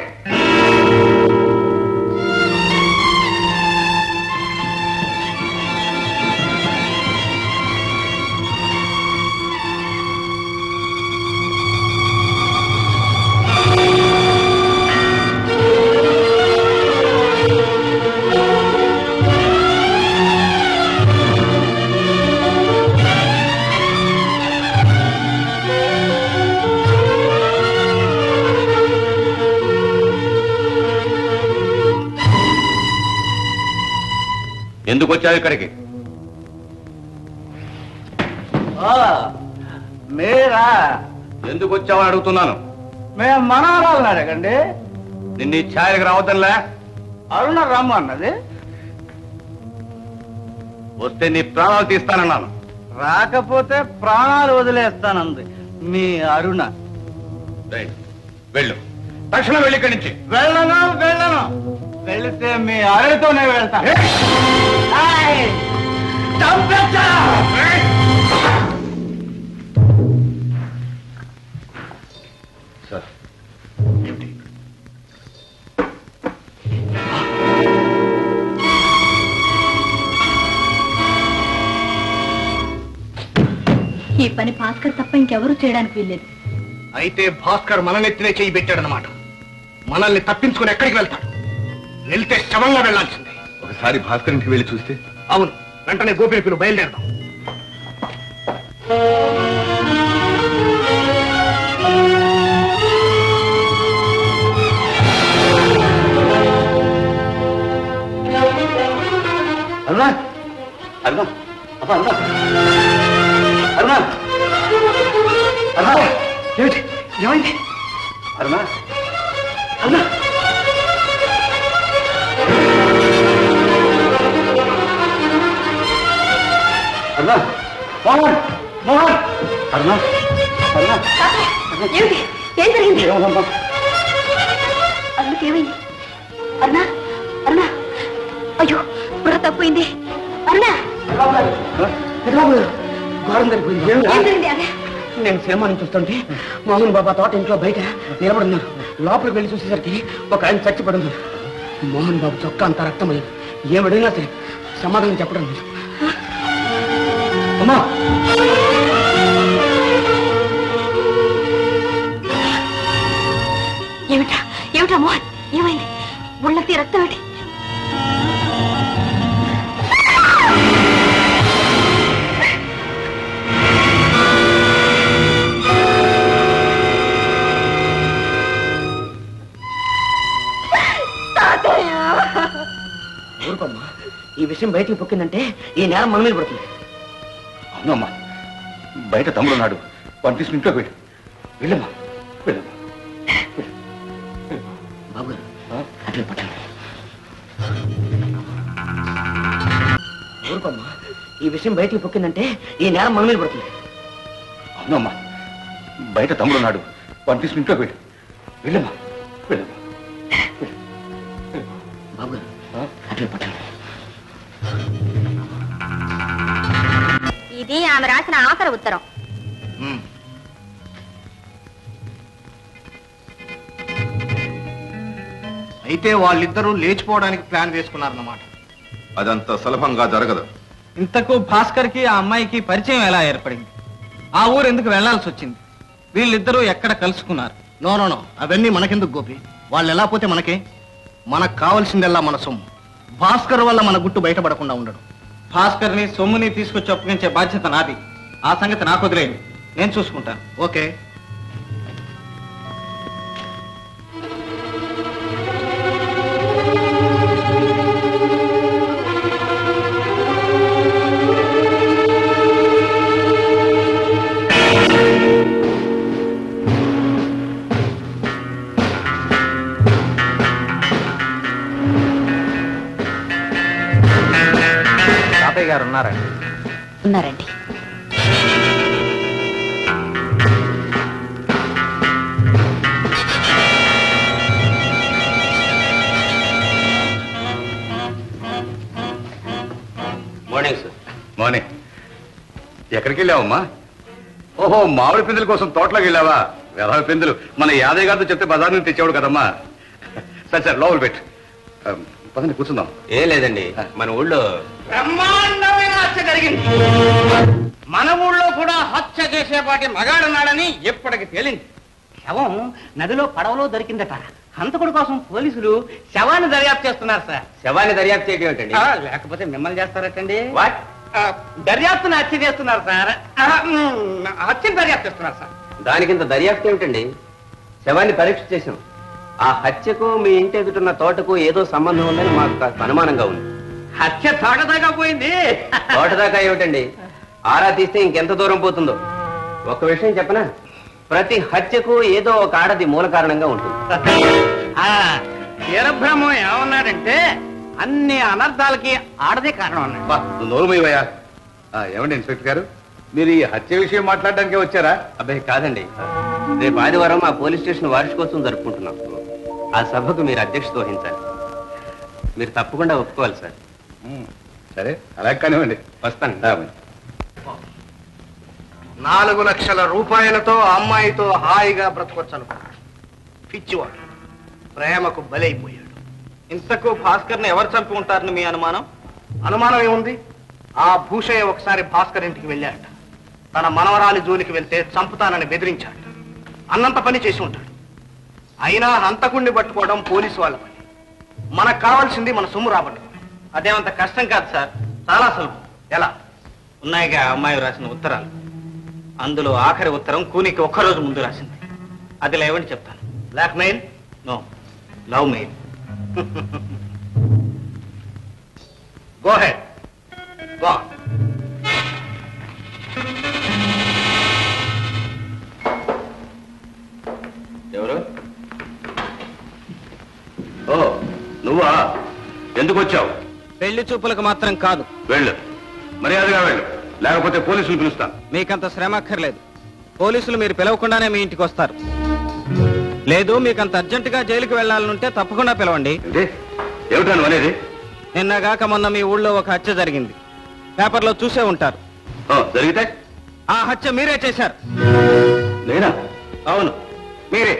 ఎందుకు వచ్చావు ఇక్కడికి మీరా ఎందుకు వచ్చావని అడుగుతున్నాను మేము మనవరాలను అడగండి నిన్ను ఈ ఛాయలకు రావద్దనిలే అరుణ రమ్మన్నది వస్తే నీ ప్రాణాలు తీస్తానన్నాను రాకపోతే ప్రాణాలు వదిలేస్తానంది మీ అరుణ రైట్ వెళ్ళు తక్షణం వెళ్ళి ఇక్కడి నుంచి వెళ్ళను వెళ్ళను వెళితే మీ అరుణతోనే వెళ్తాను ఆయ్! సార్ ఈ పని భాస్కర్ తప్ప ఇంకెవరూ చేయడానికి వీల్లేదు అయితే భాస్కర్ మన నెత్తినే చేయి పెట్టాడనమాట మనల్ని తప్పించుకుని ఎక్కడికి వెళ్తాడు వెళ్తే శవంగా వెళ్లాల్సిందే ఒకసారి భాస్కర్ ఇంటికి వెళ్ళి చూస్తే అవును వెంటనే గోపిని పిలు బయలుదేరదాం అరుణా అరుణా అబ్బా అరుణా అరుణా అరుణా ఏమిటి ఏమైంది అరుణా అవునా అరుణా మోహన్ మోహన్ అరుణా అరుణా ఏమిటి ఏం జరిగింది ఏమమ్మా అరుణకి ఏమైంది అరుణ అరుణ అయ్యో బుర్ర తప్పోయింది అరుణ ఘోరం జరిగిపోయింది ఏం జరిగింది అదే నేను సినిమా నుంచి వస్తుంటే మోహన్ బాబా తోట ఇంట్లో బయట నిలబడున్నాను లోపలికి వెళ్ళి చూసేసరికి ఒక ఆయన చచ్చిపడింది మోహన్ బాబు చొక్కా అంతా రక్తమైంది ఏమడిగినా సరే సమాధానం చెప్పడం లేదు అమ్మా ఏమిటా ఏమిటా మోహన్ ఏమైంది ఉళ్ళకి రక్తం ఏంటి ఊరుకోమ్మా ఈ విషయం బయటికి పొక్కిందంటే ఈ నేరం మన మీద పడుతుంది అవునమ్మా బయట తమ్ముడు ఉన్నాడు వాడిని తీసుకుని ఇంట్లోకి వెళ్ళు వెళ్ళమ్మా వెళ్ళమ్మా బాబు గారు అట్లా పట్టండి ఊరుకోమ్మా ఈ విషయం బయటికి పొక్కిందంటే ఈ నేరం మన మీద పడుతుంది అవునమ్మా బయట తమ్ముడు ఉన్నాడు వాడిని తీసుకుని ఇంట్లోకి వెళ్ళు వెళ్ళమ్మా వెళ్ళమ్మా బాబు గారు అట్లా పట్టండి ఇది ఆమె రాసిన ఆఖరి ఉత్తరం అయితే వాళ్ళిద్దరూ లేచిపోవడానికి ప్లాన్ వేసుకున్నారన్నమాట అదంత సులభంగా జరగదు ఇంతకు భాస్కర్ కి ఆ అమ్మాయికి పరిచయం ఎలా ఏర్పడింది ఆ ఊరు ఎందుకు వెళ్లాల్సి వచ్చింది వీళ్ళిద్దరూ ఎక్కడ కలుసుకున్నారు నో నో నో అవన్నీ మనకెందుకు గోపి వాళ్ళు ఎలా పోతే మనకే మనకు కావాల్సిందల్లా మన సొమ్ము భాస్కర్ వల్ల మన గుట్టు బయటపడకుండా ఉండడు భాస్కర్ ని సొమ్ముని తీసుకొచ్చి అప్పగించే బాధ్యత నాది ఆ సంగతి నాకు వదిలేయండి నేను చూసుకుంటాను ఓకే తాతయ్య గారు ఉన్నారండి ఉన్నారండి మార్నింగ్ సార్ మార్నింగ్ ఎక్కడికి వెళ్ళావమ్మా ఓహో మామిడి పిందుల కోసం తోటలోకి వెళ్ళావా వెధవ పిందులు మన యాదయ్య గారితో చెప్తే బజార్ నుంచి తెచ్చేవాడు కదమ్మా సరే సరే లోపల పెట్టు ఆ, పదండి కూర్చుందాం ఏం లేదండి మన ఊళ్ళో బ్రహ్మాండమైన హత్య జరిగింది మన ఊళ్ళో కూడా హత్య చేసేపాటి మగాడున్నాడని ఎప్పటికి తేలింది శవం నదిలో పడవలో దొరికిందట హంతకుడి కోసం పోలీసులు శవాన్ని దర్యాప్తు చేస్తున్నారు సార్ శవాన్ని దర్యాప్తు చేయడం ఏంటండి ఆ, లేకపోతే మిమ్మల్ని చేస్తారటండి ఆ, దర్యాప్తును హత్య చేస్తున్నారు సార్ ఆ, మ్, హత్యను దర్యాప్తు చేస్తున్నారు సార్ దానికింత దర్యాప్తు ఏమిటండి శవాన్ని పరీక్ష చేశాం ఆ హత్యకు మీ ఇంటి ఎదుటున్న తోటకు ఏదో సంబంధం ఉందని మాకు కాస్త అనుమానంగా ఉంది హత్య తోటదాకా పోయింది తోట దాకా ఏమిటండి ఆరా తీస్తే ఇంకెంత దూరం పోతుందో ఒక విషయం చెప్పనా ప్రతి హత్యకు ఏదో ఒక ఆడది మూల కారణంగా ఉంటుంది ఆ, వీరబ్రహ్మం ఏమన్నాడంటే అన్ని అనర్థాలకి ఆడదే కారణం అన్నాడు బా నువ్వు నోరు మూయవయ్యా. ఆ ఏమండి ఇన్స్పెక్టర్ గారు మీరు ఈ హత్య విషయం మాట్లాడడానికి వచ్చారా అబ్బాయి కాదండి రేపు ఆదివారం మా పోలీస్ స్టేషన్ వార్షికోత్సవం జరుపుకుంటున్నాం ఆ సభకు మీరు అధ్యక్షత వహించాలి మీరు తప్పకుండా ఒప్పుకోవాలి సార్ సరే అలా కానివ్వండి వస్తాను ఆ, నాలుగు లక్షల రూపాయలతో ఆ అమ్మాయితో హాయిగా బ్రతకొచ్చను పిచ్చివాడు ప్రేమకు బలైపోయాడు ఇంతకు భాస్కర్ని ఎవరు చంపి ఉంటారని మీ అనుమానం అనుమానం ఏముంది ఆ భూషయ్య ఒకసారి భాస్కర్ ఇంటికి వెళ్ళాట తన మనవరాలి జోలికి వెళ్తే చంపుతానని బెదిరించాడు అన్నంత పని చేసి ఉంటాడు అయినా హంతకుణ్ణి పట్టుకోవడం పోలీసు వాళ్ళ పని మనకు కావాల్సింది మన సొమ్ము రాబట్టుకోవడం అదేమంత కష్టం కాదు సార్ చాలా సులభం ఎలా ఉన్నాయిగా ఆ అమ్మాయి రాసిన ఉత్తరాలు అందులో ఆఖరి ఉత్తరం కూనికి ఒక్కరోజు ముందు రాసింది అది లేవని చెప్తాను blackmail no love mail go ahead go ఎవరు ఓ నువ్వా ఎందుకు వచ్చావు పెళ్లి చూపులకు మాత్రం కాదు వెళ్ళు మర్యాదగా వెళ్ళు లేకపోతే పోలీసులు పిలుస్తాను మీకంత శ్రమ అక్కర్లేదు పోలీసులు మీరు పిలవకుండానే మీ ఇంటికి వస్తారు లేదు మీకు అంత అర్జెంటుగా జైలుకి వెళ్ళాలనుంటే తప్పకుండా పిలవండి ఏంటి ఏమిటాను అనేది నిన్నగాక మొన్న మీ ఊళ్ళో ఒక హత్య జరిగింది పేపర్లో చూసే ఉంటారు ఓ, జరిగితే ఆ హత్య మీరే చేశారు నేనా అవును మీరే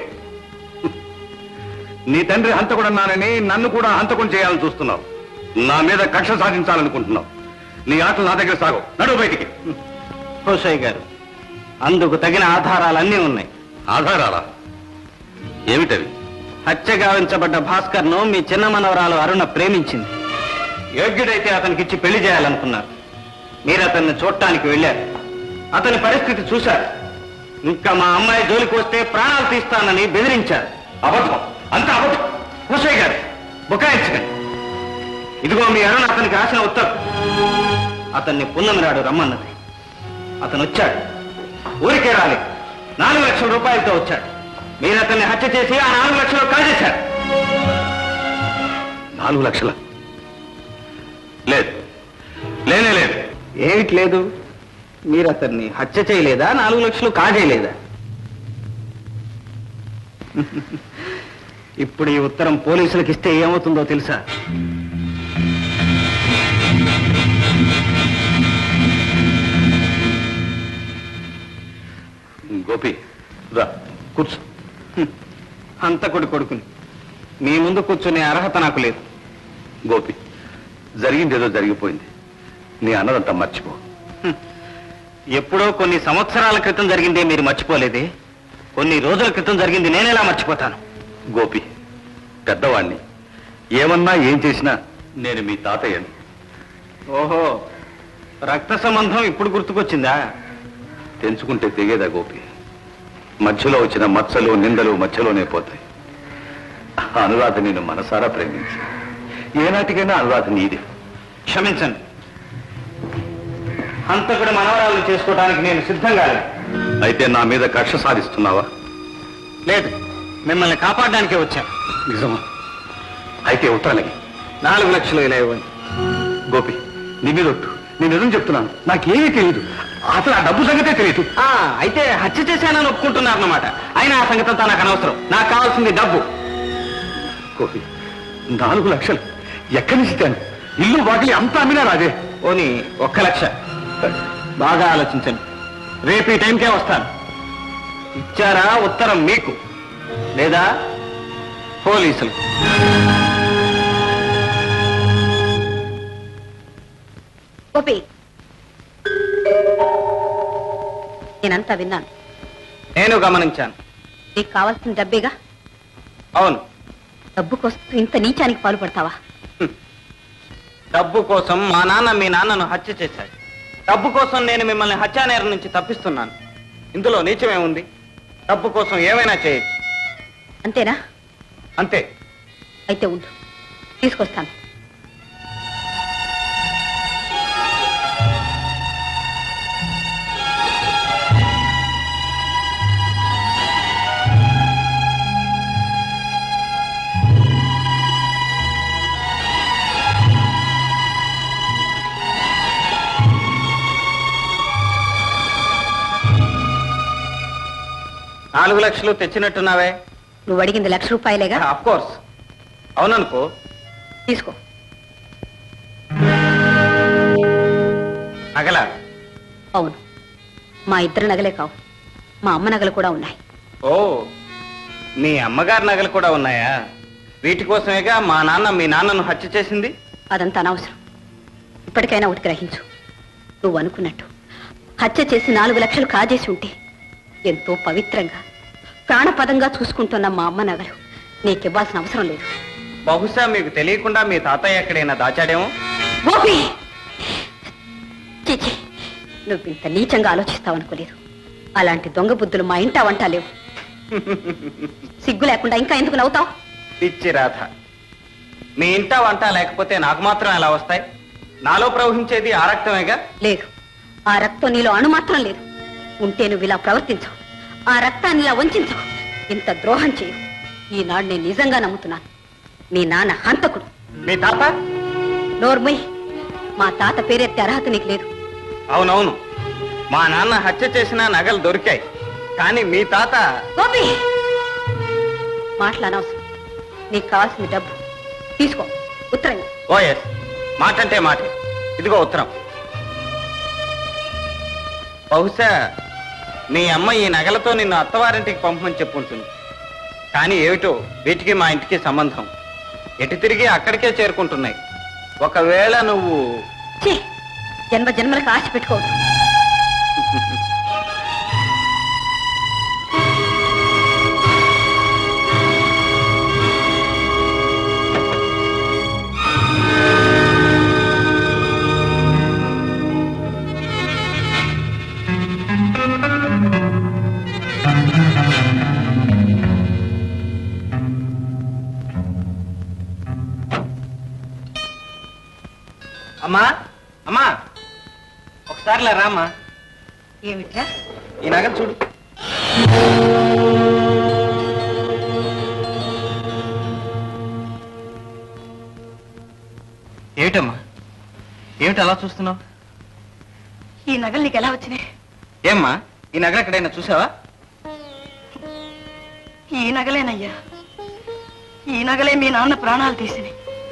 నీ తండ్రి హంతకుడన్నానని నన్ను కూడా హంతకుని చేయాలని చూస్తున్నావు నా మీద కక్ష సాధించాలనుకుంటున్నావు నీ ఆటలు నా దగ్గర సాగు నడువు బయటికి హోషయ్య గారు అందుకు తగిన ఆధారాలన్నీ ఉన్నాయి ఆధారాలా ఏమిటవి హత్య గావించబడ్డ భాస్కర్ను మీ చిన్న మనవరాలు అరుణ ప్రేమించింది యోగ్యుడైతే అతనికిచ్చి పెళ్లి చేయాలనుకున్నారు మీరు అతన్ని చూడటానికి వెళ్ళారు అతని పరిస్థితి చూశారు ఇంకా మా అమ్మాయి జోలికి వస్తే ప్రాణాలు తీస్తానని బెదిరించారు అబద్ధం అంత అబద్ధం హుసయ్య గారు బుకాయించకండి ఇదిగో మీ అరుణ అతనికి రాసిన ఉత్తరం అతన్ని పున్నమిరాడు రమ్మన్నది అతను వచ్చాడు ఊరికే రాలి నాలుగు లక్షల రూపాయలతో వచ్చాడు మీరు అతన్ని హత్య చేసి ఆ నాలుగు లక్షలు కాజేశారు నాలుగు లక్షల లేదు లేనే లేదు ఏమిటి లేదు మీరు అతన్ని హత్య చేయలేదా నాలుగు లక్షలు కాజేయలేదా ఇప్పుడు ఈ ఉత్తరం పోలీసులకు ఇస్తే ఏమవుతుందో తెలుసా గోపి రా కూర్చో హంతకుడి కొడుకుని మీ ముందు కూర్చునే అర్హత నాకు లేదు గోపి జరిగింది ఏదో జరిగిపోయింది నీ అన్నదంతా మర్చిపో ఎప్పుడో కొన్ని సంవత్సరాల క్రితం జరిగిందే మీరు మర్చిపోలేదే కొన్ని రోజుల క్రితం జరిగింది నేనెలా మర్చిపోతాను గోపి పెద్దవాణ్ణి ఏమన్నా ఏం చేసినా నేను మీ తాతయ్యను ఓహో రక్త సంబంధం ఇప్పుడు గుర్తుకొచ్చిందా తెంచుకుంటే తెగేదా గోపి మధ్యలో వచ్చిన మచ్చలు నిందలు మధ్యలోనే పోతాయి అనురాధ నేను మనసారా ప్రేమించి ఏనాటికైనా అనురాధ నీదే క్షమించండి హంతకుడి మనవరాలను చేసుకోవడానికి నేను సిద్ధంగా లేను అయితే నా మీద కక్ష సాధిస్తున్నావా లేదు మిమ్మల్ని కాపాడడానికే వచ్చాను నిజమా అయితే ఉత్తరాలకి నాలుగు లక్షలు ఇలా ఇవ్వండి గోపి నీ మీద ఒట్టు నేను నిజం చెప్తున్నాను నాకేమీ తెలియదు అసలు ఆ డబ్బు సంగతే తెలియదు ఆ, అయితే హత్య చేశానని ఒప్పుకుంటున్నారన్నమాట అయినా ఆ సంగతి అంతా నాకు అనవసరం నాకు కావాల్సింది డబ్బు గోపి నాలుగు లక్షలు ఎక్కడి నుంచి ఇస్తాను ఇల్లు వాకిలి అంతా అమ్మినా రాదే ఓని ఒక్క లక్ష బాగా ఆలోచించండి రేపు ఈ టైంకే వస్తాను ఇచ్చారా ఉత్తరం మీకు లేదా పోలీసులు గోపి నేనంతా విన్నాను నేను గమనించాను నీకు కావాల్సిన డబ్బేగా అవును డబ్బు కోసం ఇంత నీచానికి పాల్పడతావా డబ్బు కోసం మా నాన్న మీ నాన్నను హత్య చేశాడు డబ్బు కోసం నేను మిమ్మల్ని హత్యానేరం నుంచి తప్పిస్తున్నాను ఇందులో నీచమేముంది డబ్బు కోసం ఏమైనా చేయొచ్చు అంతేనా అంతే అయితే ఉండు తీసుకొస్తాను నాలుగు లక్షలు తెచ్చినట్టున్నావే నువ్వు అడిగింది లక్ష రూపాయలేగా ఆఫ్ కోర్స్ అవుననుకో తీసుకో నగల అవును మా ఇద్దరు నగలే కావు మా అమ్మ నగలు కూడా ఉన్నాయి ఓ మీ అమ్మగారి నగలు కూడా ఉన్నాయా వీటి కోసమేగా మా నాన్న మీ నాన్నను హత్య చేసింది అదంతా అనవసరం ఇప్పటికైనా ఒకటి గ్రహించు నువ్వు అనుకున్నట్టు హత్య చేసి నాలుగు లక్షలు కాజేసి ఉంటే ఎంతో పవిత్రంగా ప్రాణపదంగా చూసుకుంటున్న మా అమ్మ నగలు నీకివ్వాల్సిన అవసరం లేదు బహుశా మీకు తెలియకుండా మీ తాతయ్య ఎక్కడైనా దాచాడేమో గోపి చీచి నువ్వు ఇంత నీచంగా ఆలోచిస్తావనుకోలేదు అలాంటి దొంగ బుద్ధులు మా ఇంట వంట లేవు సిగ్గు లేకుండా ఇంకా ఎందుకు నవ్వుతావు పిచ్చి రాధ మీ ఇంట వంట లేకపోతే నాకు మాత్రం ఎలా వస్తాయి నాలో ప్రవహించేది ఆ రక్తమేగా లేదు ఆ రక్తం నీలో అణు మాత్రం లేదు ఉంటే నువ్వు ఇలా ప్రవర్తించవు ఆ రక్తాన్ని ఇలా వంచవు ఇంత ద్రోహం చేయు ఈనాడు నేను నిజంగా నమ్ముతున్నాను మీ నాన్న హంతకుడు మీ తాత నోర్మయ్ మా తాత పేరెత్తే అర్హత నీకు లేదు అవునవును మా నాన్న హత్య చేసిన నగలు దొరికాయి కానీ మీ తాత గోపి మాటలనవసరం నీకు కావాల్సిన డబ్బు తీసుకో ఉత్తరం ఇవ్వు. ఓఎస్ మాటంటే మాట ఇదిగో ఉత్తరం బహుశా మీ అమ్మ ఈ నగలతో నిన్ను అత్తవారింటికి పంపమని చెప్పుంటుంది కానీ ఏమిటో వీటికి మా ఇంటికి సంబంధం ఎటు తిరిగి అక్కడికే చేరుకుంటున్నాయి ఒకవేళ నువ్వు ఛీ జన్మ జన్మలకు ఆశ పెట్టుకోవద్దు అమ్మా అమ్మా ఒకసారిలా రామ్మా ఏమిట్రా ఈ నగలు చూడు ఏమిటమ్మా ఏమిటి అలా చూస్తున్నావు ఈ నగలు నీకు ఎలా వచ్చినాయి ఏమ్మా ఈ నగలు ఎక్కడైనా చూసావా ఈ నగలేనయ్యా ఈ నగలే మీ నాన్న ప్రాణాలు తీసినాయి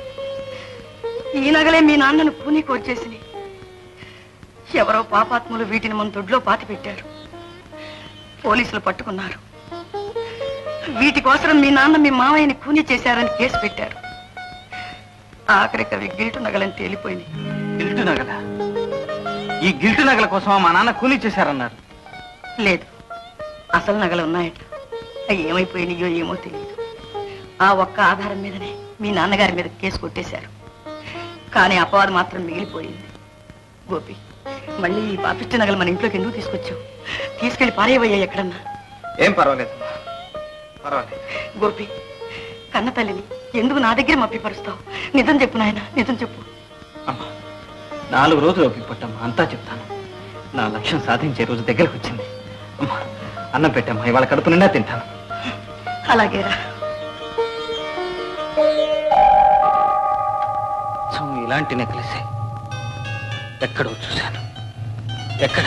ఈ నగలే మీ నాన్నను పూనీకి వచ్చేసినాయి ఎవరో పాపాత్ములు వీటిని మన దొడ్లో పాతి పెట్టారు పోలీసులు పట్టుకున్నారు వీటి కోసం మీ నాన్న మీ మామయ్యని కూని చేశారని కేసు పెట్టారు ఆఖరికి అవి గిల్టు నగలని తేలిపోయినాయి గిల్టు నగల ఈ గిల్టు నగల కోసం మా నాన్న కూలీ చేశారన్నారు లేదు అసలు నగలు ఉన్నాయట అవి ఏమైపోయినాయో ఏమో తెలియదు ఆ ఒక్క ఆధారం మీదనే మీ నాన్నగారి మీద కేసు కొట్టేశారు కానీ అపవాదం మాత్రం మిగిలిపోయింది గోపి మళ్ళీ ఈ పాపిష్టి నగలు మన ఇంట్లోకి ఎందుకు తీసుకొచ్చావు తీసుకెళ్లి పారేవయ్యా ఎక్కడన్నా ఏం పర్వాలేదు పర్వాలేదు గోపి కన్న తల్లిని ఎందుకు నా దగ్గర మప్పిపరుస్తావు నిజం చెప్పు నాయన నిజం చెప్పు అమ్మా నాలుగు రోజులు ఓపిక పట్టమ్మా అంతా చెప్తాను నా లక్ష్యం సాధించే రోజు దగ్గరకు వచ్చింది అమ్మా అన్నం పెట్టమ్మా ఇవాళ కడుపు నిండా తింటాను అలాగేరా సో ఇలాంటి నెక్లెసే ఎక్కడో చూశాను ఎక్కడ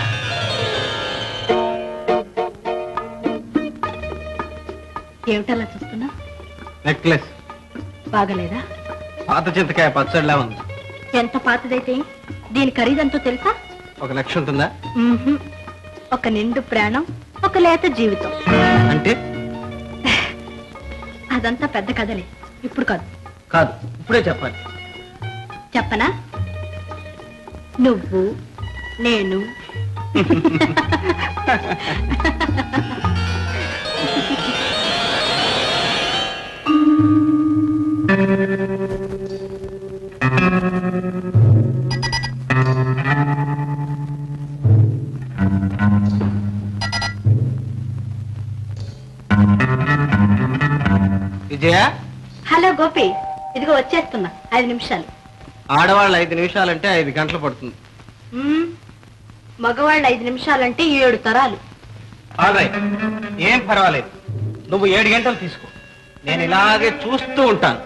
ఏమిటలా చూస్తున్నా నెక్లెస్ బాగలేదా పాత చింతకాయ పచ్చడిలా ఉంది ఎంత పాతదైతే దీని ఖరీదంతో తెలుసా ఒక లక్ష ఉంటుందా మ్మ్హ్మ్. ఒక నిండు ప్రాణం ఒక లేత జీవితం అంటే అదంతా పెద్ద కథలే ఇప్పుడు కాదు కాదు ఇప్పుడే చెప్పాలి చెప్పనా నువ్వు నేను విజయ హలో గోపి ఇదిగో వచ్చేస్తున్నా ఐదు నిమిషాలు ఆడవాళ్ళు ఐదు నిమిషాలంటే ఐదు గంటలు పడుతుంది మ్మ్. మగవాళ్ళు ఐదు నిమిషాలంటే ఏడు తరాలు ఆల్రైట్ ఏం పర్వాలేదు నువ్వు ఏడు గంటలు తీసుకో నేను ఇలాగే చూస్తూ ఉంటాను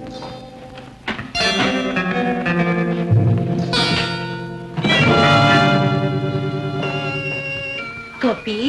Gopi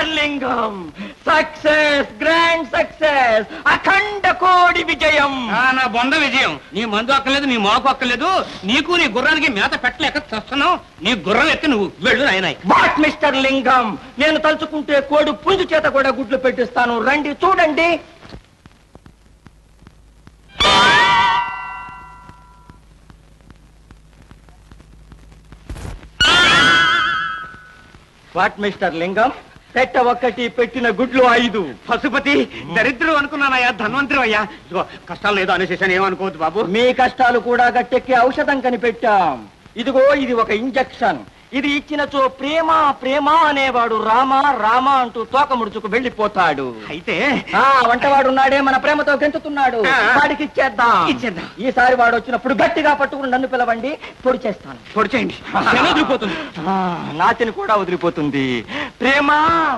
mister Lingam success grand success అఖండ కోడి విజయం నా బొంద విజయం నీ మందు అక్కర్లేదు నీ మోకు అక్కర్లేదు నీకు నీ గుర్రానికి మేత పెట్టలేక చస్తున్నావు నీ గుర్రం ఎక్కి నువ్వు వెళ్ళు నాయనాయ్ వాట్ మిస్టర్ లింగం నేను తలుచుకుంటే కోడి పుంజు చేత కూడా గుడ్లు పెట్టిస్తాను రండి చూడండి వాట్ మిస్టర్ లింగం పెట్ట ఒక్కటి పెట్టిన గుడ్లు ఐదు పశుపతి దరిద్రం అనుకున్నానయ్యా ధన్వంతరం అయ్యా ఇదిగో కష్టాలు ఏదో అనేసేసాను ఏమనుకోవద్దు బాబు మీ కష్టాలు కూడా గట్టెక్కి ఔషధం కనిపెట్టాం ఇదిగో ఇది ఒక ఇంజెక్షన్ ఇది ఇచ్చినచో ప్రేమ ప్రేమ అనేవాడు రామ రామ అంటూ తోక ముడుచుకు వెళ్ళిపోతాడు అయితే ఆ వంటవాడు ఉన్నాడే మన ప్రేమతో గెంతుతున్నాడు ఆ. వాడికి ఇచ్చేద్దాం ఇచ్చేద్దాం. ఈసారి వాడు వచ్చినప్పుడు గట్టిగా పట్టుకుని నన్ను పిలవండి పొడి చేస్తాను పొడి చేయండి శని వదిలిపోతుంది ఆ, నాతిని కూడా వదిలిపోతుంది ప్రేమ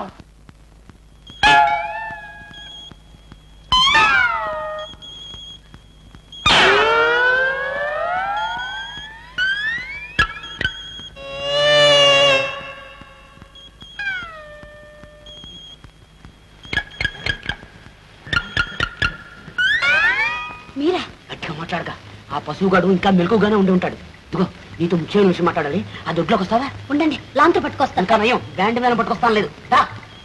మీరా గట్టిగా మాట్లాడగా ఆ పశువుగాడు ఇంకా మెలకుగానే ఉండి ఉంటాడు ఇదిగో నీతో ముఖ్యమైన విషయం మాట్లాడాలి ఆ దొడ్లోకి వస్తావా ఉండండి లాంతో పట్టుకొస్తాను ఇంకా నయం బ్యాండ్ మీద పట్టుకొస్తాను లేదు రా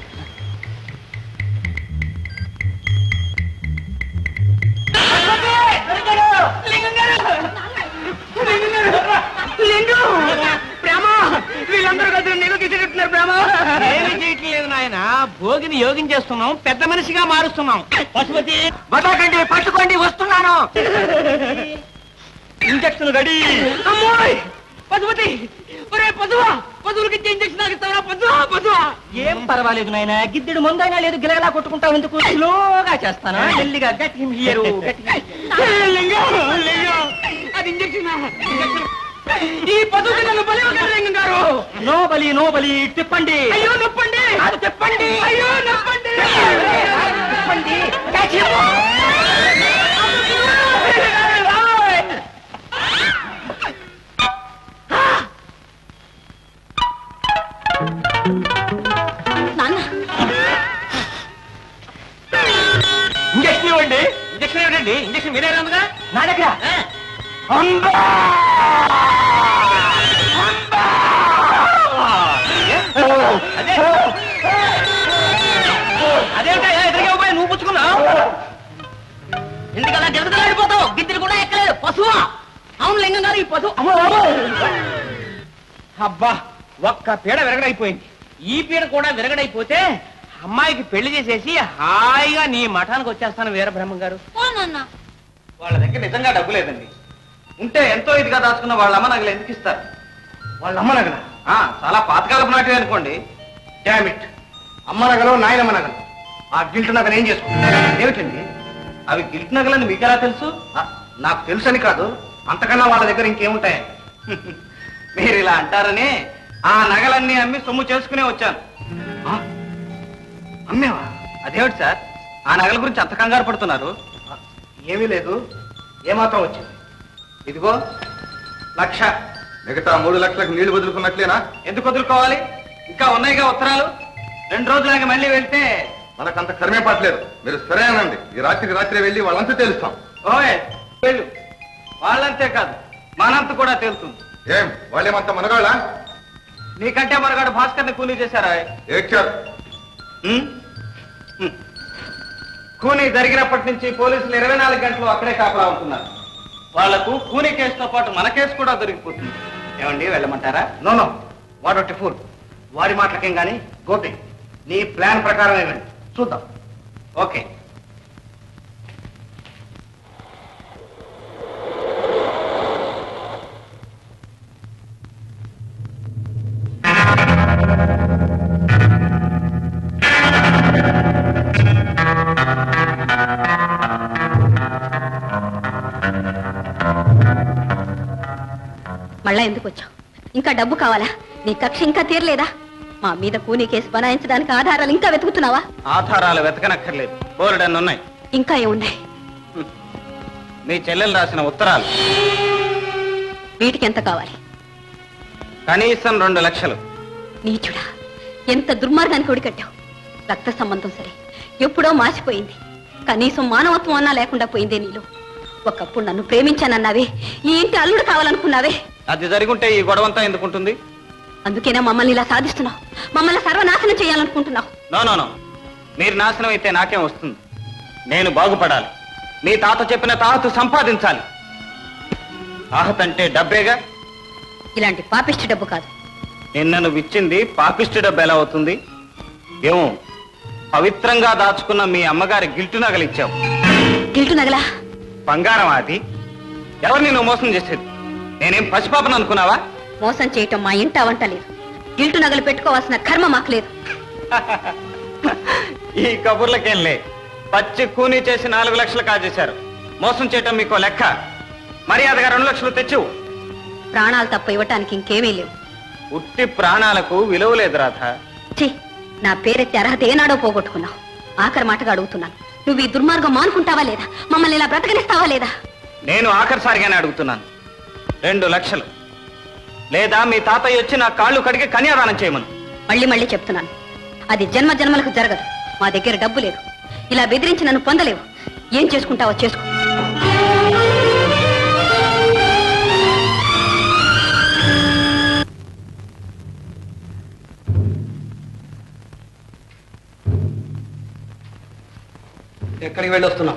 ప్రేమ వీళ్ళందరూ కలిసి నేను తీసేటట్టున్నారు ప్రేమ ఏమి చేయట్లేదు నాయన భోగిని యోగం చేస్తున్నాం పెద్ద మనిషిగా మారుస్తున్నాం పశుపతి బతాకండి పట్టుకోండి వస్తున్నాను ఇంజక్షన్ రెడీ అమ్మోయ్ పశుపతి ఒరే పశువా పశువులకి ఇచ్చే ఇంజక్షన్ నాకు ఇస్తావా పశువా పశువా ఏం పర్వాలేదు నాయన గిద్దెడు ముందైనా లేదు గిలగలా కొట్టుకుంటావు ఎందుకు స్లోగా చేస్తాను మెల్లిగా గట్ హిమ్ హియర్ లింగం లింగం అది ఇంజక్షన్ ఈ పశువుకి నన్ను బలి ఇవ్వకండి లింగం గారు నో బలి నో బలి తిప్పండి అయ్యో నొప్పండి అది తిప్పండి అయ్యో నొప్పండి తిప్పండి Catch him. నాన్న ఇంజక్షన్ ఇవ్వండి ఇంజక్షన్ ఇవ్వండి ఇంజక్షన్ మీరే ఉందిగా నా దగ్గర అదే అదేమిటా ఎదురుగా పోయి నువ్వు పుచ్చుకున్నావు ఎందుకలా జరుగుతున్నాడిపోతావు గిద్దెలు కూడా ఎక్కలేదు పశువా అవును లింగం గారు ఈ పశువు అమ్మో అబ్బా ఒక్క పీడ విరగడైపోయింది ఈ పీడ కూడా విరగడైపోతే అమ్మాయికి పెళ్లి చేసేసి హాయిగా నీ మఠానికి వచ్చేస్తాను వీరబ్రహ్మం గారు వాళ్ళ దగ్గర నిజంగా డబ్బు లేదండి ఉంటే ఎంతో ఇదిగా దాచుకున్న వాళ్ళ అమ్మ నగలు ఎందుకు ఇస్తారు వాళ్ళ అమ్మ నగల చాలా పాతకాలపు నాటివి అనుకోండి డామిట్ అమ్మ నగలు నాయనమ్మ నగలు ఆ గిల్ట్ నగలు ఏం చేసుకుంటారు ఏమిటండి అవి గిల్ట్ నగలని మీకు ఎలా తెలుసు ఆ, నాకు తెలుసని కాదు అంతకన్నా వాళ్ళ దగ్గర ఇంకేముంటాయండి మీరు ఇలా అంటారని ఆ నగలన్నీ అమ్మి సొమ్ము చేసుకునే వచ్చాను ఆ? అమ్మేవా అదేమిటి సార్ ఆ నగల గురించి అంత కంగారు పడుతున్నారు ఏమీ లేదు ఏమాత్రం వచ్చింది ఇదిగో లక్ష మిగతా మూడు లక్షలకు నీళ్లు వదులుకున్నట్లేనా ఎందుకు వదులుకోవాలి ఇంకా ఉన్నాయిగా ఉత్తరాలు రెండు రోజులాగా మళ్ళీ వెళ్తే మనకంత కర్మే పట్టలేదు మీరు సరేనండి ఈ రాత్రికి రాత్రి వెళ్ళి వాళ్ళంతా తెలుస్తాం ఓయ్ వెళ్ళు వాళ్ళంతే కాదు మనంత కూడా తేలుతుంది ఏం వాళ్ళేమంత మనగాళ్ళ నీకంటే మనగాడు భాస్కర్ని కూలీ చేశారా ఏడ్చారు ఉమ్? ఉమ్. కూనీ జరిగినప్పటి నుంచి పోలీసులు ఇరవై నాలుగు గంటలు అక్కడే కాపలా ఉంటున్నారు వాళ్లకు కూనీ కేసుతో పాటు మన కేసు కూడా దొరికిపోతుంది ఏమండి వెళ్ళమంటారా నో నో వాడొట్టి ఫూల్ వాడి మాటలకేం గాని గోపి నీ ప్లాన్ ప్రకారం ఇవ్వండి చూద్దాం ఓకే మళ్ళా ఎందుకు వచ్చావు ఇంకా డబ్బు కావాలా నీ కక్ష ఇంకా తీరలేదా మా మీద కూనీ కేసు బనాయించడానికి ఆధారాలు ఇంకా వెతుకుతున్నావా ఆధారాలు వెతకనక్కర్లేదు బోర్డన్ ఉన్నాయి ఇంకా ఏమున్నాయి మీ చెల్లెలు రాసిన ఉత్తరాలు వీటికి ఎంత కావాలి కనీసం రెండు లక్షలు నీచుడా ఎంత దుర్మార్గానికి ఒడికట్టావు రక్త సంబంధం సరే ఎప్పుడో మాసిపోయింది కనీసం మానవత్వం అన్నా లేకుండా పోయిందే నీలో ఒకప్పుడు నన్ను ప్రేమించానన్నావే ఈ ఇంటి అల్లుడు కావాలనుకున్నావే అది జరుగుంటే ఈ గొడవంతా ఎందుకుంటుంది అందుకేనా మమ్మల్ని ఇలా సాధిస్తున్నావు మమ్మల్ని సర్వనాశనం చేయాలనుకుంటున్నావు నో నో నో మీరు నాశనం అయితే నాకేం వస్తుంది నేను బాగుపడాలి మీ తాత చెప్పిన తాహతు సంపాదించాలి తాహత్ అంటే డబ్బేగా ఇలాంటి పాపిష్టి డబ్బు కాదు నిన్న నువ్వు ఇచ్చింది పాపిష్టి డబ్బు ఎలా అవుతుంది ఏమో పవిత్రంగా దాచుకున్న మీ అమ్మగారి గిల్టు నగలు ఇచ్చావు గిల్టు నగలా బంగారం అది ఎవరిని నువ్వు మోసం చేసేది నేనేం పసిపాపను అనుకున్నావా మోసం చేయటం మా ఇంట వంట లేదు గిల్టు నగలు పెట్టుకోవాల్సిన కర్మ మాకు లేదు ఈ కబుర్లకేం లే పచ్చి కూని చేసి నాలుగు లక్షలు కాజేశారు మోసం చేయటం మీకు లెక్క మర్యాదగా రెండు లక్షలు తెచ్చివు ప్రాణాలు తప్ప ఇవ్వటానికి ఇంకేమీ లేవు ఉట్టి ప్రాణాలకు విలువ లేదు రాధ ఛీ నా పేరెత్తి అర్హత ఏనాడో పోగొట్టుకున్నావు ఆఖరి మాటగా అడుగుతున్నాను నువ్వు ఈ దుర్మార్గం మానుకుంటావా లేదా మమ్మల్ని ఇలా బ్రతకనిస్తావా లేదా నేను ఆఖరిసారిగానే అడుగుతున్నాను రెండు లక్షలు లేదా మీ తాతయ్య వచ్చి నా కాళ్ళు కడిగి కన్యాదానం చేయమను మళ్ళీ మళ్ళీ చెప్తున్నాను అది జన్మ జన్మలకు జరగదు మా దగ్గర డబ్బు లేదు ఇలా బెదిరించి నన్ను పొందలేవు ఏం చేసుకుంటావో చేసుకో ఎక్కడికి వెళ్ళి వస్తున్నాం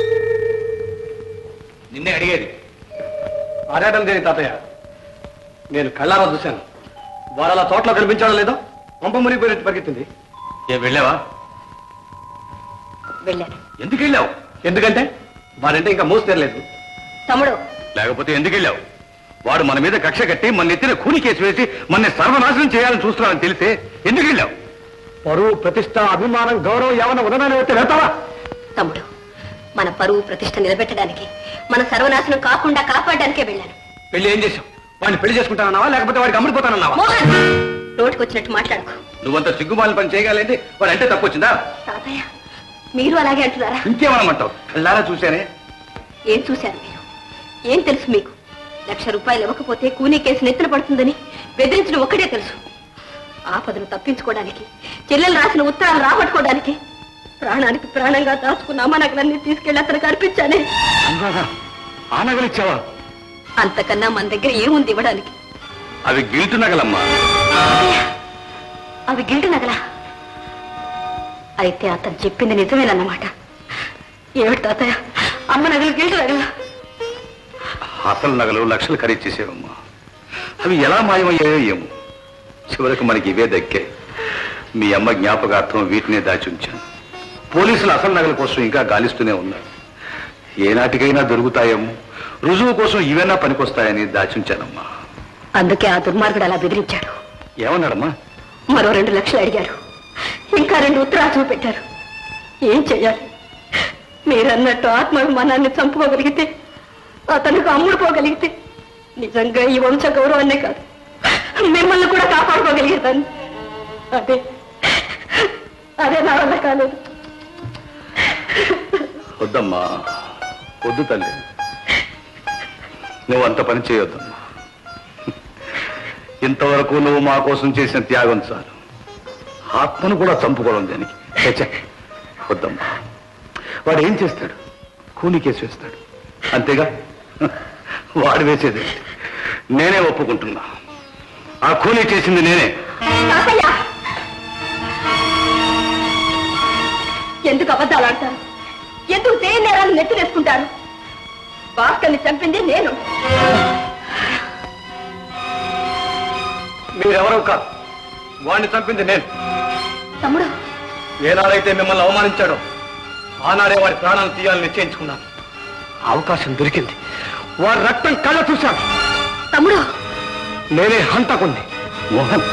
నిన్నే అడిగేది ఆరాటం దేని తాతయ్య నేను కళ్ళారా చూశాను వారు అలా తోటలో కనిపించడం లేదో పంప మునిగిపోయినట్టు పరిగెత్తింది ఏ వెళ్ళావా వెళ్ళాను ఎందుకు వెళ్ళావు ఎందుకంటే వారంటే ఇంకా మోసు తెరలేదు తమ్ముడు లేకపోతే ఎందుకు వెళ్ళావు వాడు మన మీద కక్ష కట్టి మన ఎత్తిన కూని కేసు వేసి మన సర్వనాశనం చేయాలని చూస్తున్నాడని తెలిస్తే ఎందుకు వెళ్ళావు పరువు ప్రతిష్ట అభిమానం గౌరవం ఏమన్నా ఉదనాన్ని అయితే వెళ్తావా తమ్ముడు మన పరువు ప్రతిష్ట నిలబెట్టడానికి మన సర్వనాశనం కాకుండా కాపాడడానికే వెళ్ళాను పెళ్లి ఏం చేశావు వాడిని పెళ్లి చేసుకుంటానన్నావా లేకపోతే వాడికి అమ్ముడిపోతానన్నావా మోహన్ నోటికి వచ్చినట్టు మాట్లాడుకో నువ్వంత సిగ్గుమాలిన పని చేయగలంటే వాడు అంటే తప్పు వచ్చిందా తాతయ్య మీరు అలాగే అంటున్నారా ఇంకేమనమంటావు కళ్ళారా చూశానే ఏం చూశారు మీరు ఏం తెలుసు మీకు లక్ష రూపాయలు ఇవ్వకపోతే కూనీ కేసు నెత్తిన పడుతుందని బెదిరించడం ఒక్కటే తెలుసు ఆపదను తప్పించుకోవడానికి చెల్లెలు రాసిన ఉత్తరాలు రాబట్టుకోవడానికి ప్రాణానికి ప్రాణంగా దాచుకున్న అమ్మనగలన్నీ తీసుకెళ్లి అతనికి అర్పించానే ఆ నగలిచ్చావా అంతకన్నా మన దగ్గర ఏముంది ఇవ్వడానికి అవి గిల్టు నగలమ్మా అవి గిల్టు నగలా అయితే అతను చెప్పింది నిజమేనన్నమాట ఏమిటి తాతయ్య అమ్మ నగలు గిల్టు నగలా అసలు నగలు లక్షలు ఖరీదు చేసేవమ్మా అవి ఎలా మాయమయ్యాయో ఏమో చివరికి మనకి ఇవే దక్కే మీ అమ్మ జ్ఞాపకార్థం వీటినే దాచి ఉంచాను పోలీసులు అసలు నగల కోసం ఇంకా గాలిస్తూనే ఉన్నారు ఏనాటికైనా దొరుకుతాయేమో రుజువు కోసం ఇవైనా పనికొస్తాయని దాచి ఉంచానమ్మా అందుకే ఆ దుర్మార్గుడు అలా బెదిరించాడు ఏమన్నాడమ్మా మరో రెండు లక్షలు అడిగారు ఇంకా రెండు ఉత్తరాలు చూపెట్టారు ఏం చెయ్యాలి మీరన్నట్టు ఆత్మాభిమానాన్ని చంపుకోగలిగితే అతనికి అమ్ముడుపోగలిగితే నిజంగా ఈ వంశ గౌరవాన్నే కాదు మిమ్మల్ని కూడా కాపాడుకోగలిగేదాన్ని అదే అదే నా వల్ల కాలేదు వద్దమ్మా వద్దు తల్లి నువ్వు అంత పని చేయొద్దమ్మా ఇంతవరకు నువ్వు మా కోసం చేసిన త్యాగం చాలు ఆత్మను కూడా చంపుకోవడం దానికి ఛే, వద్దమ్మా వాడు ఏం చేస్తాడు కూలి కేసు వేస్తాడు అంతేగా వాడు వేసేది నేనే ఒప్పుకుంటున్నా ఆ కూలీ చేసింది నేనే తాతయ్య ఎందుకు అబద్ధాలు ఆడతారు ఎందుకు చేయ నేరాలు నెత్తినేసుకుంటారు భాస్కర్ని చంపింది నేను మీరెవరో కాదు వాడిని చంపింది నేను తమ్ముడు ఏనాడైతే మిమ్మల్ని అవమానించాడో ఆనాడే వాడి ప్రాణాలు తీయాలని నిశ్చయించుకున్నాను అవకాశం దొరికింది వాడి రక్తం కళ్ళ చూశాను తమ్ముడు నేనే హంతకుంది మోహన్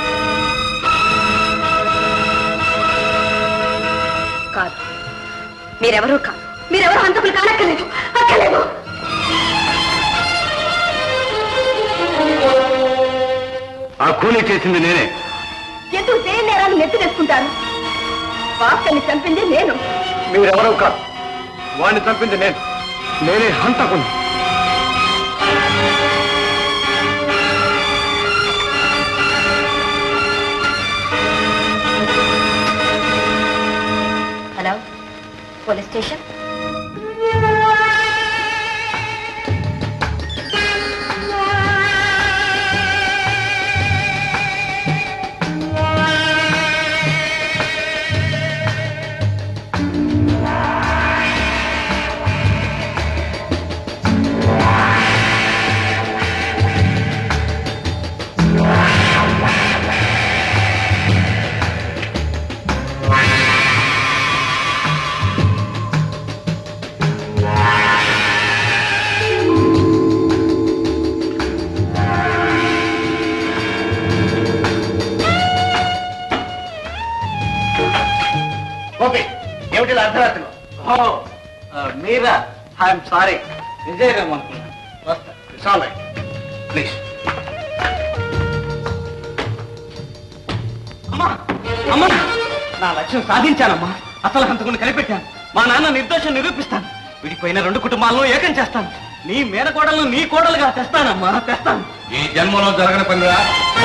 కాదు మీరెవరూ కాదు మీరెవరు హంతకులు కానక్కర్లేదు అక్కర్లేదు ఆ కూలీ చేసింది నేనే ఎందుకు చేయ నేరాలు నెత్తినేసుకుంటారు భాస్కర్ని చంపింది నేను మీరెవరో కాదు వాడిని చంపింది నేను నేనే హంతకుంది లేదు అర్ధరాత్రిలో ఓ ఆ, మీరా ఐఎమ్ సారీ విజయరామ్ అనుకున్నాను వస్తా ఇట్స్ ఆల్ రైట్ ప్లీజ్ అమ్మా అమ్మా నా లక్ష్యం సాధించానమ్మా అసలు హంతకుండా కనిపెట్టాను మా నాన్న నిర్దోషం నిరూపిస్తాను విడిపోయిన రెండు కుటుంబాలను ఏకం చేస్తాను నీ మేనకోడలను నీ కోడలుగా తెస్తానమ్మా తెస్తాను ఈ జన్మలో జరగని పనిరా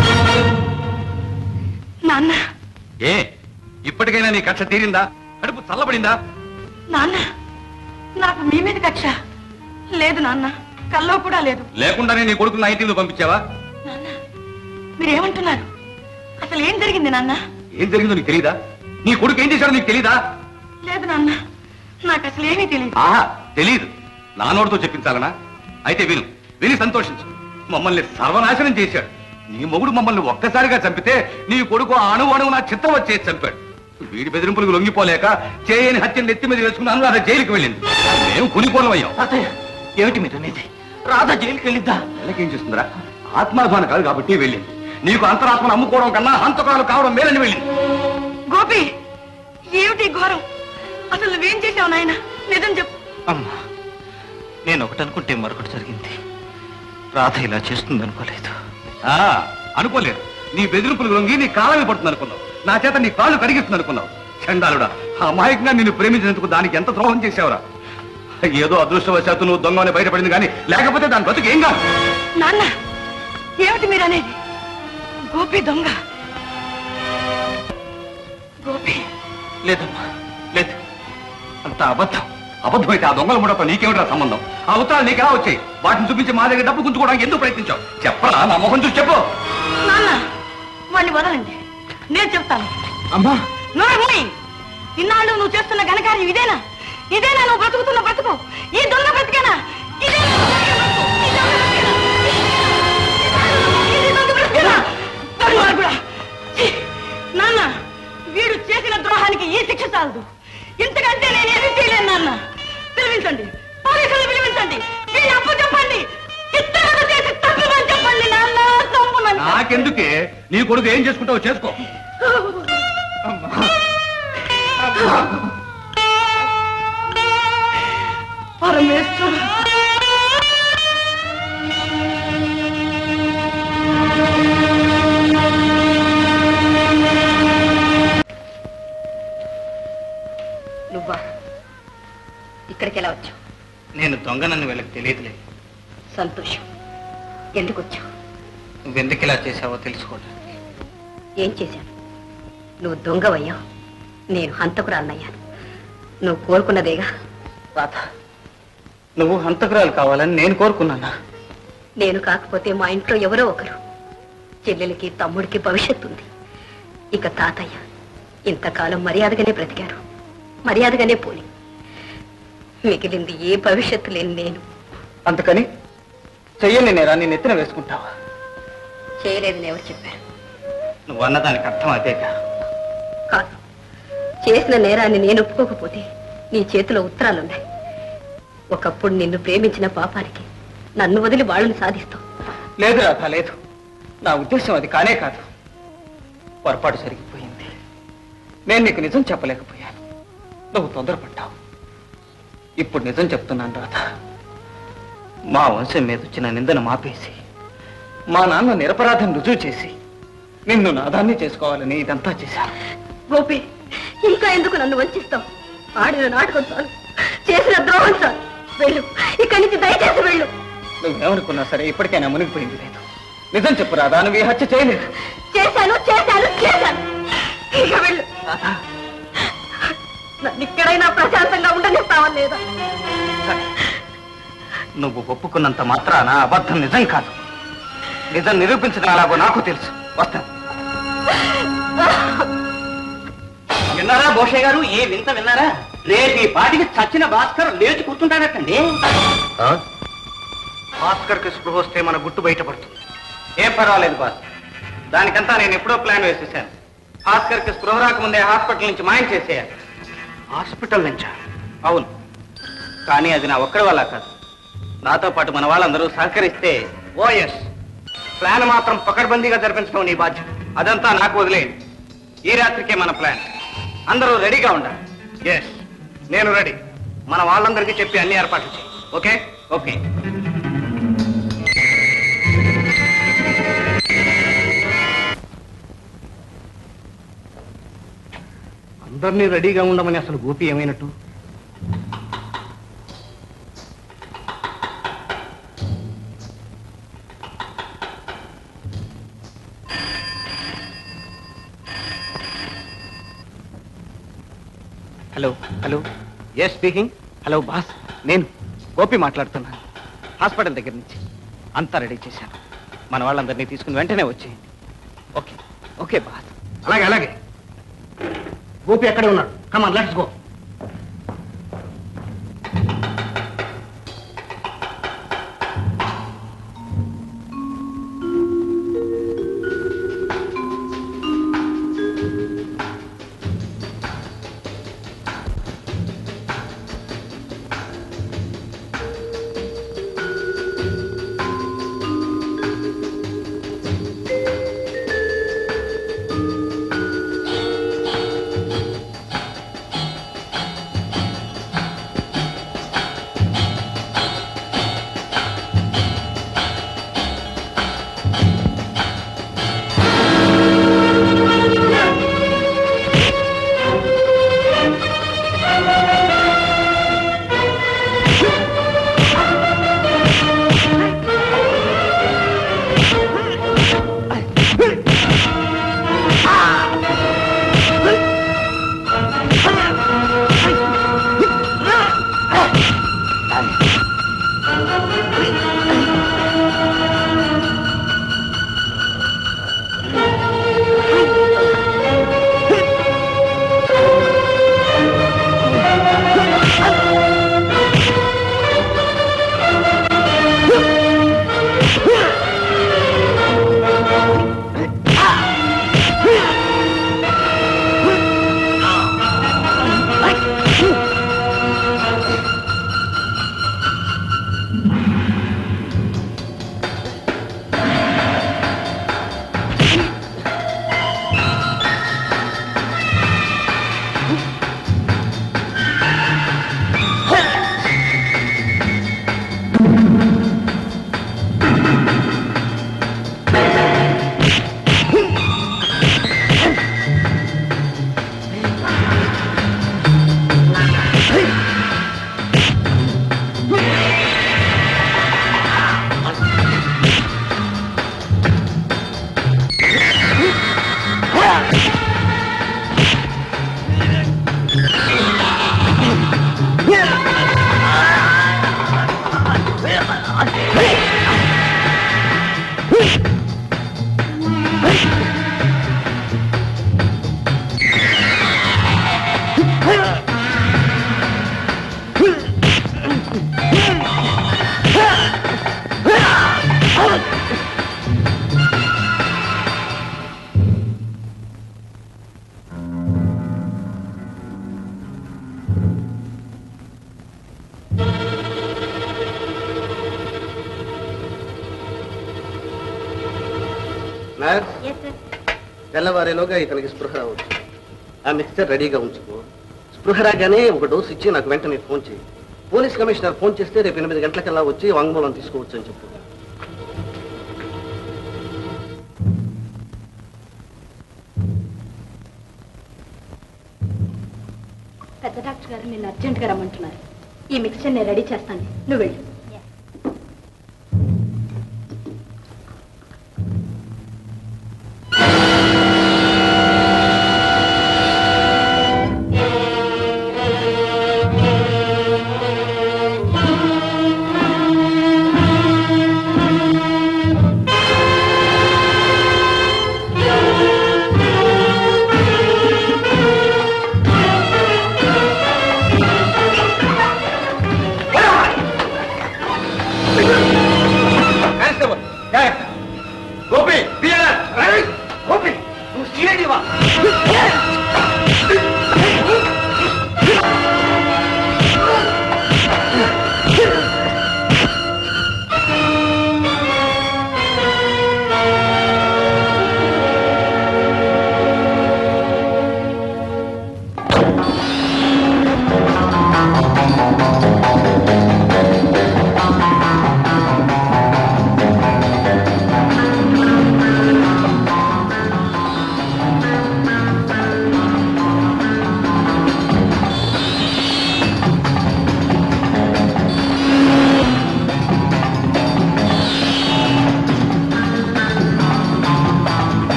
నాన్న ఏ ఇప్పటికైనా నీ కక్ష తీరిందా కడుపు చల్లబడిందా నాన్న నాకు మీ మీద కక్ష లేదు నాన్న కల్లో కూడా లేదు లేకుండానే నీ కొడుకుని ఐటీలో పంపించావా నాన్న మీరేమంటున్నారు అసలు ఏం జరిగింది నాన్న ఏం జరిగిందో నీకు తెలీదా నీ కొడుకు ఏం చేశాడో నీకు తెలీదా లేదు నాన్న నాకు అసలు ఏమీ తెలియదు ఆహా తెలీదు నా నోటితో చెప్పించాలనా అయితే విను విని సంతోషించు మమ్మల్ని సర్వనాశనం చేశాడు నీ మొగుడు మమ్మల్ని ఒక్కసారిగా చంపితే నీ కొడుకు అణు అణువు నా చిత్తం వచ్చేసి చంపాడు వీడి బెదిరింపులకు లొంగిపోలేక చేయని హత్యను నెత్తి మీద వేసుకున్నాను రాధ జైలుకి వెళ్ళింది మేము కులిపోలం అయ్యాం తాతయ్య ఏమిటి మీరు అనేది రాధా జైలుకి వెళ్ళిద్దా వాళ్ళకేం చేస్తుందిరా ఆత్మాభిమానం కాదు కాబట్టి వెళ్ళింది నీకు అంతరాత్మను అమ్ముకోవడం కన్నా హంతకురాలు కావడం మేలని వెళ్ళింది గోపి ఏమిటి ఈ ఘోరం అసలు నువ్వేం చేశావు నాయన నిజం చెప్పు అమ్మా నేను ఒకటి అనుకుంటే మరొకటి జరిగింది రాధ ఇలా చేస్తుంది అనుకోలేదు ఆ, అనుకోలేదు నీ బెదిరింపులకు లొంగి నీ కాలమే పడుతుంది అనుకున్నావు నా చేత నీ కాళ్ళు కడిగిస్తుంది అనుకున్నావు చండాలుడా అమాయకంగా నిన్ను ప్రేమించినందుకు దానికి ఎంత ద్రోహం చేసావురా ఏదో అదృష్టవశాత్తు నువ్వు దొంగని బయటపడింది కానీ లేకపోతే దాని బతుకు ఏం కాదు నాన్న ఏమిటి మీరు అనేది గోపి దొంగ గోపి లేదమ్మా లేదు అంత అబద్ధం అబద్ధమైతే ఆ దొంగల ముడప నీకేమిట్రా సంబంధం ఆ ఉత్తరాలు నీకెలా వచ్చాయి వాటిని చూపించి మా దగ్గర డబ్బు గుంజుకోవడానికి ఎందుకు ప్రయత్నించావు చెప్పరా నా మొహం చూసి చెప్పు నాన్న వాడిని వదలండి నేను చెప్తాను అమ్మా నోర్మూయి ఇన్నాళ్ళు నువ్వు చేస్తున్న ఘనకార్యం ఇదేనా ఇదేనా నువ్వు బ్రతుకుతున్న బ్రతుకు ఈ దొంగ బ్రతికేనా ఇదేనా నువ్వు బ్రతికే బ్రతుకు? ఈ దొంగ బ్రతికేనా? ఇది దొంగ బ్రతికేనా? దుర్మార్గుడా! ఛీ! నాన్న వీడు చేసిన ద్రోహానికి ఈ శిక్ష చాలదు ఇంతకంటే నేనేమీ చేయలేను నాన్న పిలిపించండి పోలీసులు పిలిపించండి వీళ్ళు అప్పు చెప్పండి చిత్తగత చేసి తప్పమని చెప్పండి నాన్న తప్పమని నాకెందుకే నీ కొడుకు ఏం చేసుకుంటావో చేసుకో పరమేశ్వర నువ్వా ఇక్కడికి ఎలా వచ్చావు నేను దొంగనని వీళ్ళకి తెలియదులేదు సంతోషం ఎందుకు వచ్చావు నువ్వెందుకు ఇలా చేసావో తెలుసుకోవడానికి ఏం చేశాను నువ్వు దొంగవయ్యావు నేను హంతకురాలనయ్యాను నువ్వు కోరుకున్నదేగా రాధ నువ్వు హంతకురాలు కావాలని నేను కోరుకున్నానా నేను కాకపోతే మా ఇంట్లో ఎవరో ఒకరు చెల్లెలకి తమ్ముడికి భవిష్యత్తు ఉంది ఇక తాతయ్య ఇంతకాలం మర్యాదగానే బ్రతికారు మర్యాదగానే పోని మిగిలింది ఏ భవిష్యత్తు లేని నేను అందుకని చెయ్యని నేరా నేను ఎత్తిన వేసుకుంటావా చేయలేదని ఎవరు చెప్పారు నువ్వు అన్నదానికి అర్థం అదేగా కాదు చేసిన నేరాన్ని నేను ఒప్పుకోకపోతే నీ చేతిలో ఉత్తరాలున్నాయి ఒకప్పుడు నిన్ను ప్రేమించిన పాపానికి నన్ను వదిలి వాళ్ళని సాధిస్తావు లేదు రాధ లేదు నా ఉద్దేశం అది కానే కాదు పొరపాటు జరిగిపోయింది నేను నీకు నిజం చెప్పలేకపోయాను నువ్వు తొందరపడ్డావు ఇప్పుడు నిజం చెప్తున్నాను రాధ మా వంశం మీద వచ్చిన నిందను మాపేసి మా నాన్న నిరపరాధం రుజువు చేసి నిన్ను నాదాన్ని చేసుకోవాలని ఇదంతా చేశాను గోపి ఇంకా ఎందుకు నన్ను వంచిస్తావు ఆడిన నాటకం చాలు చేసిన ద్రోహం చాలు వెళ్ళు ఇక్కడి నుంచి దయచేసి వెళ్ళు నువ్వేమనుకున్నా సరే ఇప్పటికైనా మునిగిపోయింది లేదు నిజం చెప్పు రాధా నువ్వు ఈ హత్య చేయలేదు చేశాను చేశాను చేశాను ఇక వెళ్ళు నన్ను ఇక్కడైనా ప్రశాంతంగా ఉండనిస్తావా లేదా నువ్వు ఒప్పుకున్నంత మాత్రాన అబద్ధం నిజం కాదు నిజం నిరూపించడం అలాగో నాకు తెలుసు వస్తాను విన్నారా భోషయ్య గారు ఏ వింత విన్నారా రేపు ఈ పాటికి చచ్చిన భాస్కర్ లేచి కూర్చుంటాడటండి భాస్కర్ కి స్పృహ వస్తే మన గుట్టు బయటపడుతుంది ఏం పర్వాలేదు బాస్ దానికంతా నేను ఎప్పుడో ప్లాన్ వేసేసాను భాస్కర్ కి స్పృహ రాకముందే హాస్పిటల్ నుంచి మాయం చేసేయాలి హాస్పిటల్ నుంచా అవును కానీ అది నా ఒక్కడి వల్ల కాదు నాతో పాటు మన వాళ్ళందరూ సహకరిస్తే ఓఎస్ ప్లాన్ మాత్రం పకడ్బందీగా జరిపించడం నీ బాధ్యత అదంతా నాకు వదిలేయండి ఈ రాత్రికే మన ప్లాన్ అందరూ రెడీగా ఉండాలి ఎస్ నేను రెడీ మన వాళ్ళందరికీ చెప్పి అన్ని ఏర్పాట్లు చేయి ఓకే ఓకే అందరినీ రెడీగా ఉండమని అసలు గోపి ఏమైనట్టు hello hello yes speaking hello boss నేను గోపి మాట్లాడుతున్నాను హాస్పిటల్ దగ్గర నుంచి అంతా రెడీ చేశాను మన వాళ్ళందరినీ తీసుకుని వెంటనే వచ్చేయండి ఓకే ఓకే బాస్ అలాగే అలాగే గోపి ఎక్కడే ఉన్నాడు కమాన్ లెట్స్ గో తెల్లవారేలోగా ఇతనికి స్పృహ రావచ్చు ఆ మిక్స్చర్ రెడీగా ఉంచుకో స్పృహ రాగానే ఒక డోస్ ఇచ్చి నాకు వెంటనే ఫోన్ చేయి పోలీస్ కమిషనర్ ఫోన్ చేస్తే రేపు ఎనిమిది గంటలకల్లా వచ్చి వాంగ్మూలం తీసుకోవచ్చు అని చెప్పు పెద్ద డాక్టర్ గారు నిన్ను అర్జెంట్గా రమ్మంటున్నారు ఈ మిక్స్చర్ నేను రెడీ చేస్తాను నువ్వు వెళ్ళు కానిస్టేబుల్ జాగ్రత్త గోపి పిఎల్ఆర్ రవి గోపి నువ్వు సీఐడివా ఆ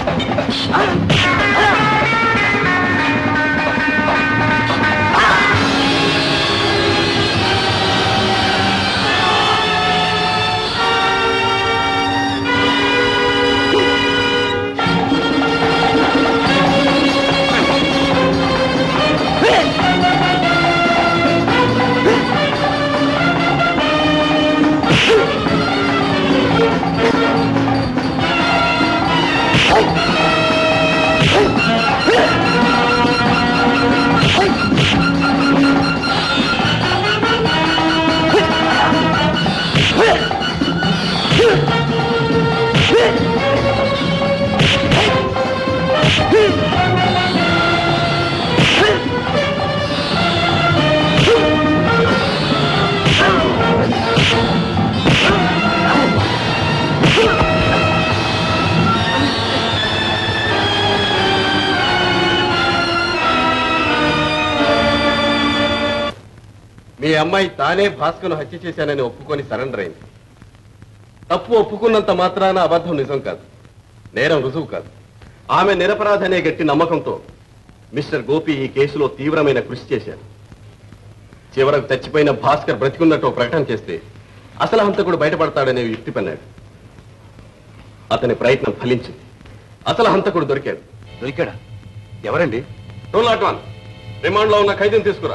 మీ అమ్మాయి తానే భాస్కర్ను హత్య చేశానని ఒప్పుకొని సరెండర్ అయింది తప్పు ఒప్పుకున్నంత మాత్రాన అబద్ధం నిజం కాదు నేరం రుజువు కాదు ఆమె నిరపరాధనే గట్టి నమ్మకంతో మిస్టర్ గోపి ఈ కేసులో తీవ్రమైన కృషి చేశారు చివరకు చచ్చిపోయిన భాస్కర్ బ్రతికున్నట్టు ఓ ప్రకటన చేస్తే అసలు హంతకుడు బయటపడతాడనే యుక్తి పన్నాడు అతని ప్రయత్నం ఫలించింది అసలు హంతకుడు దొరికాడు దొరికాడా ఎవరండి టూ నాట్ వన్ రిమాండ్ లో ఉన్న ఖైదీని తీసుకురా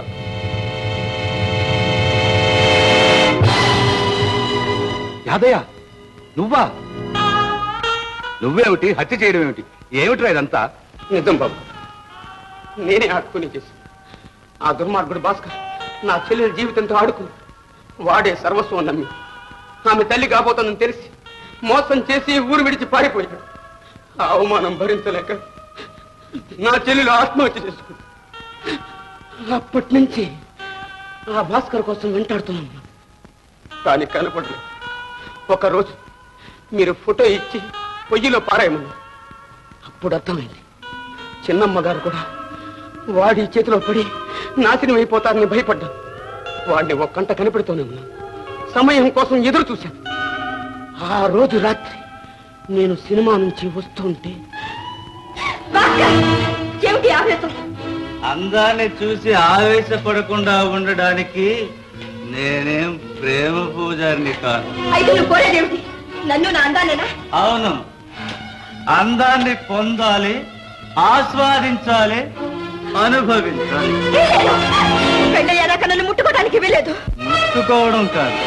యాదయ్య నువ్వా నువ్వేమిటి హత్య చేయడం ఏమిటి ఏమిట్రా ఇదంతా నిజం బాబు నేనే ఆడుకుని చేసి ఆ దుర్మార్గుడు భాస్కర్ నా చెల్లెల జీవితంతో ఆడుకు వాడే సర్వస్వం నమ్మి ఆమె తల్లి కాబోతుందని తెలిసి మోసం చేసి ఊరు విడిచి పారిపోయాడు ఆ అవమానం భరించలేక నా చెల్లెలు ఆత్మహత్య చేసుకుంది అప్పటి నుంచి ఆ భాస్కర్ కోసం వెంటాడుతున్నాను కానీ కనపడలేదు ఒకరోజు మీరు ఫోటో ఇచ్చి పొయ్యిలో పారాయమన్నారు అప్పుడు అర్థమైంది చిన్నమ్మ గారు కూడా వాడి చేతిలో పడి నాశనం అయిపోతారని భయపడ్డాను వాడిని ఒక్కంట కనిపెడుతూనే ఉన్నాను సమయం కోసం ఎదురు చూశాను ఆ రోజు రాత్రి నేను సినిమా నుంచి వస్తుంటే ఏమిటి ఆవేశం అందాన్ని చూసి ఆవేశపడకుండా ఉండడానికి నేనేం ప్రేమ పూజారిని కాదు అయితే నువ్వు కోరేదేమిటి నన్ను నా అందానేనా అవును అందాన్ని పొందాలి ఆస్వాదించాలి అనుభవించాలి పెళ్ళయ్యాక నన్ను ముట్టుకోవడానికి వీలేదు ముట్టుకోవడం కాదు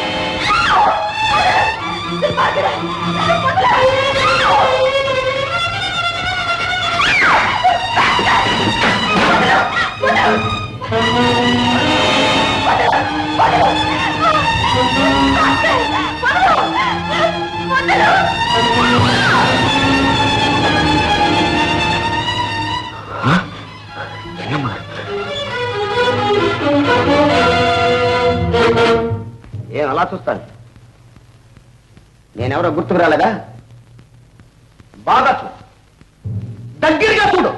ఏం అలా చూస్తాను నేనెవరో గుర్తుకు రాలేదా బాగా చూడు దగ్గరగా చూడు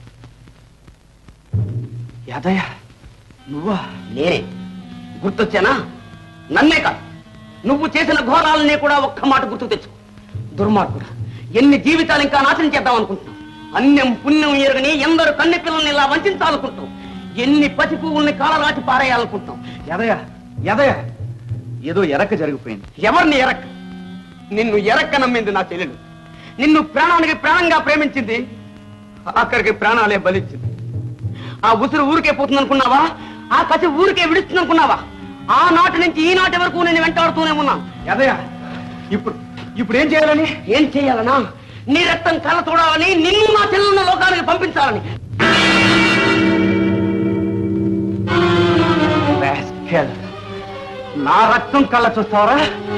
యాదయ్య నువ్వా నేనే గుర్తొచ్చానా నన్నే కాదు నువ్వు చేసిన ఘోరాలనే కూడా ఒక్క మాట గుర్తు తెచ్చు దుర్మార్గుడు ఎన్ని జీవితాలు ఇంకా నాశనం చేద్దాం అనుకుంటున్నావు అన్యం పుణ్యం ఎరగని ఎందరు కన్నె పిల్లల్ని ఇలా వంచాలనుకుంటావు ఎన్ని పసి పువ్వుల్ని కాలరాచి పారేయాలనుకుంటున్నావు ఎదయ ఎదయ ఏదో ఎరక జరిగిపోయింది ఎవరిని ఎరక్క నిన్ను ఎరక్క నమ్మింది నా చెల్లెలు నిన్ను ప్రాణానికి ప్రాణంగా ప్రేమించింది ఆఖరికి ప్రాణాలే బలిచ్చింది ఆ ఉసురు ఊరికే పోతుంది అనుకున్నావా ఆ కసి ఊరికే విడుస్తుంది అనుకున్నావా ఆ నాటి నుంచి ఈ నాటి వరకు నేను వెంటాడుతూనే ఉన్నాను ఎదయ ఇప్పుడు ఇప్పుడు ఏం చేయాలని ఏం చేయాలనా నీ రక్తం కళ్ళ చూడాలని నిన్ను నా చెల్లెలను లోకానికి పంపించాలని Rascal. నా రక్తం కళ్ళ చూస్తావరా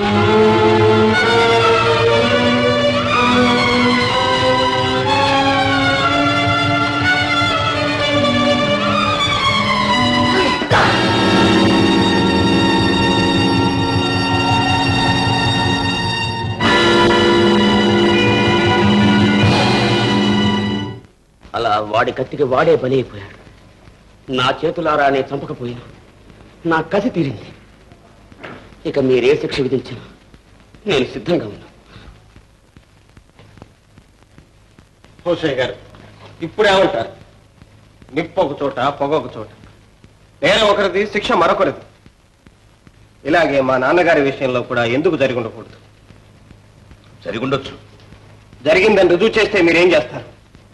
అలా వాడి కత్తికి వాడే బలి అయిపోయాడు నా చేతులారా నేను చంపకపోయినా నా కసి తీరింది ఇక మీరే శిక్ష విధించినా నేను సిద్ధంగా ఉన్నా హోసయ్య గారు ఇప్పుడు ఏమంటారు నిప్పు ఒక చోట పొగ ఒక చోట నేరం ఒకరిది శిక్ష మరొకరిది ఇలాగే మా నాన్నగారి విషయంలో కూడా ఎందుకు జరిగి ఉండకూడదు జరిగుండొచ్చు జరిగిందని రుజువు చేస్తే మీరేం చేస్తారు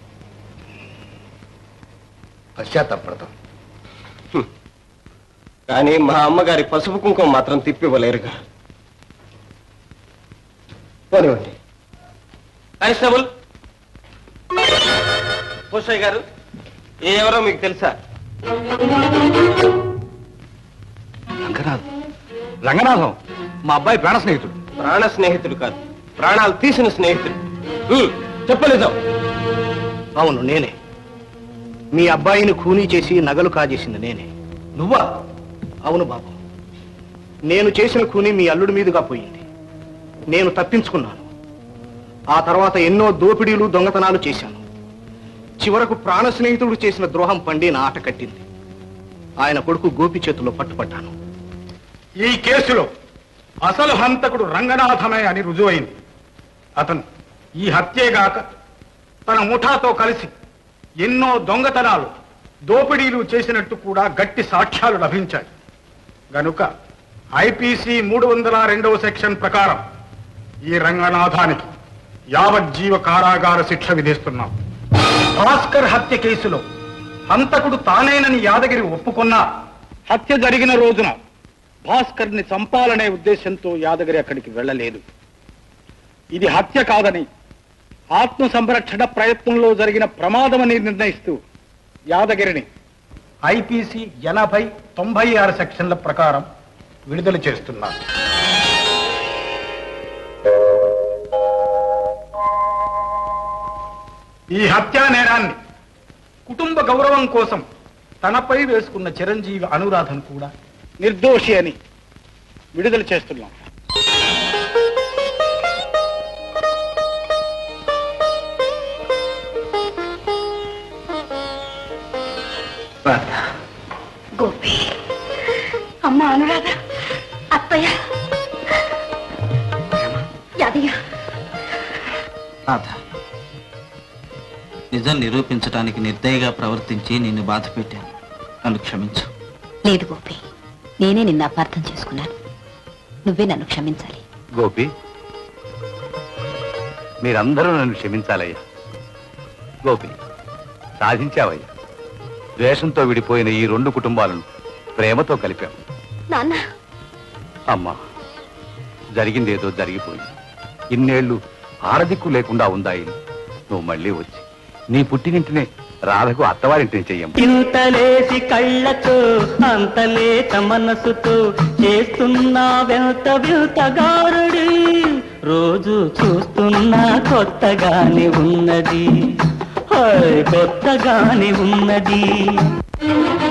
పశ్చాత్తాపడతాం కానీ మా అమ్మగారి పసుపు కుంకుమ మాత్రం తిప్పివ్వలేరుగా పోనివ్వండి కానిస్టేబుల్ హోసయ్య గారు ఏ ఎవరో మీకు తెలుసా రంగనాథం రంగనాథం మా అబ్బాయి ప్రాణ స్నేహితుడు ప్రాణ స్నేహితుడు కాదు ప్రాణాలు తీసిన స్నేహితుడు హ్మ్, చెప్పలేదాం అవును నేనే మీ అబ్బాయిని ఖూనీ చేసి నగలు కాజేసింది నేనే నువ్వా అవును బాబు నేను చేసిన ఖూనీ మీ అల్లుడి మీదుగా పోయింది నేను తప్పించుకున్నాను ఆ తర్వాత ఎన్నో దోపిడీలు దొంగతనాలు చేశాను చివరకు ప్రాణ స్నేహితుడు చేసిన ద్రోహం పండి నా ఆట కట్టింది ఆయన కొడుకు గోపి చేతిలో పట్టుపడ్డాను ఈ కేసులో అసలు హంతకుడు రంగనాథమే అని రుజువైంది అతను ఈ హత్యేగాక తన ముఠాతో కలిసి ఎన్నో దొంగతనాలు దోపిడీలు చేసినట్టు కూడా గట్టి సాక్ష్యాలు లభించాయి గనుక ఐపీసీ మూడు వందల రెండవ సెక్షన్ ప్రకారం ఈ రంగనాథానికి యావజ్జీవ కారాగార శిక్ష విధిస్తున్నాం భాస్కర్ హత్య కేసులో హంతకుడు తానేనని యాదగిరి ఒప్పుకున్నా హత్య జరిగిన రోజున భాస్కర్ ని చంపాలనే ఉద్దేశంతో యాదగిరి అక్కడికి వెళ్ళలేదు ఇది హత్య కాదని ఆత్మ సంరక్షణ ప్రయత్నంలో జరిగిన ప్రమాదమని నిర్ణయిస్తూ యాదగిరిని ఐపీసీ ఎనభై తొంభై ఆరు సెక్షన్ల ప్రకారం విడుదల చేస్తున్నారు ఈ హత్యా నేరాన్ని కుటుంబ గౌరవం కోసం తనపై వేసుకున్న చిరంజీవి అనురాధను కూడా నిర్దోషి అని విడుదల చేస్తున్నాం గోపి అమ్మ అనురాధ అత్తయ్య యాదయ్య రాధ నిజం నిరూపించడానికి నిర్దయగా ప్రవర్తించి నిన్ను బాధ పెట్టాను నన్ను క్షమించు లేదు గోపి నేనే నిన్ను అపార్థం చేసుకున్నాను నువ్వే నన్ను క్షమించాలి గోపి మీరందరూ నన్ను క్షమించాలయ్యా గోపి సాధించావయ్యా ద్వేషంతో విడిపోయిన ఈ రెండు కుటుంబాలను ప్రేమతో కలిపాం నాన్న అమ్మా జరిగిందేదో జరిగిపోయింది ఇన్నేళ్లు ఆరదిక్కు లేకుండా ఉందాయి నువ్వు మళ్ళీ వచ్చి నీ పుట్టినింటినే రాధకు అత్తవారింటిని చెయ్యమ్మ ఇంతలేసి కళ్ళతో అంతలేత మనసుతో చేస్తున్నా వెంత వింతగారుడి రోజు చూస్తున్నా కొత్తగానే ఉన్నది హాయ్, కొత్తగానే ఉన్నది